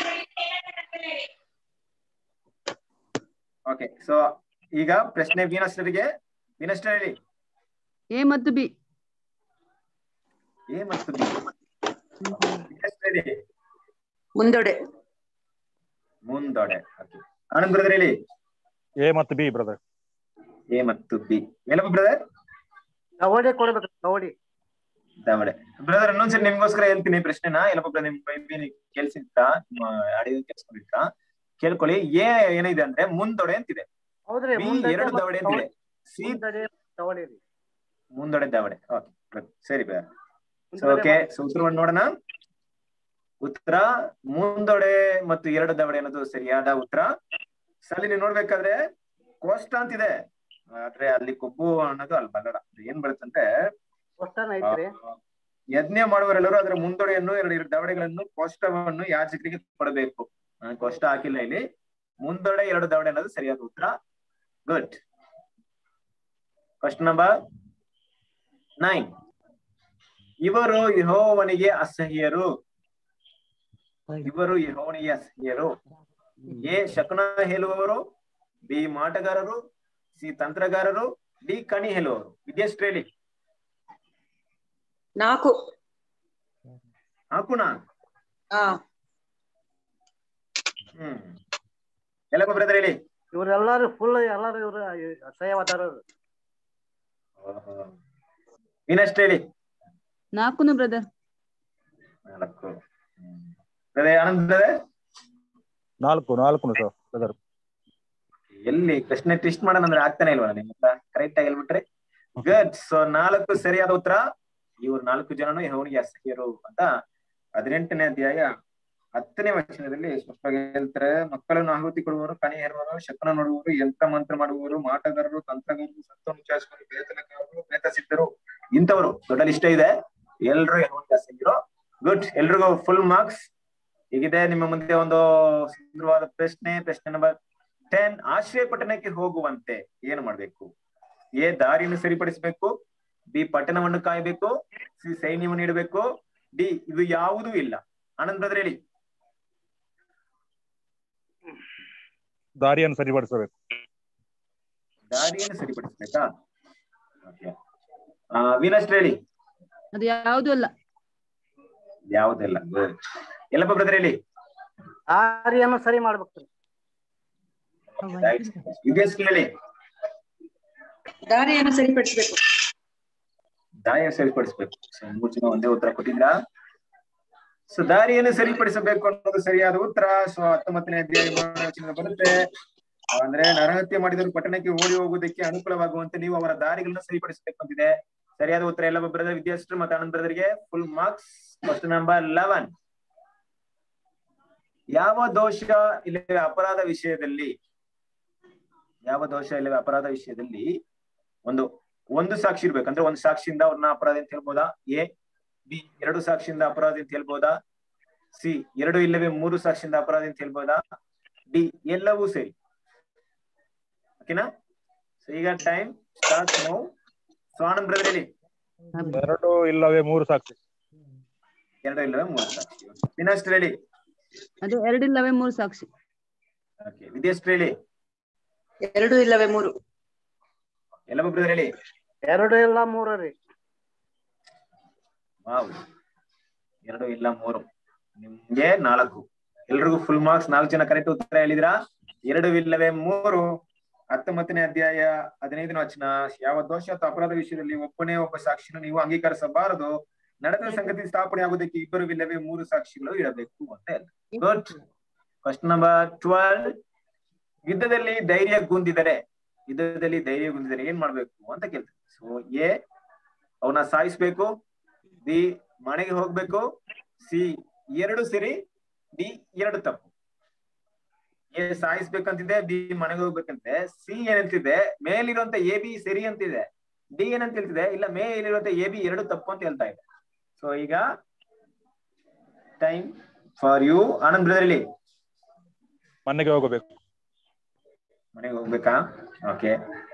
ಓಕೆ ಸೊ ಈಗ ಪ್ರಶ್ನೆ ವೀನಸ್ಟರಿಗೆ ವೀನಸ್ಟರ್ ಹೇಳಿ ಎ ಮತ್ತು ಬಿ ಎ ಮತ್ತು ಬಿ ವೀನಸ್ಟರ್ ಹೇಳಿ ಮುಂದೊಡೆ ಮುಂದೊಡೆ Okay. ಆನಂದ್ ಬ್ರದರ್ ಹೇಳಿ ಎ ಮತ್ತು ಬಿ ಬ್ರದರ್ ಎ ಮತ್ತು ಬಿ ಮೇಲಪ್ಪ ಬ್ರದರ್ ಕವಡೆ ಕೊಡ್ಬೇಕು ಕವಡಿ ದವಡೆ ಬ್ರದರ್ ಇನ್ನೊಂದ್ಸರಿ ನಿಮ್ಗೋಸ್ಕರ ಹೇಳ್ತೀನಿ ಪ್ರಶ್ನೆನ ಎಲ್ಲಪ್ಪ ಬ್ರದರ್ ನಿಮ್ ಬೈಬಿ ಕೇಳ್ಸಿದ್ರ ನಿಮ್ಮ ಅಡಿಗೆ ಕೇಳಿಸ್ಕೊಂಡಿದ್ರ ಕೇಳ್ಕೊಳ್ಳಿ ಎ ಏನಿದೆ ಅಂದ್ರೆ ಮುಂದೊಡೆ ಅಂತಿದೆ ಹೌದ್ರಿ ಬಿ ಮುಂದೊಡೆ ಎರಡು ಮತ್ತು ದವಡೆ ಅಂತಿದೆ ಸಿ ಮುಂದೊಡೆ ಕವಡೆ ರೀ ಮುಂದೊಡೆ ದವಡೆ ಓಕೆ ಸರಿ ಬ್ರದರ್ ಸೊ ಮುಂದೊಡೆ ಓಕೆ ಸೊ ಉತ್ತರವನ್ನು ನೋಡೋಣ ಉತ್ತರ ಮುಂದೊಡೆ ಮತ್ತು ಎರಡು ದವಡೆ ಅನ್ನೋದು ಸರಿಯಾದ ಉತ್ತರ ಸಲಿ ನೀವು ನೋಡ್ಬೇಕಾದ್ರೆ ಕೋಷ್ಟ ಅಂತಿದೆ ಆದ್ರೆ ಅಲ್ಲಿ ಕೊಬ್ಬು ಅನ್ನೋದು ಅಲ್ಲಿ ಬರಲ್ಲ ಏನ್ ಬರುತ್ತಂದ್ರೆ ಕೊಷ್ಟನ ಐತ್ರಿ ಆ, ಯಜ್ಞ ಮಾಡುವವರೆಲ್ಲರೂ ಅದರ ಮುಂದೊಡೆಯನ್ನು ಎರಡು ಎರಡು ದವಡೆಗಳನ್ನು ಕೋಷ್ಟವನ್ನು ಯಾಜಕರಿಗೆ ಕೊಡಬೇಕು ನಾನು ಕೋಷ್ಟ ಹಾಕಿಲ್ಲ ಇಲ್ಲಿ ಮುಂದೊಡೆ ಎರಡು ದವಡೆ ಅನ್ನೋದು ಸರಿಯಾದ ಉತ್ತರ ಗುಡ್ ಕ್ವಶನ್ ನಂಬರ್ ನೈನ್ ಇವರು ಯಹೋವನಿಗೆ ಅಸಹ್ಯರು ಇವರು ಯಹೋವನಿಗೆ ಅಸಹ್ಯರು ಎ ಶಕುನ ಹೇಳುವವರು ಬಿ ಮಾಟಗಾರರು ಸಿ ತಂತ್ರಗಾರರು ಡಿ ಕಣಿ ಹೇಳುವವರು ವಿದ್ಯಾಶ್ರೀ ಹೇಳಿ ನಾಲ್ಕು ಹಾಕುಣ ಹಾ ಹ್ಮ್ ಎಲ್ಲ ಬ್ರದರ್ ಹೇಳಿ ಇವ್ರೆಲ್ಲಾರು ಫುಲ್ ಎಲ್ಲಾರು ಇವ್ರು ಅಸಹ್ಯವಾದಾರ ವಿನಷ್ಟ್ ಹೇಳಿ ನಾಲ್ಕುನು ಬ್ರದರ್ ನಾಲ್ಕು ಬ್ರದರ್ ಆನಂದ್ ಬ್ರದರ್ ನಾಲ್ಕು ನಾಲ್ಕು ಸರ್ ಬ್ರದರ್ ಎಲ್ಲಿ ಪ್ರಶ್ನೆ ಟ್ವಿಸ್ಟ್ ಮಾಡೋಣ ಅಂದ್ರೆ ಆಗ್ತಾನೆ ಇಲ್ವಾ ನಿಮ್ಮ ಹತ್ರ ಕರೆಕ್ಟ್ ಆಗಿ ಹೇಳ್ಬಿಟ್ರೆ ಗುಡ್ ಸೊ ನಾಲ್ಕು ಸರಿಯಾದ ಉತ್ತರ ಇವ್ರು ನಾಲ್ಕು ಜನನು ಯಹೋವನಿಗೆ ಅಸಹ್ಯರು ಅಂತ ಹದಿನೆಂಟನೇ ಅಧ್ಯಾಯ ಹತ್ತನೇ ವಚನದಲ್ಲಿ ಸ್ಪಷ್ಟವಾಗಿ ಹೇಳ್ತಾರೆ ಮಕ್ಕಳನ್ನು ಆಹುತಿ ಕೊಡುವವರು ಕಣಿ ಹೇರುವವರು ಶಕನ ನೋಡುವವರು ಯಂತ್ರ ಮಂತ್ರ ಮಾಡುವವರು ಮಾಟಗಾರರು ತಂತ್ರಗಾರರು ಸತ್ವವನ್ನು ವಿಚಾರಿಸುವರು ಬೇತನಗಾರರು ಬೇತ ಸಿದ್ಧರು ಇಂಥವರು ದೊಡ್ಡ ಲಿಸ್ಟ್ ಇದೆ ಎಲ್ರು ಯಹೋವನಿಗೆ ಅಸಹ್ಯರು ಗುಡ್ ಎಲ್ರಿಗೂ ಫುಲ್ ಮಾರ್ಕ್ಸ್ ಹೀಗಿದೆ ನಿಮ್ಮ ಮುಂದೆ ಒಂದು ಸುಂದರವಾದ ಪ್ರಶ್ನೆ ಪ್ರಶ್ನೆ ನಂಬರ್ ಟೆನ್ ಆಶ್ರಯ ಪಟ್ಟಣಕ್ಕೆ ಹೋಗುವಂತೆ ಏನು ಮಾಡ್ಬೇಕು ಎ ದಾರಿಯನ್ನು ಸರಿಪಡಿಸಬೇಕು ಬಿ ಪಟ್ಟಣವನ್ನು ಕಾಯಬೇಕು ಸಿ ಸೈನ್ಯವನ್ನು ಇಡಬೇಕು ಡಿ ಇದು ಯಾವುದೂ ಇಲ್ಲ ಆನಂದ್ ಬ್ರದರ್ ಹೇಳಿ ದಾರಿಯನ್ನು ಸರಿಪಡಿಸಬೇಕು ದಾರಿಯನ್ನು ಸರಿಪಡಿಸ್ಬೇಕಾ ಓಕೆ ವೀನಸ್ಟ್ ಹೇಳಿ ಅದು ಯಾವುದು ಅಲ್ಲ ಯಾವುದಿಲ್ಲ ಎಲ್ಲಪ್ಪ ಬ್ರದರ್ ಹೇಳಿ ದಾರಿಯನ್ನು ಸರಿ ಮಾಡ್ಬೇಕ್ರಿ ವಿದೇಶ್ ಹೇಳಿ ದಾರಿಯನ್ನು ಸರಿಪಡಿಸಬೇಕು ದಾರಿಯನ್ನು ಸರಿಪಡಿಸಬೇಕು ಸೊ ಮೂರು ಜನ ಒಂದೇ ಉತ್ತರ ಕೊಟ್ಟಿದ್ರಾ ಸೊ ದಾರಿಯನ್ನು ಸರಿಪಡಿಸಬೇಕು ಅನ್ನೋದು ಸರಿಯಾದ ಉತ್ತರ ಸೊ ಹತ್ತೊಂಬತ್ತನೇ ಅಧ್ಯಾಯ ಮೂರನೇ ವಚನದಲ್ಲಿ ಬರುತ್ತೆ ಅಂದ್ರೆ ನರಹತ್ಯೆ ಮಾಡಿದವರು ಪಟ್ಟಣಕ್ಕೆ ಓಡಿ ಹೋಗುವುದಕ್ಕೆ ಅನುಕೂಲವಾಗುವಂತೆ ನೀವು ಅವರ ದಾರಿಗಳನ್ನ ಸರಿಪಡಿಸಬೇಕು ಅಂತಿದೆ ಸರಿಯಾದ ಉತ್ತರ ಎಲ್ಲ ಬ್ರದರ್ ವಿದ್ಯಾರ್ಥಿ ಮತ್ತು ಆನಂದ್ ಬ್ರದರ್ಗೆ full marks first number eleven ಯಾವ ದೋಷ ಇಲ್ಲವೇ ಅಪರಾಧ ವಿಷಯದಲ್ಲಿ ಯಾವ ದೋಷ ಇಲ್ಲವೇ ಅಪರಾಧ ವಿಷಯದಲ್ಲಿ ಒಂದು ಒಂದು ಸಾಕ್ಷಿ ಇರ್ಬೇಕು ಅಂದ್ರೆ ಒಂದು ಸಾಕ್ಷಿಯಿಂದ ಅವ್ರನ್ನ ಅಪರಾಧಿ ಅಂತ ಹೇಳ್ಬೋದಾ ಎ ಬಿ ಎರಡು ಸಾಕ್ಷಿಯಿಂದ ಅಪರಾಧಿ ಅಂತ ಹೇಳ್ಬೋದಾ ಸಿ ಎರಡು ಇಲ್ಲವೇ ಮೂರು ಸಾಕ್ಷಿಯಿಂದ ಅಪರಾಧಿ ಅಂತ ಹೇಳ್ಬೋದಾ ಡಿ ಎಲ್ಲವೂ ಸರಿ ಓಕೆನಾ ಸೊ ಈಗ time start no so Anand brother ಹೇಳಿ ಎರಡು ಇಲ್ಲವೇ ಮೂರು ಸಾಕ್ಷಿ ಎರಡು ಇಲ್ಲವೇ ಮೂರು ಸಾಕ್ಷಿ ದಿನಸ್ಟ್ ಹೇಳಿ ಅದು ಎರಡಿಲ್ಲವೇ ಮೂರು ಸಾಕ್ಷಿ ಓಕೆ ವಿದೇಶ್ ಹೇಳಿ ಎರಡು ಇಲ್ಲವೇ ಮೂರು ಎಲ್ಲ ಬ್ರದರ್ ಹೇಳಿ ಎರಡು ಇಲ್ಲ ಮೂರು ರೀ ವಾವ್ ಎರಡು ಇಲ್ಲ ಮೂರು ನಿಮ್ಗೆ ನಾಲ್ಕು ಎಲ್ರಿಗೂ ಫುಲ್ ಮಾರ್ಕ್ಸ್ ನಾಲ್ಕು ಜನ ಕರೆಕ್ಟ್ ಉತ್ತರ ಹೇಳಿದಿರಾ ಎರಡು ಇಲ್ಲವೇ ಮೂರು ಹತ್ತೊಂಬತ್ತನೇ ಅಧ್ಯಾಯ ಹದಿನೈದನೇ ವಚನ ಯಾವ ದೋಷ ಅಥವಾ ಅಪರಾಧ ವಿಷಯದಲ್ಲಿ ಒಬ್ಬನೇ ಒಬ್ಬ ಸಾಕ್ಷಿಯನ್ನು ನೀವು ಅಂಗೀಕರಿಸಬಾರದು ನಡೆದ ಸಂಗತಿ ಸ್ಥಾಪನೆ ಆಗುವುದಕ್ಕೆ ಇಬ್ಬರು ಇಲ್ಲವೇ ಮೂರು ಸಾಕ್ಷಿಗಳು ಇಡಬೇಕು ಅಂತ ಗುಡ್ ಕ್ವಶನ್ ನಂಬರ್ ಟ್ವೆಲ್ ಯುದ್ಧದಲ್ಲಿ ಧೈರ್ಯ ಗುಂದಿದರೆ ಯುದ್ಧದಲ್ಲಿ ಧೈರ್ಯ ಗುಂದಿದರೆ ಏನ್ ಮಾಡ್ಬೇಕು ಅಂತ ಕೇಳ್ತಾರೆ ಸೊ ಎ ಅವನ ಸಾಯಿಸ್ಬೇಕು ಬಿ ಮನೆಗೆ ಹೋಗ್ಬೇಕು ಸಿ ಎರಡು ಸರಿ ಡಿ ಎರಡು ತಪ್ಪು ಎ ಸಾಯಿಸ್ಬೇಕಂತಿದೆ ಬಿ ಮನೆಗೆ ಹೋಗ್ಬೇಕಂತೆ ಸಿ ಏನಂತಿದೆ ಮೇಲಿರುವಂತ ಎ ಬಿ ಸರಿ ಅಂತಿದೆ ಡಿ ಏನಂತ ಹೇಳ್ತಿದೆ ಇಲ್ಲ ಮೇಲಿರುವಂತ ಎ ಬಿ ಎರಡು ತಪ್ಪು ಅಂತ ಹೇಳ್ತಾ ಇದೆ ಸೊ ಈಗ time for you Anand brother ಇಲ್ಲಿ ಮನೆಗೆ ಹೋಗಬೇಕು ಮನೆಗೆ ಹೋಗ್ಬೇಕಾ ಓಕೆ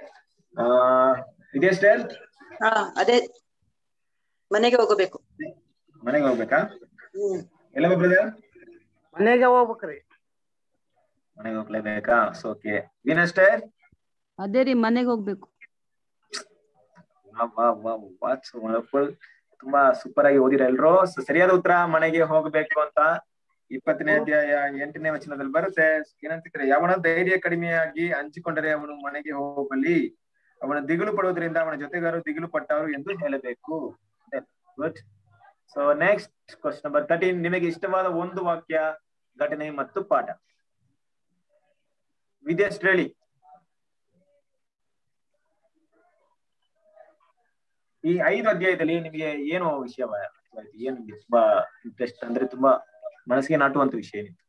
ಇದೇ ಸ್ಟೈಲ್ ಹಾ ಅದೇ ಮನೆಗೆ ಹೋಗಬೇಕು ಮನೆಗೆ ಹೋಗ್ಬೇಕಾ ಹ್ಮ್ ಎಲ್ಲ ಬ್ರದರ್ ಮನೆಗೆ ಹೋಗ್ಬೇಕ್ರಿ ಮನೆಗೆ ಹೋಗ್ಲೇಬೇಕಾ ಸೊ ಓಕೆ ವೀನಸ್ ಸ್ಟೈಲ್ ಅದೇ ರೀ ಮನೆಗೆ ಹೋಗ್ಬೇಕು ತುಂಬಾ ಸೂಪರ್ ಆಗಿ ಓದಿರ ಎಲ್ರು So, ಸರಿಯಾದ ಉತ್ತರ ಮನೆಗೆ ಹೋಗ್ಬೇಕು ಅಂತ ಇಪ್ಪತ್ತನೇ ಅಧ್ಯಾಯ ಎಂಟನೇ ವಚನದಲ್ಲಿ ಬರುತ್ತೆ ಏನಂತಿದ್ರೆ ಯಾವನ ಧೈರ್ಯ ಕಡಿಮೆಯಾಗಿ ಹಂಚಿಕೊಂಡರೆ ಅವನು ಮನೆಗೆ ಹೋಗಲಿ ಅವನ ದಿಗಿಲು ಪಡುವುದರಿಂದ ಅವನ ಜೊತೆಗಾರರು ದಿಗಿಲು ಪಟ್ಟವರು ಎಂದು ಹೇಳಬೇಕು good so next question number thirteen ನಿಮಗೆ ಇಷ್ಟವಾದ ಒಂದು ವಾಕ್ಯ ಘಟನೆ ಮತ್ತು ಪಾಠ ವಿದೇಶ್ ಹೇಳಿ ಈ ಐದು ಅಧ್ಯಾಯದಲ್ಲಿ ನಿಮಗೆ ಏನು ವಿಷಯ ಅರ್ಥವಾಯ್ತು? ಏನು ನಿಮ್ಗೆ ತುಂಬಾ ಇಂಟ್ರೆಸ್ಟ್ ಅಂದ್ರೆ ತುಂಬಾ ಮನಸ್ಸಿಗೆ ನಾಟುವಂತ ವಿಷಯ ಏನಿತ್ತು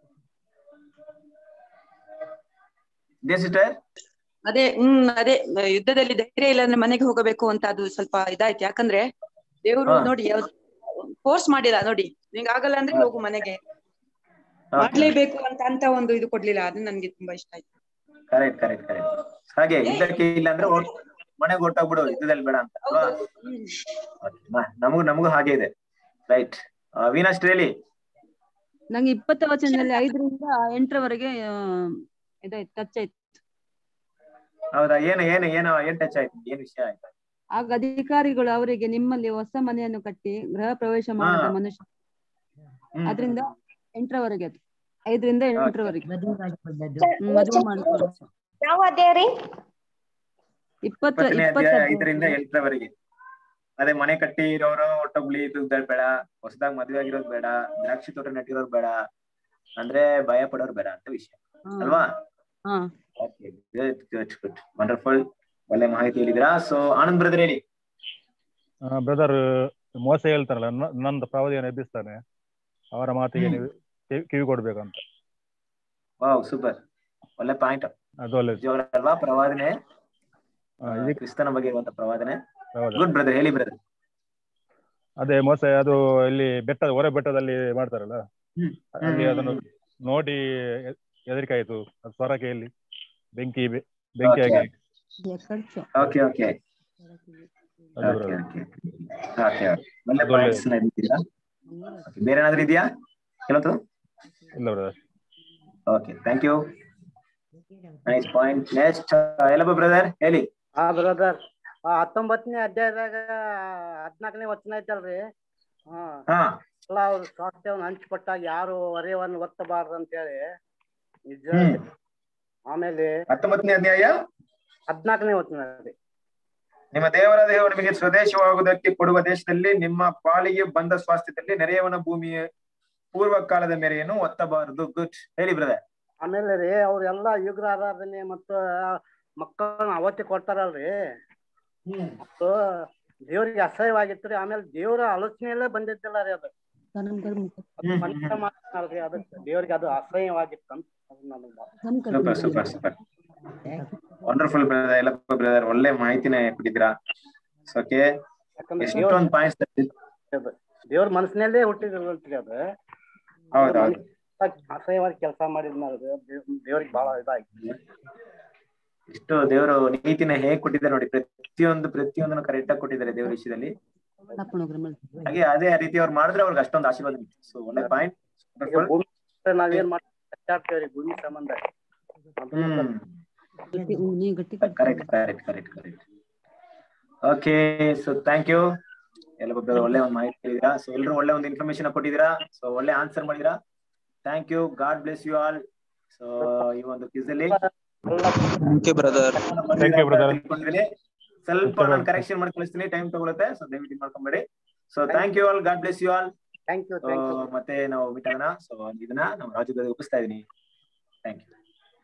ಇದೇ ಸಿಸ್ಟರ್ ಅದೇ ಹ್ಮ್ ಅದೇ ಯುದ್ಧದಲ್ಲಿ ಧೈರ್ಯ ಇಲ್ಲ ಅಂದ್ರೆ ಮನೆಗೆ ಹೋಗಬೇಕು ಅಂತ ಅದು ಸ್ವಲ್ಪ ಇದಾಯ್ತು ಯಾಕಂದ್ರೆ ದೇವ್ರು ಹಾ. ನೋಡಿ ಫೋರ್ಸ್ ಮಾಡಿಲ್ಲ ನೋಡಿ ನಿಂಗೆ ಆಗಲ್ಲ ಅಂದ್ರೆ ಹೋಗು ಮನೆಗೆ ಮಾಡ್ಲೇಬೇಕು ಅಂತ ಅಂತ ಒಂದು ಇದು ಕೊಡ್ಲಿಲ್ಲ ಅದು ನನ್ಗೆ ತುಂಬಾ ಇಷ್ಟ ಆಯ್ತು ಕರೆಕ್ಟ್ ಕರೆಕ್ಟ್ ಕರೆಕ್ಟ್ ಹಾಗೆ ಯುದ್ಧಕ್ಕೆ ಇಲ್ಲ ಅಂದ್ರೆ ಹೊರ್ಟ್- ಮನೆಗೆ ಹೊಟ್ಟೋಗ್ಬಿಡು ಯುದ್ಧದಲ್ಲಿ ಬೇಡ ಅಂತ ಅಲ್ವಾ ಹ್ಮ್. Okay, ಮ- ನಮಗೂ ನಮಗೂ ಹಾಗೆ ಇದೆ ರೈಟ್ ವೀನಸ್ ಹೇಳಿ ನಂಗೆ ಇಪ್ಪತ್ತ ವಚನದಲ್ಲಿ ಐದರಿಂದ ಎಂಟರವರೆಗೆ ಆ, ಇದಾಯ್ತು ಟಚ್ ಆಯ್ತು ಹೌದಾ ಏನು ಏನು ಏನು ಏನ್ ಟಚ್ ಆಯ್ತು ಏನ್ ವಿಷಯ ಆಯ್ತು ಆಗ ಅಧಿಕಾರಿಗಳು ಅವರಿಗೆ ನಿಮ್ಮಲ್ಲಿ ಹೊಸ ಮನೆಯನ್ನು ಕಟ್ಟಿ ಗೃಹ ಪ್ರವೇಶ ಮಾಡಿದ ಹಾ. ಮನುಷ್ಯ ಹ್ಮ್. ಅದರಿಂದ ಎಂಟರವರೆಗೆ ಅದು ಐದರಿಂದ ಎಂಟರವರೆಗೆ ಮದುವೆ ಮಾಡಿಕೊಂಡದ್ದು ಹ್ಮ್, ಮದುವೆ ಮಾಡ್ಕೊಳ್ಳೋ ಯಾವ ಅಧ್ಯಾಯ ರೀ ಇಪ್ಪತ್ತ ಇಪ್ಪತ್ತನೇ ಇಪ್ಪತ್ತ ಅಧ್ಯಾಯ ಐದರಿಂದ ಎಂಟರವರೆಗೆ ಅದೇ ಮನೆ ಕಟ್ಟಿ ಇರೋರು ಒಟ್ಟೊಬ್ಳಿ ಇದು ಬೇಡ ಹೊಸದಾಗಿ ಮದ್ವೆ ಆಗಿರೋದು ಬೇಡ ದ್ರಾಕ್ಷಿ ತೋಟ ನೆಟ್ಟಿರೋರು ಬೇಡ ಅಂದ್ರೆ ಭಯ ಪಡೋರು ಬೇಡ ಅಂತ ವಿಷಯ ಹಾ. ಅಲ್ವಾ ಹಾ okay good good good wonderful ಒಳ್ಳೆ ಮಾಹಿತಿ ಹೇಳಿದಿರಾ ಸೊ ಆನಂದ್ ಬ್ರದರ್ ಹೇಳಿ ಬ್ರದರ್ ಮೋಸ ಹೇಳ್ತಾರಲ್ಲ ನ- ನಂದು ಪ್ರವಾದಿಯನ್ನು ಎಬ್ಬಿಸ್ತಾನೆ ಅವರ ಮಾತಿಗೆ ಹ್ಮ್. ನೀವು ಕಿವಿ- ಕಿವಿ ಕೊಡ್ಬೇಕಂತ ವಾವ್ ಸೂಪರ್ ಒಳ್ಳೆ ಪಾಯಿಂಟ್ ಅದು ಒಳ್ಳೆ ಅಲ್ವಾ ಪ್ರವಾದನೆ ಆ, ಇದಕ್ಕೆ ಕ್ರಿಸ್ತನ ಬಗ್ಗೆ ಇರುವಂತ ಪ್ರವಾದನೆ ಹೌದಾ? ಗುಡ್ ಬ್ರದರ್ ಹೇಳಿ ಬ್ರದರ್ ಅದೇ ಮೋಸ ಅದು ಇಲ್ಲಿ ಬೆಟ್ಟ ಹೊರ ಬೆಟ್ಟದಲ್ಲಿ ಮಾಡ್ತಾರಲ್ಲ ಹ್ಮ್. ಅಲ್ಲಿ ಹ್ಮ್. ಅದನ್ನು ನೋಡಿ ಎ- ಹೆದರಿಕೆ ಆಯ್ತು ಅದು ಸ್ವರ ಕೇಳಿ ಬೆಂಕಿ ಬೆ- ಬೆಂಕಿಯಾಗಿ ಓಕೆ ಓಕೆ ಅದು ಓಕೆ brother. ಓಕೆ ಓಕೆ ಒಳ್ಳೆ ಅದು ಒಳ್ಳೆ- ಪಾಯಿಂಟ್ಸ್ ಇದ್ದೀರಾ Okay, ಬೇರೆ ಏನಾದ್ರು ಇದೆಯಾ ಕೇಳತ್ತು ಇಲ್ಲ brother okay thank you nice point next ಎಲ್ಲಪ್ಪ ಬ್ರದರ್ ಹೇಳಿ ಹಾ ಬ್ರದರ್ ಹತ್ತೊಂಬತ್ತನೇ ಅಧ್ಯಾಯದಾಗ ಹದ್ನಾಲ್ಕನೇ ವಚನ ಐತಲ್ರಿ ಹಾ ಹಾ ಎಲ್ಲ ಅವ್ರ ಸ್ವಾಸ್ಥ್ಯವನ್ನು ಹಂಚಿಕೊಟ್ಟಾಗ ಯಾರು ಹೊರೆಯನ್ನು ಒತ್ತಬಾರ್ದು ಅಂತ ಹೇಳಿ ನಿಜ ಹ್ಮ್ ಆಮೇಲೆ ಹತ್ತೊಂಬತ್ತನೇ ಅಧ್ಯಾಯ ಹದ್ನಾಲ್ಕನೇ ವಚನ ರೀ ನಿಮ್ಮ ದೇವರ ದೇವರು ನಿಮಗೆ ಸ್ವದೇಶವಾಗುವುದಕ್ಕೆ ಕೊಡುವ ದೇಶದಲ್ಲಿ ನಿಮ್ಮ ಪಾಲಿಗೆ ಬಂದ ಸ್ವಾಸ್ಥ್ಯದಲ್ಲಿ ನೆರೆಯವನ ಭೂಮಿಯ ಪೂರ್ವ ಕಾಲದ ಮೇರೆಯನ್ನು ಒತ್ತಬಾರದು ಗುಡ್ ಹೇಳಿ ಬ್ರದರ್ ಆಮೇಲೆ ರೀ ಅವ್ರೆಲ್ಲಾ ಯುಗ್ರ ಆರಾಧನೆ ಮತ್ತು ಮಕ್ಕಳನ್ನ ಅವತ್ತಿ ಕೊಡ್ತಾರಲ್ರಿ ಮತ್ತು ದೇವ್ರಿಗೆ ಅಸಹ್ಯವಾಗಿತ್ತು ರೀ ಆಮೇಲೆ ದೇವ್ರ ಆಲೋಚನೆಯಲ್ಲೇ ಬಂದಿದ್ದಿಲ್ಲ ರೀ ಅದು ಅದು ಮನುಷ್ಯ ಮಾತನಾಡ್ರಿ ಅದಕ್ಕೆ ದೇವ್ರಿಗೆ ಅದು ಅಸಹ್ಯವಾಗಿತ್ತು ಅಂತ ಅದು ನನಗೆ super super super wonderful brother ಎಲ್ಲಪ್ಪ ಬ್ರದರ್ ಒಳ್ಳೆ ಮಾಹಿತಿನ ಕೊಟ್ಟಿದ್ದೀರಾ ಓಕೆ ಯಾಕಂದ್ರೆ ದೇವ್ರ ಎಷ್ಟೊಂದು ಪಾಯಿಂಟ್ಸ್ ಅದು ದೇವ್ರ ಮನಸ್ಸಿನಲ್ಲೇ ಹುಟ್ಟಿದಿರುವಂತ್ರಿ ಅದು ಹೌದು ಹೌದು ಅಸಹ್ಯವಾಗಿ ಕೆಲಸ ಮಾಡಿದ್ನ ಅದು ದೇವ್- ದೇವ್ರಿಗೆ ಬಹಳ ಇದಾಯ್ತು ಎಷ್ಟು ದೇವರು ನೀತಿನ ಹೇಗ್ ಕೊಟ್ಟಿದ್ದಾರೆ ನೋಡಿ ಪ್ರತಿಯೊಂದು ಪ್ರತಿಯೊಂದನ್ನು ಕರೆಕ್ಟ್ ಆಗಿ ಕೊಟ್ಟಿದ್ದಾರೆ ದೇವರ ವಿಷಯದಲ್ಲಿ ಹಾಗೆ ಅದೇ ರೀತಿ ಅವ್ರು ಮಾಡಿದ್ರೆ ಅವ್ರಿಗೆ ಅಷ್ಟೊಂದು ಆಶೀರ್ವಾದ ಸೊ ಒಳ್ಳೆ ಪಾಯಿಂಟ್ ಈಗ ಭೂಮಿ ನಾವೇನ್ ಮಾಡ್ತೀವಿ ಕಚ್ಚಾಡ್ತೇವ್ರಿ ಭೂಮಿ ಸಂಬಂಧ ಹ್ಮ್ correct correct correct correct okay so thank you ಎಲ್ಲ ಬ್ರದರ್ ಒಳ್ಳೆ ಒಂದು ಮಾಹಿತಿ ಹೇಳಿದಿರಾ ಸೊ ಎಲ್ಲರೂ ಒಳ್ಳೆ ಒಂದು ಇನ್ಫಾರ್ಮೇಶನ್ ಕೊಟ್ಟಿದ್ದೀರಾ ಸೊ ಒಳ್ಳೆ ಆನ್ಸರ್ ಮಾಡಿದಿರಾ thank you God bless you all so ಈ ಒಂದು ಕ್ವಿಸ್ ಅಲ್ಲಿ thank you brother Thank you, brother. ತಿಳ್ಕೊಂಡಿದ್ದೀನಿ. ಸ್ವಲ್ಪ ನಾನು ಕರೆಕ್ಷನ್ ಮಾಡಿ ಕಳಿಸ್ತೀನಿ ಟೈಮ್ ತಗೊಳುತ್ತೆ ಸೊ ದಯವಿಟ್ಟು ಇದ್ ಮಾಡ್ಕೊಂಬೇಡಿ so thank you all God bless you all thank you thank you ಮತ್ತೆ ನಾವು ಬಿಟ್ಟೋಣ ಸೊ ಇದನ್ನ ನಾವು ರಾಜು ಗದ್ದೆ ಒಪ್ಪಿಸ್ತಾ ಇದೀನಿ thank you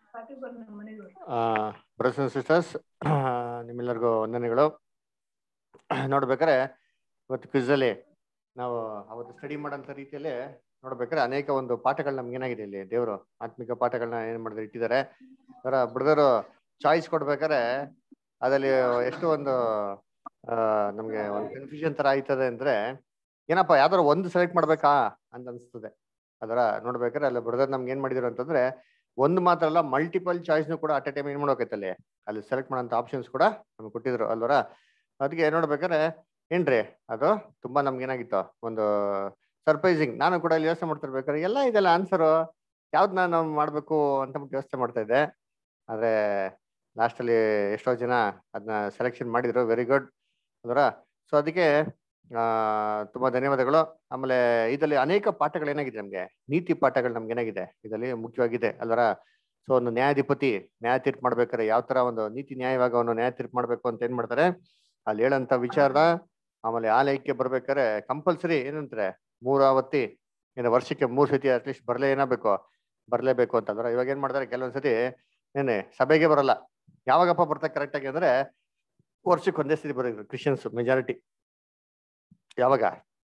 brothers and sisters ನಿಮ್ಮೆಲ್ಲರಿಗೂ ವಂದನೆಗಳು ನೋಡ್ಬೇಕಾದ್ರೆ ಇವತ್ತು ಕ್ವಿಜ್ ಅಲ್ಲಿ ನಾವು ಅವತ್ತು ಸ್ಟಡಿ ಮಾಡೋಂಥ ರೀತಿಯಲ್ಲಿ ನೋಡ್ಬೇಕಾದ್ರೆ ಅನೇಕ ಒಂದು ಪಾಠಗಳು ನಮ್ಗೆ ಏನಾಗಿದೆ ಇಲ್ಲಿ ದೇವರು ಆತ್ಮಿಕ ಪಾಠಗಳನ್ನ ಏನ್ ಮಾಡಿದ್ರೆ ಇಟ್ಟಿದ್ದಾರೆ ಅವರ ಬ್ರದರು ಚಾಯ್ಸ್ ಕೊಡ್ಬೇಕಾದ್ರೆ ಅದ್ರಲ್ಲಿ ಎಷ್ಟು ಒಂದು ಆ, ನಮ್ಗೆ ಒಂದು ಕನ್ಫ್ಯೂಷನ್ ತರ ಆಯ್ತದೆ ಅಂದ್ರೆ ಏನಪ್ಪ ಯಾವ್ದಾರು ಒಂದು ಸೆಲೆಕ್ಟ್ ಮಾಡ್ಬೇಕಾ ಅಂತ ಅನ್ಸ್ತದೆ ಅದರ ನೋಡ್ಬೇಕಾದ್ರೆ ಅಲ್ಲಿ ಬ್ರದರ್ ನಮ್ಗೆ ಏನ್ ಮಾಡಿದ್ರು ಅಂತಂದ್ರೆ ಒಂದು ಮಾತ್ರ ಅಲ್ಲ ಮಲ್ಟಿಪಲ್ ಚಾಯ್ಸ್ನು ಕೂಡ ಅಟ್ ಎ ಟೈಮ್ ಏನ್ ಮಾಡ್ಬೇಕೈತಲ್ಲಿ ಅಲ್ಲಿ ಸೆಲೆಕ್ಟ್ ಮಾಡೋಂಥ ಆಪ್ಷನ್ಸ್ ಕೂಡ ನಮ್ಗೆ ಕೊಟ್ಟಿದ್ರು ಅಲ್ವರ ಅದಕ್ಕೆ ನೋಡ್ಬೇಕಾದ್ರೆ ಏನ್ರಿ ಅದು ತುಂಬಾ ನಮ್ಗೆ ಏನಾಗಿತ್ತು ಒಂದು ಸರ್ಪ್ರೈಸಿಂಗ್ ನಾನು ಕೂಡ ಇಲ್ಲಿ ಯೋಚನೆ ಮಾಡ್ತಿರ್ಬೇಕಾದ್ರೆ ಎಲ್ಲ ಇದೆಲ್ಲ ಆನ್ಸರು ಯಾವ್ದು ನಾನು ಮಾಡ್ಬೇಕು ಅಂತ ಬಿಟ್ಟು ಯೋಚನೆ ಮಾಡ್ತಾ ಇದ್ದೆ ಆದ್ರೆ ಲಾಸ್ಟ್ ಅಲ್ಲಿ ಎಷ್ಟೋ ಜನ ಅದನ್ನ ಸೆಲೆಕ್ಷನ್ ಮಾಡಿದ್ರು ವೆರಿ ಗುಡ್ ಅದರ ಸೊ ಅದಕ್ಕೆ ಆ ತುಂಬಾ ಧನ್ಯವಾದಗಳು ಆಮೇಲೆ ಇದರಲ್ಲಿ ಅನೇಕ ಪಾಠಗಳು ಏನಾಗಿದೆ ನಮ್ಗೆ ನೀತಿ ಪಾಠಗಳು ನಮ್ಗೆ ಏನಾಗಿದೆ ಇದರಲ್ಲಿ ಮುಖ್ಯವಾಗಿದೆ ಅಲ್ವರ ಸೊ ಒಂದು ನ್ಯಾಯಾಧಿಪತಿ ನ್ಯಾಯ ತೀರ್ಪು ಮಾಡ್ಬೇಕಾದ್ರೆ ಯಾವ ತರ ಒಂದು ನೀತಿ ನ್ಯಾಯವಾಗಿ ಅವನು ನ್ಯಾಯ ತೀರ್ಪು ಮಾಡ್ಬೇಕು ಅಂತ ಏನ್ ಮಾಡ್ತಾರೆ ಅಲ್ಲಿ ಹೇಳಂತ ವಿಚಾರ ಆಮೇಲೆ ಆಲಯಕ್ಕೆ ಬರ್ಬೇಕಾದ್ರೆ ಕಂಪಲ್ಸರಿ ಏನಂತಾರೆ ಮೂರಾವತ್ತಿ ಏನು ವರ್ಷಕ್ಕೆ ಮೂರ್ ಸತಿ ಅಟ್ಲೀಸ್ಟ್ ಬರ್ಲೇ ಏನಾಗಬೇಕು ಬರ್ಲೇಬೇಕು ಅಂತಂದ್ರೆ ಇವಾಗ ಏನ್ ಮಾಡ್ತಾರೆ ಕೆಲವೊಂದ್ಸತಿ ಏನೇ ಸಭೆಗೆ ಬರಲ್ಲ ಯಾವಾಗಪ್ಪ ಬರ್ತಾರೆ ಕರೆಕ್ಟ್ ಆಗಿ ಅಂದ್ರೆ ವರ್ಷಕ್ಕೆ ಒಂದೇ ಸತಿ ಬರೋದು ಕ್ರಿಶ್ಚಿಯನ್ಸ್ ಮೆಜಾರಿಟಿ ಯಾವಾಗ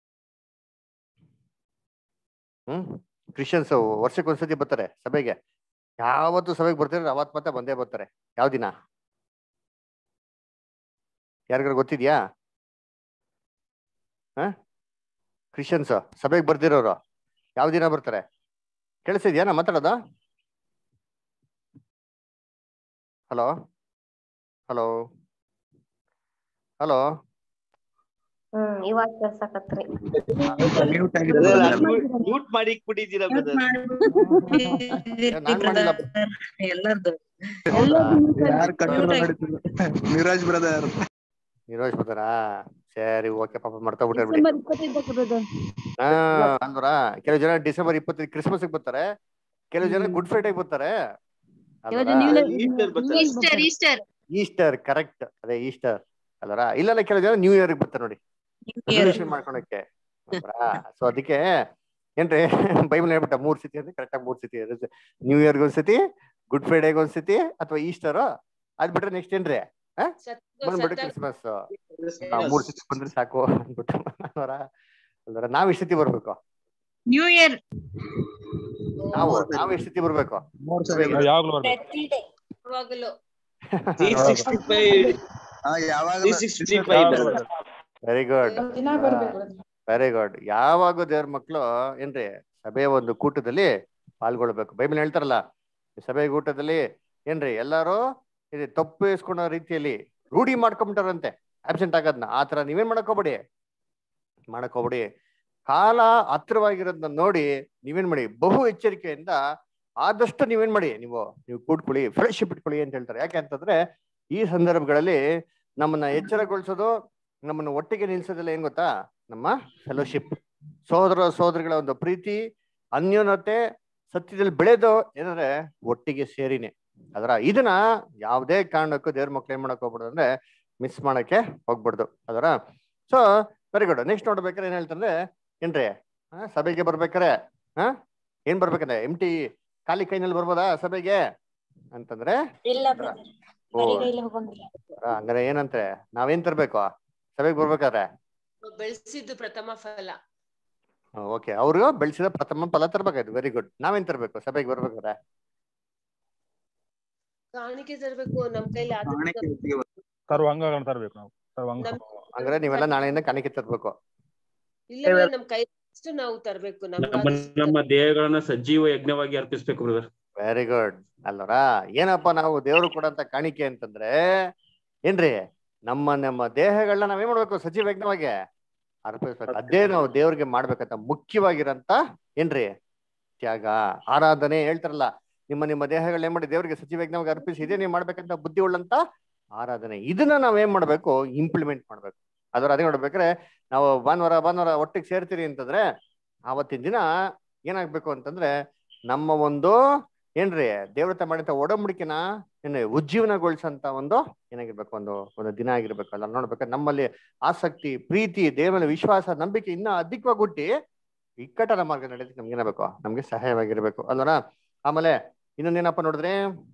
ಹ್ಮ್ ಕ್ರಿಶ್ಚಿಯನ್ಸ್ ವರ್ಷಕ್ಕೆ ಒಂದ್ಸತಿ ಬರ್ತಾರೆ ಸಭೆಗೆ ಯಾವತ್ತು ಸಭೆಗೆ ಬರ್ತಾರೆ ಅವತ್ ಮತ್ತೆ ಬಂದೇ ಬರ್ತಾರೆ ಯಾವ ದಿನ ಯಾರಿಗಾರು ಗೊತ್ತಿದ್ಯಾ ಹ ಕ್ರಿಶ್ಚಿಯನ್ಸ್ ಸಭೆಗೆ ಬರ್ದಿರೋರು ಯಾವ ದಿನ ಬರ್ತಾರೆ ಕೇಳಿಸಿದ್ಯಾ ನಾ ಮಾತಾಡೋದ ಹಲೋ ಹಲೋ ಹಲೋ ಹ್ಮ್ ಇವಾಗ ಕೆಲ್ಸಕತ್ರಿ ಮ್ಯೂಟ್ ಮಾಡಿ ಇಕ್ಬಿಟ್ಟಿದ್ದೀರಾ brother. ನಾನ್ ಮಾಡಿಲ್ಲ ಎಲ್ಲಾರ್ದು ಯಾರ್ ಕಂಟ್ರೋಲ್ ನಡೀತಿಲ್ಲ ನೀರಾಜ್ ಬ್ರದರ್ ನೀರೋಜ್ ಬರ್ತಾರಾ ಸರಿ ಓಕೆ ಪಾಪ ಮರ್ತೋಗ್ಬಿಟ್ರೆ ಬಿಡಿ ಡಿಸೆಂಬರ್ ಇಪ್ಪತ್ತೈದಕ್ಕೆ ಬ್ರದರ್ ಹಾ ಅಲ್ವರಾ ಕೆಲವು ಜನ ಡಿಸೆಂಬರ್ ಇಪ್ಪತ್ತೈದು ಕ್ರಿಸ್ಮಸ್ ಬರ್ತಾರೆ ಕೆಲವು ಜನ ಗುಡ್ ಫ್ರೈಡೆ ಬರ್ತಾರೆ ಕೆಲವು ಜನ New Year- Easter ಬರ್ತಾರೆ. Easter, Easter. ಈಸ್ಟರ್ ಕರೆಕ್ಟ್ ಅದೇ ಈಸ್ಟರ್ ಅಲ್ವರ ಇಲ್ಲೆಲ್ಲ ಕೆಲವು ಜನ ನ್ಯೂ ಇಯರ್ ಬರ್ತಾರೆ ನೋಡಿ ರೆಸಲ್ಯೂಷನ್ ಮಾಡ್ಕೊಳಕ್ಕೆ ಸೊ ಅದಕ್ಕೆ ಏನ್ರಿ ಬೈಬಲ್ ಹೇಳ್ಬಿಟ್ಟ ಮೂರ್ ಸತಿ ಅಂದ್ರೆ ಕರೆಕ್ಟ್ ಆಗಿ ಮೂರ್ ಸತಿ ನ್ಯೂ ಇಯರ್ಗೆ ಒಂದ್ಸತಿ ಗುಡ್ ಫ್ರೈಡೆಗೆ ಒಂದ್ಸತಿ ಅಥವಾ ಈಸ್ಟರ್ ಅದ್ ಬಿಟ್ರೆ ನೆಕ್ಸ್ಟ್ ಏನ್ರಿ ಆ? ಬಂದ್ಬಿಟ್ಟು ಕ್ರಿಸ್ಮಸ್ ಮೂರ್ ಸತಿ ಬಂದ್ರೆ ಸಾಕು ಅಂದ್ಬಿಟ್ಟು ಅಲ್ವರ ಅಲ್ವರ ನಾವ್ ಎಷ್ಟ್ ಸತಿ ಬರ್ಬೇಕು ನ್ಯೂ ಇಯರ್ ನಾವು ನಾವ್ ಎಷ್ಟ್ ಸತಿ ಬರ್ಬೇಕು ಯಾವಾಗ್ಲೂ ಬರ್ಬೇಕು ಯಾವಾಗಲೂ 365 ಯಾವಾಗ 365 brother. ವೆರಿ ಗುಡ್ ದಿನ ಬರ್ಬೇಕು ವೆರಿ ಗುಡ್ ಯಾವಾಗ ದೇವ್ರ ಮಕ್ಳು ಏನ್ರಿ ಸಭೆಯ ಒಂದು ಕೂಟದಲ್ಲಿ ಪಾಲ್ಗೊಳ್ಬೇಕು ಬೈಬಲ್ ಹೇಳ್ತಾರಲ್ಲ ಈ ಸಭೆ ಕೂಟದಲ್ಲಿ ಏನ್ರಿ ಎಲ್ಲಾರು ಇದು ತಪ್ಪು ಇಸ್ಕೊಳೋ ರೀತಿಯಲ್ಲಿ ರೂಢಿ ಮಾಡ್ಕೊಂಬಿಟ್ಟಾರಂತೆ ಆಬ್ಸೆಂಟ್ ಆಗೋದ್ನ ಆ ತರ ನೀವೇನ್ ಮಾಡಕೋಬೇಡಿ ಮಾಡಕೋಬೇಡಿ ಕಾಲ ಹತ್ರವಾಗಿರೋದನ್ನ ನೋಡಿ ನೀವೇನ್ ಮಾಡಿ ಬಹು ಎಚ್ಚರಿಕೆಯಿಂದ ಆದಷ್ಟು ನೀವೇನ್ ಮಾಡಿ ನೀವು ನೀವು ಕೂಡ್ಕೊಳ್ಳಿ ಫ್ರೆಶ್ಶಿಪ್ ಇಟ್ಕೊಳ್ಳಿ ಅಂತ ಹೇಳ್ತಾರೆ ಯಾಕೆ ಅಂತಂದ್ರೆ ಈ ಸಂದರ್ಭಗಳಲ್ಲಿ ನಮ್ಮನ್ನ ಎಚ್ಚರಗೊಳಿಸೋದು ನಮ್ಮನ್ನ ಒಟ್ಟಿಗೆ ನಿಲ್ಸೋದೆಲ್ಲ ಏನ್ ಗೊತ್ತಾ ನಮ್ಮ ಫೆಲೋಶಿಪ್ ಸಹೋದರ ಸಹೋದರಿಗಳ ಒಂದು ಪ್ರೀತಿ ಅನ್ಯೋನ್ಯತೆ ಸತ್ಯದಲ್ಲಿ ಬೆಳೆದು ಏನಂದ್ರೆ ಒಟ್ಟಿಗೆ ಸೇರಿನೇ ಅದರ ಇದನ್ನ ಯಾವುದೇ ಕಾರಣಕ್ಕೂ ದೇವ್ರ ಮಕ್ಳು ಏನ್ ಮಾಡಕ್ ಹೋಗ್ಬಿಡ್ದು ಅಂದ್ರೆ ಮಿಸ್ ಮಾಡಕ್ಕೆ ಹೋಗ್ಬಿಡ್ದು ಅದರ ಸೊ ವೆರಿ ಗುಡ್ ನೆಕ್ಸ್ಟ್ ನೋಡ್ಬೇಕಾದ್ರೆ ಏನ್ ಹೇಳ್ತಾರೆ ಏನ್ರಿ ಆ, ಸಭೆಗೆ ಬರ್ಬೇಕಾರೆ ಹಾ ಏನ್ ಬರ್ಬೇಕಂದ್ರೆ ಎಮ್ ಟಿ ಖಾಲಿ ಕೈನಲ್ಲಿ ಬರ್ಬೋದಾ ಸಭೆಗೆ ಅಂತಂದ್ರೆ ಇಲ್ಲ ಬ್ರದರ್ ಓ ಬರಿಗೈಲಿ ಹೋಗಂಗಿಲ್ಲ ಆ, ಹಂಗಾರೆ ಏನಂತೆ ನಾವೇನ್ ತರ್ಬೇಕು ಸಭೆಗೆ ಬರ್ಬೇಕಾದ್ರೆ ಬೆಳೆಸಿದ್ದು ಪ್ರಥಮ ಫಲ ಓಕೆ ಅವ್ರು ಬೆಳೆಸಿದ ಪ್ರಥಮ ಫಲ ತರ್ಬೇಕಾಯ್ತು ವೆರಿ ಗುಡ್ ನಾವೇನ್ ತರ್ಬೇಕು ಸಭೆಗೆ ಬರ್ಬೇಕಾದ್ರೆ ಕಾಣಿಕೆ ತರಬೇಕು ನಮ್ ಕೈಲಿ ಆದಷ್ಟು ಸರ್ವ ಅಂಗಗಳನ್ನ ತರ್ಬೇಕು ನಾವು ಸರ್ವ ಅಂಗ ನಮ್- ಹಂಗಾರೆ ನೀವೆಲ್ಲ ನಾಳೆಯಿಂದ ಕಾಣಿಕೆ ತರ್ಬೇಕು ಇಲ್ಲ ನಮ್ ಕೈ ನಾವು ತರ್ಬೇಕು ನಮ್ಮ ನಮ್ಗೆ ನಮ್ಮ ದೇಹಗಳನ್ನ ಸಜೀವ ಯಜ್ಞವಾಗಿ ಅರ್ಪಿಸ್ಬೇಕು ಬ್ರದರ್ ವೆರಿ ಗುಡ್ ಅಲ್ವರಾ ಏನಪ್ಪ ನಾವು ದೇವ್ರು ಕೊಡಂತ ಕಾಣಿಕೆ ಅಂತಂದ್ರೆ ಏನ್ರಿ ನಮ್ಮ ನಮ್ಮ ದೇಹಗಳನ್ನ ನಾವೇನ್ ಮಾಡ್ಬೇಕು ಸಜೀವ ಯಜ್ಞವಾಗಿ ಅರ್ಪಿಸ್ಬೇಕು ಅದೇ ನಾವು ದೇವ್ರಿಗೆ ಮಾಡ್ಬೇಕಂತ ಮುಖ್ಯವಾಗಿರಂತ ಏನ್ರಿ ತ್ಯಾಗ ಆರಾಧನೆ ಹೇಳ್ತಾರಲ್ಲ ನಿಮ್ಮ ನಿಮ್ಮ ದೇಹಗಳನ್ನ ಏನ್ ಮಾಡಿ ದೇವರಿಗೆ ಸಜೀವ ಯಜ್ಞವಾಗಿ ಅರ್ಪಿಸಿ ಇದೇ ನೀವು ಮಾಡ್ಬೇಕಂತ ಬುದ್ಧಿ ಉಳ್ಳಂತ ಆರಾಧನೆ ಇದನ್ನ ನಾವ್ ಏನ್ ಮಾಡ್ಬೇಕು ಇಂಪ್ಲಿಮೆಂಟ್ ಮಾಡ್ಬೇಕು ಅದರ ಅದೇ ನೋಡ್ಬೇಕಾದ್ರೆ ನಾವು ಭಾನುವಾರ ಭಾನುವಾರ ಒಟ್ಟಿಗೆ ಸೇರ್ತೀರಿ ಅಂತಂದ್ರೆ ಆವತ್ತಿನ ದಿನ ಏನಾಗ್ಬೇಕು ಅಂತಂದ್ರೆ ನಮ್ಮ ಒಂದು ಏನ್ರಿ ದೇವತೆ ಮಾಡಿದ ಒಡಂಬಡಿಕೆನ ಏನು ಉಜ್ಜೀವನಗೊಳಿಸಂತ ಒಂದು ಏನಾಗಿರ್ಬೇಕು ಒಂದು ಒಂದು ದಿನ ಆಗಿರ್ಬೇಕು ಅಲ್ಲ ನೋಡ್ಬೇಕಾದ್ರೆ ನಮ್ಮಲ್ಲಿ ಆಸಕ್ತಿ ಪ್ರೀತಿ ದೇವರ ವಿಶ್ವಾಸ ನಂಬಿಕೆ ಇನ್ನ ಅಧಿಕವಾಗಿ ಹುಟ್ಟಿ ಇಕ್ಕಟ್ಟರ ಮಾರ್ಗ ನಡೆಯೋದಕ್ಕೆ ನಮ್ಗೆ ಏನಾಗಬೇಕು ನಮ್ಗೆ ಸಹಾಯವಾಗಿರ್ಬೇಕು ಅಲ್ವರ ಆಮೇಲೆ ಇನ್ನೊಂದೇನಪ್ಪ ನೋಡಿದ್ರೆ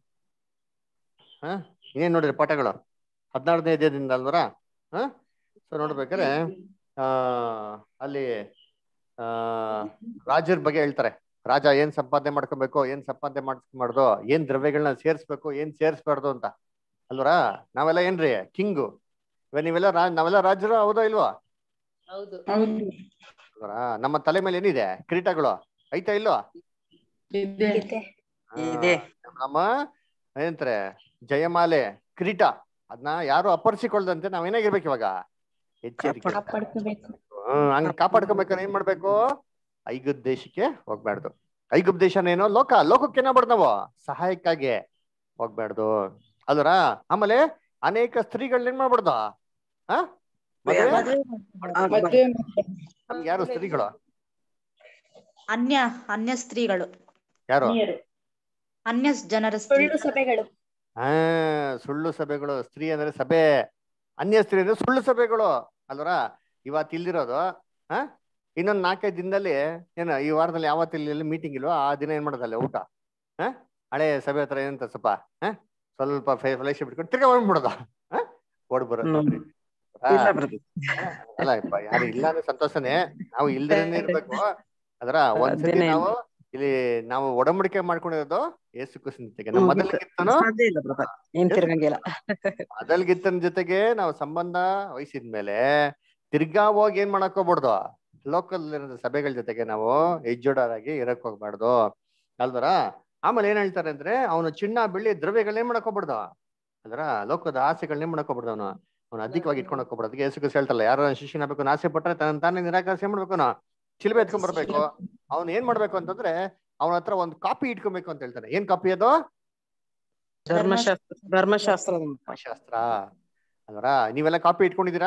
ಹ ಇನ್ನೇನ್ ನೋಡ್ರಿ ಪಾಠಗಳು ಹದಿನಾರನೇ ಅಧ್ಯಾಯದಿಂದ ಅಲ್ವರ ಹ ಸೊ ನೋಡ್ಬೇಕಾದ್ರೆ ಆ ಅಲ್ಲಿ ಆ ರಾಜರ ಬಗ್ಗೆ ಹೇಳ್ತಾರೆ ರಾಜ ಏನ್ ಸಂಪಾದನೆ ಮಾಡ್ಕೋಬೇಕು ಏನ್ ಸಂಪಾದನೆ ಮಾಡ್ಸ್ಕೊಂಬಾರ್ದು ಏನ್ ದ್ರವ್ಯಗಳನ್ನ ಸೇರ್ಸ್ಬೇಕು ಏನ್ ಸೇರ್ಸ್ಬಾರ್ದು ಅಂತ ಅಲ್ವರ ನಾವೆಲ್ಲ ಏನ್ರಿ ಕಿಂಗು ಇವಾಗ ನೀವೆಲ್ಲ ರಾ ನಾವೆಲ್ಲ ರಾಜರು ಹೌದಾ ಇಲ್ವಾ ಹೌದು ಅಲ್ವರ ನಮ್ಮ ತಲೆ ಮೇಲೆ ಏನಿದೆ ಕಿರೀಟಗಳು ಐತಾ ಇಲ್ವಾ ಇದೆ ನಮ್ಮ ಏನಂತಾರೆ ಜಯಮಾಲೆ ಕಿರೀಟ ಅದನ್ನ ಯಾರು ಅಪರಿಸಿಕೊಳ್ಳದಂತೆ ನಾವ್ ಏನಾಗಿರ್ಬೇಕು ಇವಾಗ ಎಚ್ಚರಿಕೆ ಹ್ಮ್ ಹಂಗ್ ಕಾಪಾಡ್ಕೊಬೇಕಾದ್ರೆ ಏನ್ ಮಾಡ್ಬೇಕು ಐಗುಪ್ ದೇಶಕ್ಕೆ ಹೋಗ್ಬಾರ್ದು ಐಗುಪ್ ದೇಶನೇನೋ ಲೋಕ ಲೋಕಕ್ಕೆ ಏನಾಗ್ಬಾರ್ದು ನಾವು ಸಹಾಯಕ್ಕಾಗಿ ಹೋಗ್ಬಾರ್ದು ಅಲ್ವರ ಆಮೇಲೆ ಅನೇಕ ಸ್ತ್ರೀಗಳನ್ನ ಏನ್ ಮಾಡ್ಬಾರ್ದು ಹ ಮದ್ವೆ ನಮ್ಗೆ ಯಾರು ಸ್ತ್ರೀಗಳು ಅನ್ಯ ಅನ್ಯ ಸ್ತ್ರೀಗಳು ಯಾರು ಅನ್ಯ ಜನರ ಸ್ತ್ರೀ ಸಭೆಗಳು ಹಾ ಸುಳ್ಳು ಸಭೆಗಳು ಸ್ತ್ರೀ ಅಂದ್ರೆ ಸಭೆ ಅನ್ಯ ಸ್ತ್ರೀ ಅಂದ್ರೆ ಸುಳ್ಳು ಸಭೆಗಳು ಅಲ್ವರ ಇವತ್ತು ಇಲ್ದಿರೋದು ಹ ಇನ್ನೊಂದ್ ನಾಲ್ಕೈದು ದಿನದಲ್ಲಿ ಏನು ಈ ವಾರದಲ್ಲಿ ಯಾವತ್ತು ಇಲ್ಲಿ ಮೀಟಿಂಗ್ ಇಲ್ವೋ ಆ ದಿನ ಏನ್ ಮಾಡೋದಲ್ಲ ಊಟ ಹ ಹಳೆ ಸಭೆ ಹತ್ರ ಏನಂತ ಸ್ವಲ್ಪ ಹ ಸ್ವಲ್ಪ ಫ್ಲೈಶ್ ಬಿಟ್ಕೊಂಡು ತಿರ್ಗಾ ಹೋಗ್ಬಿಡೋದ ಹ ಓಡ್ ಬರೋದು ಇಲ್ಲ brother. ಅಲ್ಲ ಯಪ್ಪ, ಯಾರು ಇಲ್ಲ ಅಂದ್ರೆ ಸಂತೋಷನೇ ನಾವು ಇಲ್ದೇನೆ ಇರ್ಬೇಕು ಅದರ ಒಂದ್ಸತಿ ಅದೇನೇ ನಾವು ಇಲ್ಲಿ ನಾವು ಒಡಂಬಡಿಕೆ ಮಾಡ್ಕೊಂಡಿರೋದು ಏಸು ಕ್ರಿಸ್ತನ ಜೊತೆಗೆ ನಮ್ಮ ಹ್ಮ್, ಮೊದಲಿಗಿಂತನೂ ಸಾಧ್ಯ ಇಲ್ಲ ಬ್ರದರ್ ಏನ್ ತಿರ್ಗಂಗಿಲ್ಲ ಮೊದಲ್ಗಿತ್ತನ ಜೊತೆಗೆ ನಾವು ಸಂಬಂಧ ವಹಿಸಿದ್ಮೇಲೆ ತಿರ್ಗಾ ಹೋಗಿ ಏನ್ ಮಾಡಕ್ ಹೋಗ್ಬಾರ್ದು ಲೋಕಲ್ ಸಭೆಗಳ ಜೊತೆಗೆ ನಾವು ಹೆಜ್ಜೋಡರಾಗಿ ಇರಕ್ ಹೋಗ್ಬಾರ್ದು ಅಲ್ವರ ಆಮೇಲೆ ಏನ್ ಹೇಳ್ತಾರೆ ಅಂದ್ರೆ ಅವನು ಚಿನ್ನ ಬೆಳ್ಳಿ ದ್ರವ್ಯಗಳನ್ನ ಏನ್ ಮಾಡಕ್ ಹೋಗ್ಬಾರ್ದು ಅಲ್ವರ ಲೋಕದ ಆಸೆಗಳನ್ನ ಏನ್ ಮಾಡಕ್ ಹೋಗ್ಬಾರ್ದು ಅವನು ಅವ್ನು ಅಧಿಕವಾಗಿ ಇಟ್ಕೊಂಡ್ ಹೋಗ್ಬಾರ್ದು ಅದಕ್ಕೆ ಯೇಸು ಕ್ರಿಸ್ತ ಹೇಳ್ತಲ್ಲ ಯಾರು ಶಿಷ್ಯನ ಬೇಕು ಆಸೆ ಪಟ್ರೆ ತನ್ನ ತಾನೇ ನಿರಾಕರಿಸಿ ಏನ್ ಮಾಡ್ಬೇಕು ಅವ್ನು? ಚಿಲ್ಬೆ ಎತ್ಕೊಂಡ್ ಬರ್ಬೇಕು ಅವ್ನು ಏನ್ ಮಾಡ್ಬೇಕು ಅಂತಂದ್ರೆ ಅವನ ಹತ್ರ ಒಂದು ಕಾಪಿ ಇಟ್ಕೊಬೇಕು ಅಂತ ಹೇಳ್ತಾನೆ ಏನ್ ಕಾಪಿ ಅದು ಧರ್ಮಶಾಸ್ತ್ರ ಧರ್ಮಶಾಸ್ತ್ರ ಶಾಸ್ತ್ರ ಅಲ್ವರ ನೀವೆಲ್ಲ ಕಾಪಿ ಇಟ್ಕೊಂಡಿದ್ದೀರಾ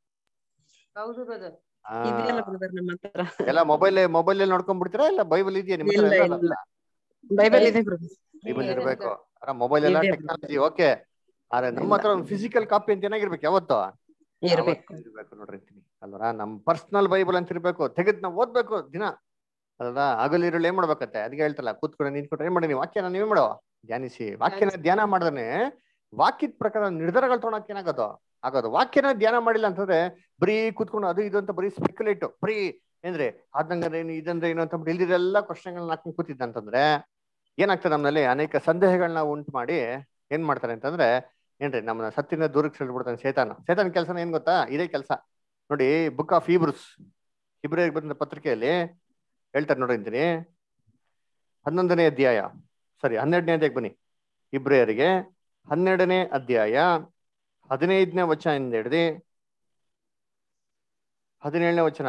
ಹೌದು ಬ್ರದರ್ ಆ, ಇದೆಯಲ್ಲ ಬ್ರದರ್ ನಮ್ಮ ಹತ್ರ ಎಲ್ಲ ಮೊಬೈಲ್ ಮೊಬೈಲ್ ನೋಡ್ಕೊಂಡ್ ಬಿಡ್ತೀರಾ ಇಲ್ಲ ಬೈಬಲ್ ಇದೆಯಾ ನಿಮ್ಮ ಹತ್ರ ಇಲ್ಲ ಎಲ್ಲ ಇಲ್ಲ ಬೈಬಲ್ ಇದೆ ಬ್ರದರ್ ಬೈಬಲ್ ಇರಬೇಕು ಮೊಬೈಲ್ ಎಲ್ಲ ಇದೆ ಟೆಕ್ನಾಲಜಿ ಓಕೆ ಆದ್ರೆ ನಮ್ಮ ಹತ್ರ ಒಂದು ಫಿಸಿಕಲ್ ಕಾಪಿ ಅಂತ ಏನಾಗಿರ್ಬೇಕು ಯಾವತ್ತು ಇರ್ಬೇಕು ಯಾವತ್ತೂ ಇರ್ಬೇಕು ನೋಡ್ರಿ ಅಂತೀನಿ ಅಲ್ವರ ನಮ್ ಪರ್ಸನಲ್ ಬೈಬಲ್ ಅಂತ ಇರ್ಬೇಕು ತೆಗೆದ್ ನಾವು ಓದ್ಬೇಕು ದಿನ ಅಲ್ವಾ ಹಗಲಿರುಳು ಏನ್ ಮಾಡ್ಬೇಕತ್ತೆ ಅದಕ್ಕೆ ಹೇಳ್ತಲ್ಲ ಕೂತ್ಕೊಂಡು ನಿಂತ್ಕೊಂಡ್ರೆ ಏನ್ ಮಾಡಿ ನೀವು ವಾಕ್ಯನ ನೀವೇ ಮಾಡೋ ಧ್ಯಾನಿಸಿ ವಾಕ್ಯನ ಧ್ಯಾನ ಮಾಡಿದ್ರೆ ವಾಕ್ಯದ ಪ್ರಕಾರ ನಿರ್ಧಾರಗಳು ತೊಗೊಳಕ್ ಏನಾಗೋದು ಆಗೋದು ವಾಕ್ಯನ ಧ್ಯಾನ ಮಾಡಿಲ್ಲ ಅಂತಂದ್ರೆ ಬರೀ ಕೂತ್ಕೊಂಡು ಅದು ಇದು ಅಂತ ಬರೀ ಸ್ಪೆಕ್ಯುಲೇಟ್ ಬರೀ ಏನ್ರಿ ಅದಂಗಂದ್ರೆ ಏನು ಇದಂದ್ರೆ ಏನು ಅಂತ ಬಿಟ್ಟು ಇಲ್ದಿರೆಲ್ಲ ಕ್ವಶನ್ಗಳನ್ನ ಹಾಕೊಂಡು ಕೂತಿದ್ದ ಅಂತಂದ್ರೆ ಏನಾಗ್ತದೆ ನಮ್ಮಲ್ಲಿ ಅನೇಕ ಸಂದೇಹಗಳನ್ನ ಉಂಟು ಮಾಡಿ ಏನ್ ಮಾಡ್ತಾರೆ ಅಂತಂದ್ರೆ ಏನ್ರಿ ನಮ್ಮನ್ನ ಸತ್ತಿನ ದೂರಕ್ಕೆ ಸೆಳ್ಬಿಡ್ತಾನೆ ಸೇತಾನ ಸೇತಾನ ಕೆಲಸನ ಏನ್ ಗೊತ್ತಾ ಇದೇ ಕೆಲಸ ನೋಡಿ ಬುಕ್ ಆಫ್ ಹೀಬ್ರೂಸ್ ಇಬ್ರಿಗೆ ಬಂದ ಪತ್ರಿಕೆಯಲ್ಲಿ ಹೇಳ್ತಾರೆ ನೋಡಿ ಅಂತೀನಿ ಹನ್ನೊಂದನೇ ಅಧ್ಯಾಯ ಸರಿ ಹನ್ನೆರಡನೇ ಅಧ್ಯಾಯಕ್ಕೆ ಬನ್ನಿ ಇಬ್ರಿಯರಿಗೆ ಹನ್ನೆರಡನೇ ಅಧ್ಯಾಯ ಹದಿನೈದನೇ ವಚನದಿಂದ ಹಿಡಿದು ಹದಿನೇಳನೇ ವಚನ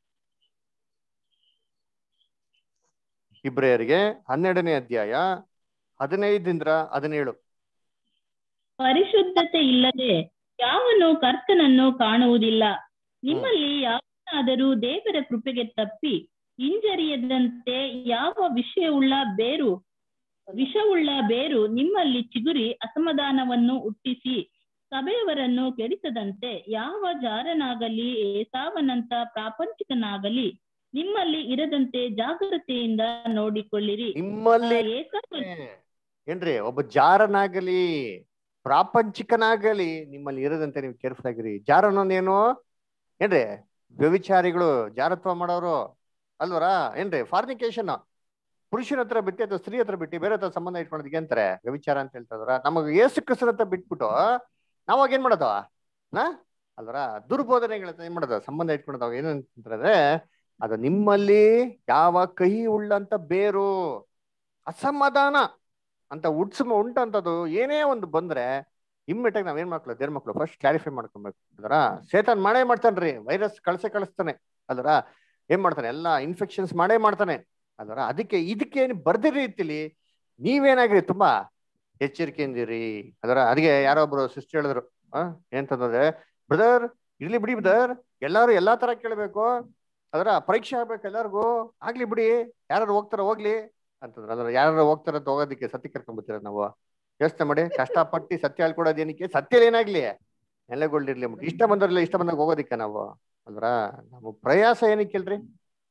ಇಬ್ರಿಯರಿಗೆ ಹನ್ನೆರಡನೇ ಅಧ್ಯಾಯ ಹದಿನೈದರಿಂದ ಹದಿನೇಳು ಪರಿಶುದ್ಧತೆ ಇಲ್ಲದೆ ಯಾವನು ಕರ್ತನನ್ನು ಕಾಣುವುದಿಲ್ಲ ನಿಮ್ಮಲ್ಲಿ ಯಾವನಾದರೂ ದೇವರ ಕೃಪೆಗೆ ತಪ್ಪಿ ಹಿಂಜರಿಯದಂತೆ ಯಾವ ವಿಷಯವುಳ್ಳ ಬೇರು ವಿಷವುಳ್ಳ ಬೇರು ನಿಮ್ಮಲ್ಲಿ ಚಿಗುರಿ ಅಸಮಾಧಾನವನ್ನು ಹುಟ್ಟಿಸಿ ಸಭೆಯವರನ್ನು ಕೆಡಿಸದಂತೆ ಯಾವ ಜಾರನಾಗಲಿ ಏಸಾವನಂತ ಪ್ರಾಪಂಚಿಕನಾಗಲಿ ನಿಮ್ಮಲ್ಲಿ ಇರದಂತೆ ಜಾಗ್ರತೆಯಿಂದ ನೋಡಿಕೊಳ್ಳಿರಿ ನಿಮ್ಮಲ್ಲಿ ಆ ಏಸಾವನು ಏನ್ರಿ ಒಬ್ಬ ಜಾರನಾಗಲಿ ಪ್ರಾಪಂಚಿಕನಾಗಲಿ ನಿಮ್ಮಲ್ಲಿ ಇರದಂತೆ ನೀವು ಕೇರ್ಫುಲ್ ಆಗಿರಿ ಜಾರ ಅನ್ನೋದೇನು ಏನ್ರಿ ವ್ಯವಿಚಾರಿಗಳು ಜಾರತ್ವ ಮಾಡೋರು ಅಲ್ವರ ಏನ್ರಿ ಫಾರ್ನಿಕೇಶನ್ ಪುರುಷನ ಹತ್ರ ಬಿಟ್ಟು ಅಥವಾ ಸ್ತ್ರೀ ಹತ್ರ ಬಿಟ್ಟು ಬೇರೆ ಹತ್ರ ಸಂಬಂಧ ಇಟ್ಕೊಳ್ಳೋದಕ್ಕೆ ಅಂತಾರೆ ವ್ಯವಿಚಾರ ಅಂತ ಹೇಳ್ತಾರ ನಮಗೆ ಏಸು ಕ್ರಿಸ್ತನ ಹತ್ರ ಬಿಟ್ಬಿಟ್ಟು ನಾವಾಗ ಏನ್ ಮಾಡೋದು ನಾ ಅಲ್ವರ ದುರ್ಬೋಧನೆಗಳ ಹತ್ರ ಏನ್ ಮಾಡೋದು ಸಂಬಂಧ ಇಟ್ಕೊಳ್ಳೋದು ಏನು ಅಂತಂದ್ರೆ ಅದು ನಿಮ್ಮಲ್ಲಿ ಯಾವ ಕಹಿ ಉಳ್ಳಂತ ಬೇರು ಅಸಮಾಧಾನ ಅಂತ ಉಡ್ಸ ಉಂಟಂತದ್ದು ಏನೇ ಒಂದು ಬಂದ್ರೆ ಇಮ್ಮಿಡಿಯೇಟ್ ನಾವ್ ಏನ್ ಮಾಡ್ಕೊಳ್ಳೋ ದೇರ್ ಮಕ್ಳು ಫಸ್ಟ್ ಕ್ಲಾರಿಫೈ ಮಾಡ್ಕೊಬೇಕು ಅದರ ಸೇತಾನ್ ಮಾಡೇ ಮಾಡ್ತಾನ್ರಿ ವೈರಸ್ ಕಳ್ಸೆ ಕಳಿಸ್ತಾನೆ ಅದರ ಏನ್ ಮಾಡ್ತಾನೆ ಎಲ್ಲಾ ಇನ್ಫೆಕ್ಷನ್ಸ್ ಮಾಡೇ ಮಾಡ್ತಾನೆ ಅದರ ಅದಕ್ಕೆ ಇದಕ್ಕೆ ಏನು ಬರ್ದಿರ ರೀತಿಲಿ ನೀವೇನಾಗ್ರಿ ತುಂಬಾ ಎಚ್ಚರಿಕೆಯಿಂದಿರಿ ಅದರ ಅದಕ್ಕೆ ಯಾರೋ ಒಬ್ರು ಸಿಸ್ಟರ್ ಹೇಳಿದ್ರು ಆ ಏನಂತಂದ್ರೆ ಬ್ರದರ್ ಇರ್ಲಿ ಬಿಡಿ ಬ್ರದರ್ ಎಲ್ಲಾರು ಎಲ್ಲಾ ತರ ಕೇಳಬೇಕು ಅದರ ಪರೀಕ್ಷೆ ಆಗ್ಬೇಕು ಎಲ್ಲಾರ್ಗು ಆಗ್ಲಿ ಬಿಡಿ ಯಾರು ಹೋಗ್ತಾರ ಹೋಗ್ಲಿ ಅಂತಂದ್ರೆ ಅದ್ರ ಯಾರು ಹೋಗ್ತಾರ ಅಂತ ಹೋಗೋದಕ್ಕೆ ಸತ್ಯ ಕರ್ಕೊಂಡ್ಬಿಡ್ತೀರ ನಾವು ಯೋಚನೆ ಮಾಡಿ ಕಷ್ಟಪಟ್ಟು ಸತ್ಯ ಹೇಳ್ಕೊಡೋದು ಏನಕ್ಕೆ ಸತ್ಯ ಏನಾಗ್ಲಿ ನೆಲೆಗೊಳ್ಳಿರ್ಲಿ ಇಷ್ಟ ಬಂದವ್ರಿಲ್ಲ ಇಷ್ಟ ಬಂದಾಗ ಹೋಗೋದಿಕ್ಕೆ ನಾವು ಅಂದ್ರ ನಮ್ಮ ಪ್ರಯಾಸ ಏನಕ್ಕೆ ಹೇಳ್ರಿ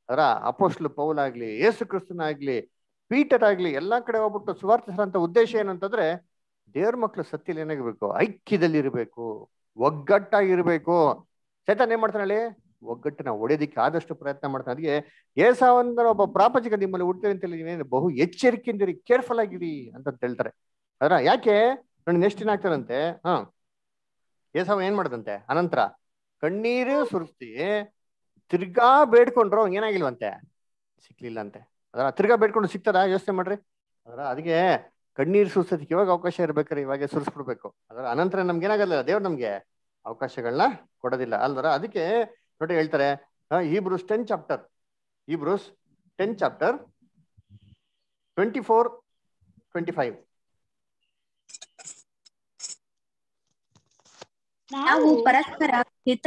ಅದರ ಅಪೋಸ್ಟ್ಲು ಪೌಲ್ ಆಗ್ಲಿ ಯೇಸು ಕ್ರಿಸ್ತನಾಗ್ಲಿ ಪೀಟರ್ ಆಗ್ಲಿ ಎಲ್ಲಾ ಕಡೆ ಹೋಗ್ಬಿಟ್ಟು ಸುವಾರ್ತಿಸರಂತ ಉದ್ದೇಶ ಏನಂತಂದ್ರೆ ದೇವ್ರ ಮಕ್ಳು ಸತ್ಯಲ್ಲಿ ಏನಾಗಿರ್ಬೇಕು ಐಕ್ಯದಲ್ಲಿ ಇರಬೇಕು ಒಗ್ಗಟ್ಟಾಗಿರ್ಬೇಕು ಚೇತನ್ ಏನ್ ಮಾಡ್ತಾನೆ ಹೇಳಿ ಒಗ್ಗಟ್ಟನ್ನ ಒಡೆಯೋದಿಕ್ಕೆ ಆದಷ್ಟು ಪ್ರಯತ್ನ ಮಾಡ್ತಾನೆ ಅದಕ್ಕೆ ಏಸಾವಂದ್ರ ಒಬ್ಬ ಪ್ರಾಪಂಚಿಕ ನಿಮ್ಮಲ್ಲಿ ಹುಡ್ತೀರಿ ಅಂತ ಹೇಳಿ ನೀವೇನು ಬಹು ಎಚ್ಚರಿಕೆಯಿಂದಿರಿ ಕೇರ್ಫುಲ್ ಆಗಿರಿ ಅಂತ ಹೇಳ್ತಾರೆ ಅದರ ಯಾಕೆ ನೋಡಿ ನೆಕ್ಸ್ಟ್ ಏನಾಗ್ತಾರಂತೆ ಹಾ ಏಸಾವ ಏನ್ ಮಾಡ್ದಂತೆ ಅನಂತರ ಕಣ್ಣೀರು ಸುರಿಸ್ತಿ ತಿರ್ಗಾ ಬೇಡ್ಕೊಂಡ್ರು ಏನಾಗಿಲ್ವಂತೆ ಸಿಕ್ಲಿಲ್ಲ ಅಂತೆ ಅದರ ತಿರ್ಗಾ ಬೇಡ್ಕೊಂಡು ಸಿಗ್ತದ ಯೋಚನೆ ಮಾಡ್ರಿ ಅದರ ಅದಕ್ಕೆ ಕಣ್ಣೀರು ಸುರಿಸೋದಕ್ಕೆ ಇವಾಗ ಅವಕಾಶ ಇರ್ಬೇಕಾರೆ ಇವಾಗ ಸುರಿಸ್ಬಿಡ್ಬೇಕು ಅದರ ಅನಂತರ ನಮ್ಗೆ ಏನಾಗಲ್ಲ ದೇವ್ರು ನಮ್ಗೆ ಅವಕಾಶಗಳನ್ನ ಕೊಡೋದಿಲ್ಲ ಅಲ್ದರ ಅದಕ್ಕೆ ನೋಡಿ ಹೇಳ್ತಾರೆ ಈ ಬ್ರೂಸ್ ಟೆನ್ ಚಾಪ್ಟರ್ ಈ Hebrews ten chapter twenty four twenty five ನಾವು ಪರಸ್ಪರ ಹಿತ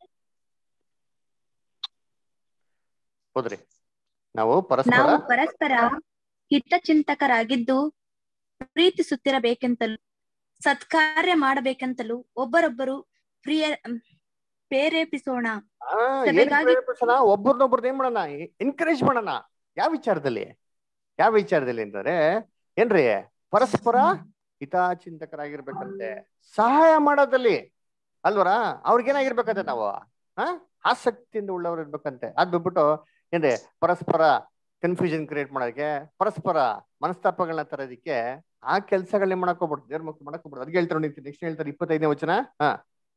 ಹೋದ್ರಿ ನಾವು ಪರಸ್ಪರ ನಾವು ಪರಸ್ಪರ ಹಿತಚಿಂತಕರಾಗಿದ್ದು ಪ್ರೀತಿಸುತ್ತಿರಬೇಕೆಂತಲೂ ಸತ್ಕಾರ್ಯ ಮಾಡಬೇಕೆಂತಲೂ ಒಬ್ಬರೊಬ್ಬರು ಪ್ರಿಯ ಪ್ರೇರೇಪಿಸೋಣ ಆ, ಏನ್ ಸಭೆಗಾಗಿ ಪ್ರೇರೇಪಿಸೋಣ ಒಬ್ಬರನ್ನೊಬ್ರದ್ದು ಏನ್ ಮಾಡೋಣ ಎನ್ಕರೇಜ್ ಮಾಡೋಣ ಯಾವ ವಿಚಾರದಲ್ಲಿ ಯಾವ ವಿಚಾರದಲ್ಲಿ ಅಂತಂದ್ರೆ ಏನ್ರಿ ಪರಸ್ಪರ ಹಿತಾಚಿಂತಕರಾಗಿರ್ಬೇಕಂತೆ ಸಹಾಯ ಮಾಡೋದಲ್ಲಿ ಅಲ್ವರ ಅವ್ರಿಗೇನಾಗಿರ್ಬೇಕಂತೆ ನಾವು ಹಾ ಆಸಕ್ತಿಯಿಂದ ಉಳ್ಳವ್ರು ಇರ್ಬೇಕಂತೆ ಅದ್ ಬಿಟ್ಬಿಟ್ಟು ಏನ್ರಿ ಪರಸ್ಪರ ಕನ್ಫ್ಯೂಷನ್ ಕ್ರಿಯೇಟ್ ಮಾಡೋದಕ್ಕೆ ಪರಸ್ಪರ ಮನಸ್ತಾಪಗಳನ್ನ ತರೋದಕ್ಕೆ ಆ ಕೆಲಸಗಳನ್ನ ಮಾಡಕ್ ಹೋಗ್ಬಿಡ್ತು ದೇವ್ರ ಮಕ್ಳು ಮಾಡಕ್ ಹೋಗ್ಬಿಡ್ತು ಅದಕ್ಕೆ ಹೇಳ್ತಾರೆ ನೆಕ್ಸ್ಟ್ ಹೇಳ್ತಾರೆ ಇಪ್ಪತ್ತೈದನೇ ವಚನ ಹಾ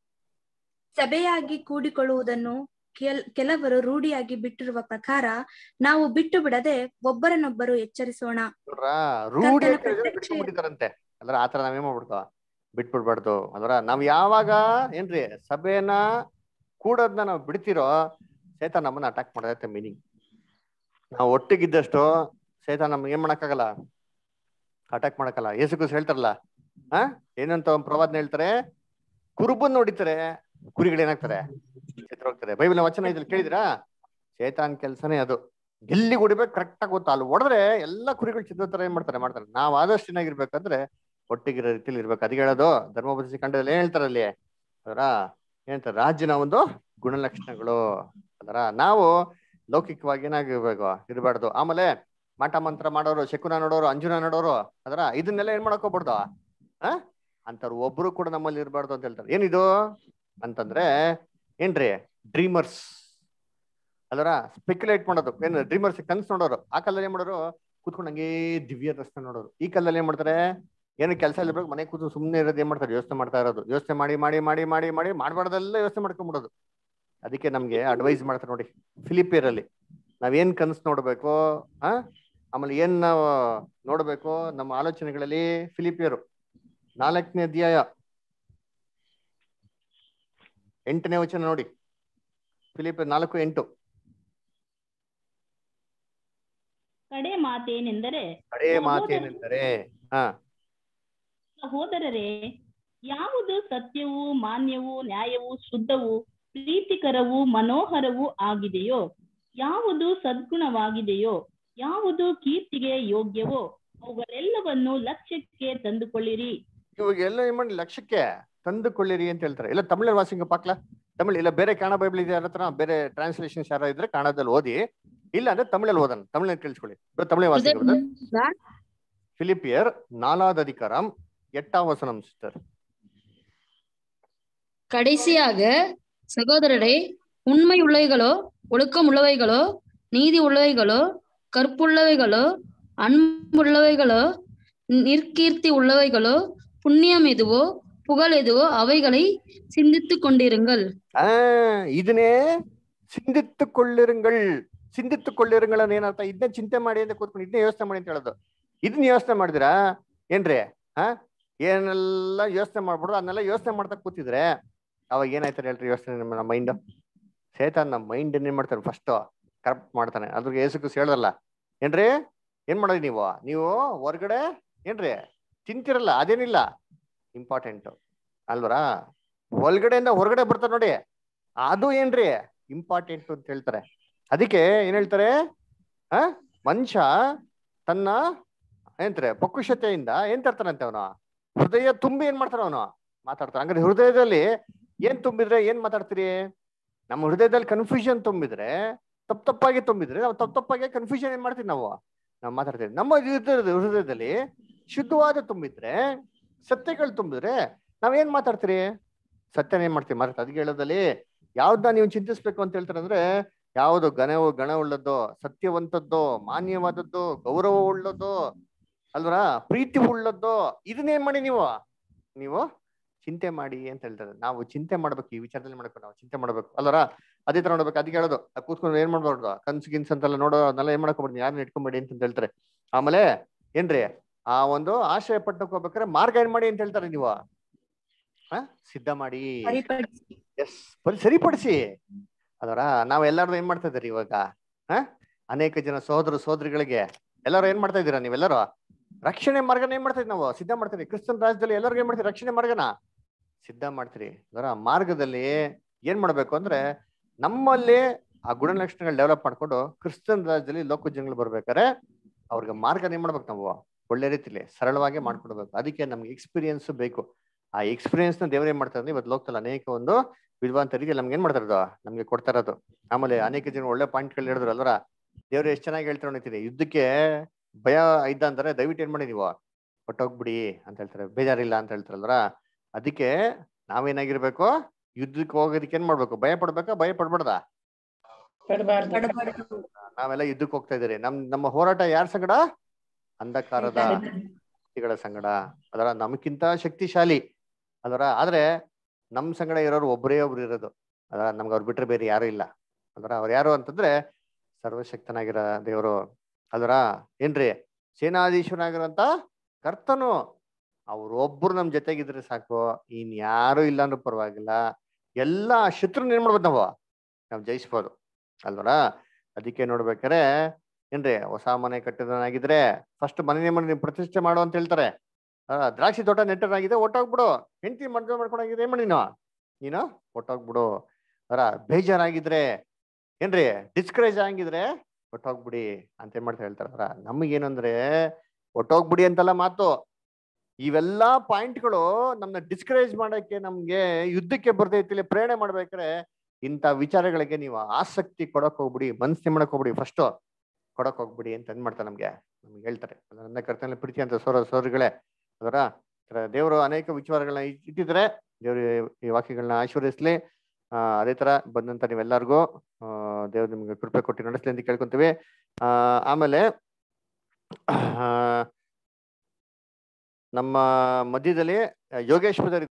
ಸಭೆಯಾಗಿ ಕೂಡಿಕೊಳ್ಳುವುದನ್ನು ಕೆಲ್- ಕೆಲವರು ರೂಢಿಯಾಗಿ ಬಿಟ್ಟಿರುವ ಪ್ರಕಾರ ನಾವು ಬಿಟ್ಟು ಬಿಡದೆ ಒಬ್ಬರನ್ನೊಬ್ಬರು ಎಚ್ಚರಿಸೋಣ ನೋಡ್ರ ರೂಢಿ ಕರ್ತನ ಪ್ರತ್ಯಕ್ಷ- ಬಿಟ್ಕೊಂಡ್ಬಿಟ್ಟಿದಾರಂತೆ ಅದ್ರ ಆತರ ನಾವೇನ್ ಮಾಡ್ಬಿಡ್ತು ಬಿಟ್ಬಿಡ್ಬಾರ್ದು ಅದ್ರ ನಾವ್ ಯಾವಾಗ ಏನ್ರಿ ಸಭೆನ ಕೂಡೋದ್ನ ನಾವು ಬಿಡ್ತಿರೋ ಸೇತ ನಮ್ಮನ್ನ ಅಟ್ಯಾಕ್ ಮಾಡತ್ತೆ ಮೀನಿಂಗ್ ನಾವು ಒಟ್ಟಿಗಿದ್ದಷ್ಟು ಸೇತ ನಮ್ಗೆ ಏನ್ ಮಾಡಕ್ಕಾಗಲ್ಲ ಅಟ್ಯಾಕ್ ಮಾಡಕ್ಕಲ್ಲ ಯೇಸು ಕ್ರಿಸ್ತ ಹೇಳ್ತಾರಲ್ಲ ಹಾ ಏನಂತ ಒಂದ್ ಪ್ರವಾದನೆ ಹೇಳ್ತಾರೆ ಕುರುಬನ್ ನೋಡಿತಾರೆ ಕುರಿಗಳು ಏನಾಗ್ತಾರೆ ಹೋಗ್ತಾರೆ ಬೈಬಲ್ ವಚನ ಇದ್ರಲ್ಲಿ ಕೇಳಿದಿರಾ ಚೇತಾನ್ ಕೆಲ್ಸನೇ ಅದು ಎಲ್ಲಿ ಹೊಡಿಬೇಕು ಕರೆಕ್ಟ್ ಆಗಿ ಗೊತ್ತಾ ಅಲ್ಲಿ ಹೊಡೆದ್ರೆ ಎಲ್ಲಾ ಕುರಿಗಳು ಚಿತ್ರ ತರ ಏನ್ ಮಾಡ್ತಾರೆ ಮಾಡ್ತಾರೆ ನಾವ್ ಆದಷ್ಟು ಏನಾಗಿರ್ಬೇಕಂದ್ರೆ ಒಟ್ಟಿಗಿರೋ ರೀತಿಲಿ ಇರ್ಬೇಕು ಅದಕ್ಕೆ ಹೇಳೋದು ಧರ್ಮೋಪದೇಶ ಖಂಡದಲ್ಲಿ ಏನ್ ಹೇಳ್ತಾರೆ ಅಲ್ಲಿ ಅದರ ಏನಂತಾರೆ ರಾಜ್ಯನ ಒಂದು ಗುಣಲಕ್ಷಣಗಳು ಅದರ ನಾವು ಲೌಕಿಕವಾಗಿ ಏನಾಗಿರ್ಬೇಕು ಇರಬಾರ್ದು ಆಮೇಲೆ ಮಾಟ ಮಂತ್ರ ಮಾಡೋರು ಶಕುನ ನೋಡೋರು ಅಂಜುನ ನೋಡೋರು ಅದರ ಇದನ್ನೆಲ್ಲ ಏನ್ ಮಾಡಕ್ ಹೋಗ್ಬಾರ್ದು ಆ ಅಂತವ್ರು ಒಬ್ರು ಕೂಡ ನಮ್ಮಲ್ಲಿ ಇರಬಾರ್ದು ಅಂತ ಹೇಳ್ತಾರೆ ಏನಿದು ಅಂತಂದ್ರೆ ಏನ್ರಿ ಡ್ರೀಮರ್ಸ್ ಅದರ ಸ್ಪೆಕ್ಯುಲೇಟ್ ಮಾಡೋದು ಏನು ಡ್ರೀಮರ್ಸ್ ಕನ್ಸ್ ನೋಡೋರು ಆ ಕಾಲದಲ್ಲಿ ಏನ್ ಮಾಡೋರು ಕೂತ್ಕೊಂಡು ಹಂಗೇ ದಿವ್ಯ ದರ್ಶನ ನೋಡೋರು ಈ ಕಾಲದಲ್ಲಿ ಏನ್ ಮಾಡ್ತಾರೆ ಏನು ಕೆಲಸ ಇಲ್ಲಬೇಕು ಮನೆ ಕೂತು ಸುಮ್ಮನೆ ಇರೋದು ಏನ್ ಮಾಡ್ತಾರೆ ಯೋಚನೆ ಮಾಡ್ತಾ ಇರೋದು ಯೋಚನೆ ಮಾಡಿ ಮಾಡಿ ಮಾಡಿ ಮಾಡಿ ಮಾಡಿ ಮಾಡಬಾರ್ದೆಲ್ಲ ಯೋಚನೆ ಮಾಡ್ಕೊಂಡ್ಬಿಡೋದು ಅದಕ್ಕೆ ನಮ್ಗೆ ಅಡ್ವೈಸ್ ಮಾಡ್ತಾರೆ ನೋಡಿ ಫಿಲಿಪಿಯರಲ್ಲಿ ನಾವೇನ್ ಕನ್ಸ್ ನೋಡ್ಬೇಕು ಆ ಆಮೇಲೆ ಏನ್ ನಾವು ನೋಡ್ಬೇಕು ನಮ್ಮ ಆಲೋಚನೆಗಳಲ್ಲಿ ಫಿಲಿಪಿಯರು ನಾಲ್ಕನೇ ಅಧ್ಯಾಯ ಎಂಟನೇ ವಚನ ನೋಡಿ ಫಿಲಿಪ್ ನಾಲ್ಕು ಎಂಟು ಕಡೆ ಮಾತೇನೆಂದರೆ ಕಡೆ ಮಾತೇನೆಂದರೆ ಹಾ ಸಹೋದರರೇ ಯಾವುದು ಸತ್ಯವೂ ಮಾನ್ಯವೂ ನ್ಯಾಯವೂ ಶುದ್ಧವೂ ಪ್ರೀತಿಕರವೂ ಮನೋಹರವೂ ಆಗಿದೆಯೋ ಯಾವುದು ಸದ್ಗುಣವಾಗಿದೆಯೋ ಯಾವುದು ಕೀರ್ತಿಗೆ ಯೋಗ್ಯವೋ ಅವುಗಳೆಲ್ಲವನ್ನು ಲಕ್ಷ್ಯಕ್ಕೆ ತಂದುಕೊಳ್ಳಿರಿ ಇವಾಗ ಎಲ್ಲ ಏನ್ ಮಾಡಿ ಲಕ್ಷ್ಯಕ್ಕೆ ತಂದುಕೊಳ್ಳಿರಿ ಅಂತ ಹೇಳ್ತಾರೆ ಇಲ್ಲ ತಮಿಳಲ್ಲಿ ವಾಸಿಂಗ ಪಾಕ್ಲ ತಮಿಳ್ ಇಲ್ಲ ಬೇರೆ ಕನ್ನಡ ಬೈಬಲ್ ಇದೆ ಯಾರ ಹತ್ರ ಬೇರೆ ಟ್ರಾನ್ಸ್ಲೇಷನ್ಸ್ ಯಾರ ಇದ್ರೆ ಕನ್ನಡದಲ್ಲಿ ಓದಿ ಇಲ್ಲ ಅಂದ್ರೆ ತಮಿಳಲ್ಲಿ ಓದೋಣ ತಮಿಳಲ್ಲಿ ಕೇಳಿಸ್ಕೊಳ್ಳಿ ತಮಿಳೇ ವಾಸಿಂಗ பிலிப்பியர் நாலாவது அதிகாரம் எட்டாம் வசனம் சிஸ்டர் கடைசியாக சகோதரரே உண்மை உள்ளவைகளோ ஒழுக்கம் உள்ளவைகளோ நீதி உள்ளவைகளோ கற்புள்ளவைகளோ அன்புள்ளவைகளோ நிற்கீர்த்தி உள்ளவைகளோ புண்ணியம் எதுவோ புகழ் எதுவோ அவைகளை சிந்தித்துக் கொண்டிருங்கள் ஆஹ் ಇದನ್ನೇ ಸಿಂಧಿತ್ತುಕೊಳ್ಳಿರುங்கள் ಸಿಂಧಿತ್ತುಕೊಳ್ಳಿರುங்கள் ಅಂದ್ರೆ ಏನರ್ಥ ಇದನ್ನ ಚಿಂತೆ ಮಾಡಿ ಅಂತ ಕೂತ್ಕೊಂಡು ಇದನ್ನೇ ಯೋಚನೆ ಮಾಡಿ ಅಂತ ಹೇಳೋದು ಇದನ್ನ ಯೋಚನೆ ಮಾಡಿದಿರಾ ಏನ್ರಿ ಹಾ ಏನೆಲ್ಲ ಯೋಚನೆ ಮಾಡ್ಬಿಡ್ರು ಅದನ್ನೆಲ್ಲ ಯೋಚನೆ ಮಾಡ್ತಾ ಕೂತಿದ್ರೆ ಅವಾಗ ಏನಾಯ್ತಾರೆ ಹೇಳ್ರಿ ಯೋಚನೆ ನಮ್ಮ ಮೈಂಡ್ ಸೇತಾನ್ ನಮ್ಮ ಮೈಂಡ್ ಏನ್ ಮಾಡ್ತಾನೆ ಫಸ್ಟ್ ಕರಪ್ಟ್ ಮಾಡ್ತಾನೆ ಅದ್ರಿಗೆ ಏಸು ಹೇಳಲ್ಲ ಏನ್ರಿ ಏನ್ ಮಾಡೋದು ನೀವು ನೀವು ಹೊರ್ಗಡೆ ಏನ್ರಿ ತಿಂತಿರಲ್ಲ ಅದೇನಿಲ್ಲ ಇಂಪಾರ್ಟೆಂಟ್ ಅಲ್ವರಾ ಒಳಗಡೆಯಿಂದ ಹೊರಗಡೆ ಬರ್ತಾರೆ ನೋಡಿ ಅದು ಏನ್ರಿ ಇಂಪಾರ್ಟೆಂಟ್ ಅಂತ ಹೇಳ್ತಾರೆ ಅದಕ್ಕೆ ಏನ್ ಹೇಳ್ತಾರೆ ಆ ಮನುಷ್ಯ ತನ್ನ ಏನಂತಾರೆ ಪಕ್ಕುಷತೆಯಿಂದ ಏನ್ ತರ್ತಾನಂತೆ ಅವನು ಹೃದಯ ತುಂಬಿ ಏನ್ ಮಾಡ್ತಾನ ಅವನು ಮಾತಾಡ್ತಾನೆ ಹಂಗಾರೆ ಹೃದಯದಲ್ಲಿ ಏನ್ ತುಂಬಿದ್ರೆ ಏನ್ ಮಾತಾಡ್ತೀರಿ ನಮ್ಮ ಹೃದಯದಲ್ಲಿ ಕನ್ಫ್ಯೂಷನ್ ತುಂಬಿದ್ರೆ ತಪ್ಪು ತಪ್ಪಾಗಿ ತುಂಬಿದ್ರೆ ನಾವು ತಪ್ಪು ತಪ್ಪಾಗಿ ಕನ್ಫ್ಯೂಷನ್ ಏನ್ ಮಾಡ್ತೀವಿ ನಾವು ನಾವು ಮಾತಾಡ್ತೀವಿ ನಮ್ಮ ಹೃದಯದ ಹೃದಯದಲ್ಲಿ ಶುದ್ಧವಾದ ತುಂಬಿದ್ರೆ ಸತ್ಯಗಳು ತುಂಬಿದ್ರೆ ನಾವೇನ್ ಮಾತಾಡ್ತೀರಿ ಸತ್ಯನ ಏನ್ ಮಾಡ್ತೀವಿ ಮಾತಾಡ್ತೀವಿ ಅದಕ್ಕೆ ಹೇಳೋದಲ್ಲಿ ಯಾವ್ದನ್ನ ನೀವು ಚಿಂತಿಸ್ಬೇಕು ಅಂತ ಹೇಳ್ತಾರೆ ಅಂದ್ರೆ ಯಾವುದು ಗಣವು ಗಣ ಉಳ್ಳದ್ದು ಸತ್ಯವಂತದ್ದು ಮಾನ್ಯವಾದದ್ದು ಗೌರವ ಉಳ್ಳದ್ದು ಅಲ್ವರ ಪ್ರೀತಿ ಉಳ್ಳದ್ದು ಇದನ್ನೇನ್ ಮಾಡಿ ನೀವು ನೀವು ಚಿಂತೆ ಮಾಡಿ ಅಂತ ಹೇಳ್ತಾರೆ ನಾವು ಚಿಂತೆ ಮಾಡ್ಬೇಕು ಈ ವಿಚಾರದಲ್ಲಿ ಮಾಡ್ಬೇಕು ನಾವು ಚಿಂತೆ ಮಾಡ್ಬೇಕು ಅಲ್ವರ ಅದೇ ತರ ನೋಡ್ಬೇಕು ಅದಕ್ಕೆ ಹೇಳೋದು ಆ ಕೂತ್ಕೊಂಡು ಏನ್ ಮಾಡ್ಬಾರ್ದು ಕನ್ಸು ಗಿನ್ಸ್ ಅಂತೆಲ್ಲ ನೋಡೋ ಅದನ್ನೆಲ್ಲ ಏನ್ ಮಾಡ್ಕೊಬಾರ್ದು ಯಾರನ್ನ ಇಟ್ಕೊಂಬೇಡಿ ಅಂತ ಹೇಳ್ತಾರೆ ಆಮೇಲೆ ಏನ್ರಿ ಆ ಒಂದು ಆಶ್ರಯ ಪಟ್ಟಣಕ್ಕೆ ಹೋಗ್ಬೇಕಾದ್ರೆ ಮಾರ್ಗ ಏನ್ ಮಾಡಿ ಅಂತ ಹೇಳ್ತಾರೆ ನೀವು ಆ ಸಿದ್ಧ ಮಾಡಿ ಸರಿಪಡಿಸಿ ಎಸ್ ಸರಿಪಡಿಸಿ ಅದರ ನಾವ್ ಎಲ್ಲಾರು ಏನ್ ಮಾಡ್ತಾ ಇದ್ದೀರಿ ಇವಾಗ ಹ ಅನೇಕ ಜನ ಸಹೋದರ ಸಹೋದರಿಗಳಿಗೆ ಎಲ್ಲರೂ ಏನ್ ಮಾಡ್ತಾ ಇದ್ದೀರಾ ನೀವೆಲ್ಲರೂ ರಕ್ಷಣೆ ಮಾರ್ಗನ ಏನ್ ಮಾಡ್ತಾ ಇದ್ದೀವಿ ನಾವು ಸಿದ್ಧ ಮಾಡ್ತೀರಿ ಕ್ರಿಸ್ತನ್ ರಾಜ್ಯದಲ್ಲಿ ಎಲ್ಲರಿಗೂ ಏನ್ ಮಾಡ್ತೀರಿ ರಕ್ಷಣೆ ಮಾರ್ಗನ ಸಿದ್ಧ ಮಾಡ್ತೀರಿ ಅದರ ಮಾರ್ಗದಲ್ಲಿ ಏನ್ ಮಾಡ್ಬೇಕು ಅಂದ್ರೆ ನಮ್ಮಲ್ಲಿ ಆ ಗುಣಲಕ್ಷಣಗಳು ಡೆವಲಪ್ ಮಾಡ್ಕೊಂಡು ಕ್ರಿಸ್ತನ್ ರಾಜ್ಯದಲ್ಲಿ ಲೋಕ ಜನಗಳು ಬರ್ಬೇಕಾದ್ರೆ ಅವ್ರಿಗೆ ಮಾರ್ಗನ ಏನ್ ಮಾಡ್ಬೇಕು ನಾವು ಒಳ್ಳೆ ರೀತಿಲಿ ಸರಳವಾಗಿ ಮಾಡ್ಕೊಡ್ಬೇಕು ಅದಕ್ಕೆ ನಮ್ಗೆ ಎಕ್ಸ್ಪೀರಿಯನ್ಸ್ ಬೇಕು ಆ ಎಕ್ಸ್ಪೀರಿಯನ್ಸ್ ನ ದೇವ್ರ ಏನ್ ಮಾಡ್ತಾರೆ ಇವತ್ತು ಲೋಕದಲ್ಲಿ ಅನೇಕ ಒಂದು ವಿದ್ವಾಂತ ರೀತಿಯಲ್ಲಿ ನಮ್ಗೆ ಏನ್ ಮಾಡ್ತಾ ಇರೋದು ನಮ್ಗೆ ಕೊಡ್ತಾ ಇರೋದು ಆಮೇಲೆ ಅನೇಕ ಜನ ಒಳ್ಳೆ ಪಾಯಿಂಟ್ಗಳು ಹೇಳಿದ್ರು ಅಲ್ವರ ದೇವ್ರು ಎಷ್ಟು ಚೆನ್ನಾಗಿ ಹೇಳ್ತಾರೆ ನೋಡ್ತೀನಿ ಯುದ್ಧಕ್ಕೆ ಭಯ ಇದ್ದ ಅಂತಾರೆ ದಯವಿಟ್ಟು ಏನ್ ಮಾಡಿ ನೀವು ಹೊಟ್ಟೋಗ್ಬಿಡಿ ಅಂತ ಹೇಳ್ತಾರೆ ಬೇಜಾರಿಲ್ಲ ಅಂತ ಹೇಳ್ತಾರಲ್ವರ ಅದಕ್ಕೆ ನಾವೇನಾಗಿರ್ಬೇಕು ಯುದ್ಧಕ್ಕೆ ಹೋಗೋದಕ್ಕೆ ಏನ್ ಮಾಡ್ಬೇಕು ಭಯ ಪಡ್ಬೇಕಾ ಭಯ ಪಡ್ಬಾರ್ದಾ ನಾವೆಲ್ಲ ಯುದ್ಧಕ್ಕೆ ಹೋಗ್ತಾ ಇದೀರಿ ನಮ್ ನಮ್ಮ ಹೋರಾಟ ಯಾರ ಸಂಗಡ ಅಂಧಕಾರದ ಶಕ್ತಿಗಳ ಸಂಗಡ ಅದರ ನಮಕ್ಕಿಂತ ಶಕ್ತಿಶಾಲಿ ಅದರ ಆದ್ರೆ ನಮ್ ಸಂಗಡ ಇರೋರು ಒಬ್ಬರೇ ಒಬ್ರು ಇರೋದು ಅದರ ನಮ್ಗೆ ಅವ್ರು ಬಿಟ್ರೆ ಬೇರೆ ಯಾರು ಇಲ್ಲ ಅದರ ಅವ್ರು ಯಾರು ಅಂತಂದ್ರೆ ಸರ್ವಶಕ್ತನಾಗಿರೋ ದೇವರು ಅದರ ಏನ್ರಿ ಸೇನಾಧೀಶ್ವರನಾಗಿರೋಂತ ಕರ್ತನು ಅವ್ರು ಒಬ್ರು ನಮ್ ಜೊತೆಗಿದ್ರೆ ಸಾಕು ಇನ್ ಯಾರು ಇಲ್ಲ ಅಂದ್ರೂ ಪರವಾಗಿಲ್ಲ ಎಲ್ಲಾ ಶತ್ರುನ ಏನ್ ಮಾಡ್ಬೋದು ನಾವು ನಾವು ಜಯಿಸ್ಬೋದು ಅಲ್ವರ ಅದಕ್ಕೆ ನೋಡ್ಬೇಕಾರೆ ಏನ್ರಿ ಹೊಸ ಮನೆ ಕಟ್ಟಿದನಾಗಿದ್ರೆ ಫಸ್ಟ್ ಮನೆ ಮನೆ ನೀವು ಪ್ರತಿಷ್ಠೆ ಮಾಡು ಅಂತ ಹೇಳ್ತಾರೆ ಆ, ದ್ರಾಕ್ಷಿ ತೋಟ ನೆಟ್ಟನಾಗಿದೆ ಒಟ್ಟೋಗ್ಬಿಡು ಹೆಂಡತಿ ಮದ್ವೆ ಮಾಡ್ಕೊಂಡಾಗಿದೆ ಏನ್ ಮಾಡಿ ನೀನು ನೀನು ಒಟ್ಟೋಗ್ಬಿಡು ಅದರ ಬೇಜಾರಾಗಿದ್ರೆ ಏನ್ರಿ ಡಿಸ್ಕರೇಜ್ ಆಗಿದ್ರೆ ಒಟ್ಟೋಗ್ಬಿಡಿ ಅಂತ ಏನ್ ಮಾಡ್ತಾ ಹೇಳ್ತಾರ ನಮಗೇನಂದ್ರೆ ಒಟ್ಟೋಗ್ಬಿಡಿ ಅಂತಲ್ಲ ಮಾತು ಇವೆಲ್ಲಾ ಪಾಯಿಂಟ್ಗಳು ನಮ್ನ ಡಿಸ್ಕರೇಜ್ ಮಾಡಕ್ಕೆ ನಮ್ಗೆ ಯುದ್ಧಕ್ಕೆ ಬರ್ತೈತಿಲಿ ಪ್ರೇರಣೆ ಮಾಡ್ಬೇಕಾದ್ರೆ ಇಂಥ ವಿಚಾರಗಳಿಗೆ ನೀವು ಆಸಕ್ತಿ ಕೊಡಕ್ ಹೋಗ್ಬಿಡಿ ಮನಸ್ಸು ಮಾಡಕ್ ಹೋಗ್ಬಿಡಿ ಫಸ್ಟ್ ಕೊಡಕ್ ಹೋಗ್ಬಿಡಿ ಅಂತ ಏನ್ ಮಾಡ್ತಾರೆ ನಮ್ಗೆ ನಮ್ಗೆ ಹೇಳ್ತಾರೆ ನನ್ನ ಕರ್ತನಲ್ಲಿ ಪ್ರೀತಿ ಅಂತ ಸೋರ ಸೋದರಿಗಳೇ ಅದರ ದೇವರು ಅನೇಕ ವಿಚಾರಗಳನ್ನ ಇಟ್- ಇಟ್ಟಿದ್ದಾರೆ ದೇವರು ಈ ವಾಕ್ಯಗಳನ್ನ ಆಶೀರ್ವದಿಸ್ಲಿ ಆ ಅದೇ ತರ ಬಂದಂತ ನೀವೆಲ್ಲರಿಗೂ ಆ ದೇವ್ರು ನಿಮ್ಗೆ ಕೃಪೆ ಕೊಟ್ಟು ನಡೆಸ್ಲಿ ಅಂತ ಕೇಳ್ಕೊಂತೀವಿ ಆ ಆಮೇಲೆ ಆ, ನಮ್ಮ ಮಧ್ಯದಲ್ಲಿ ಯೋಗೇಶ್ವರ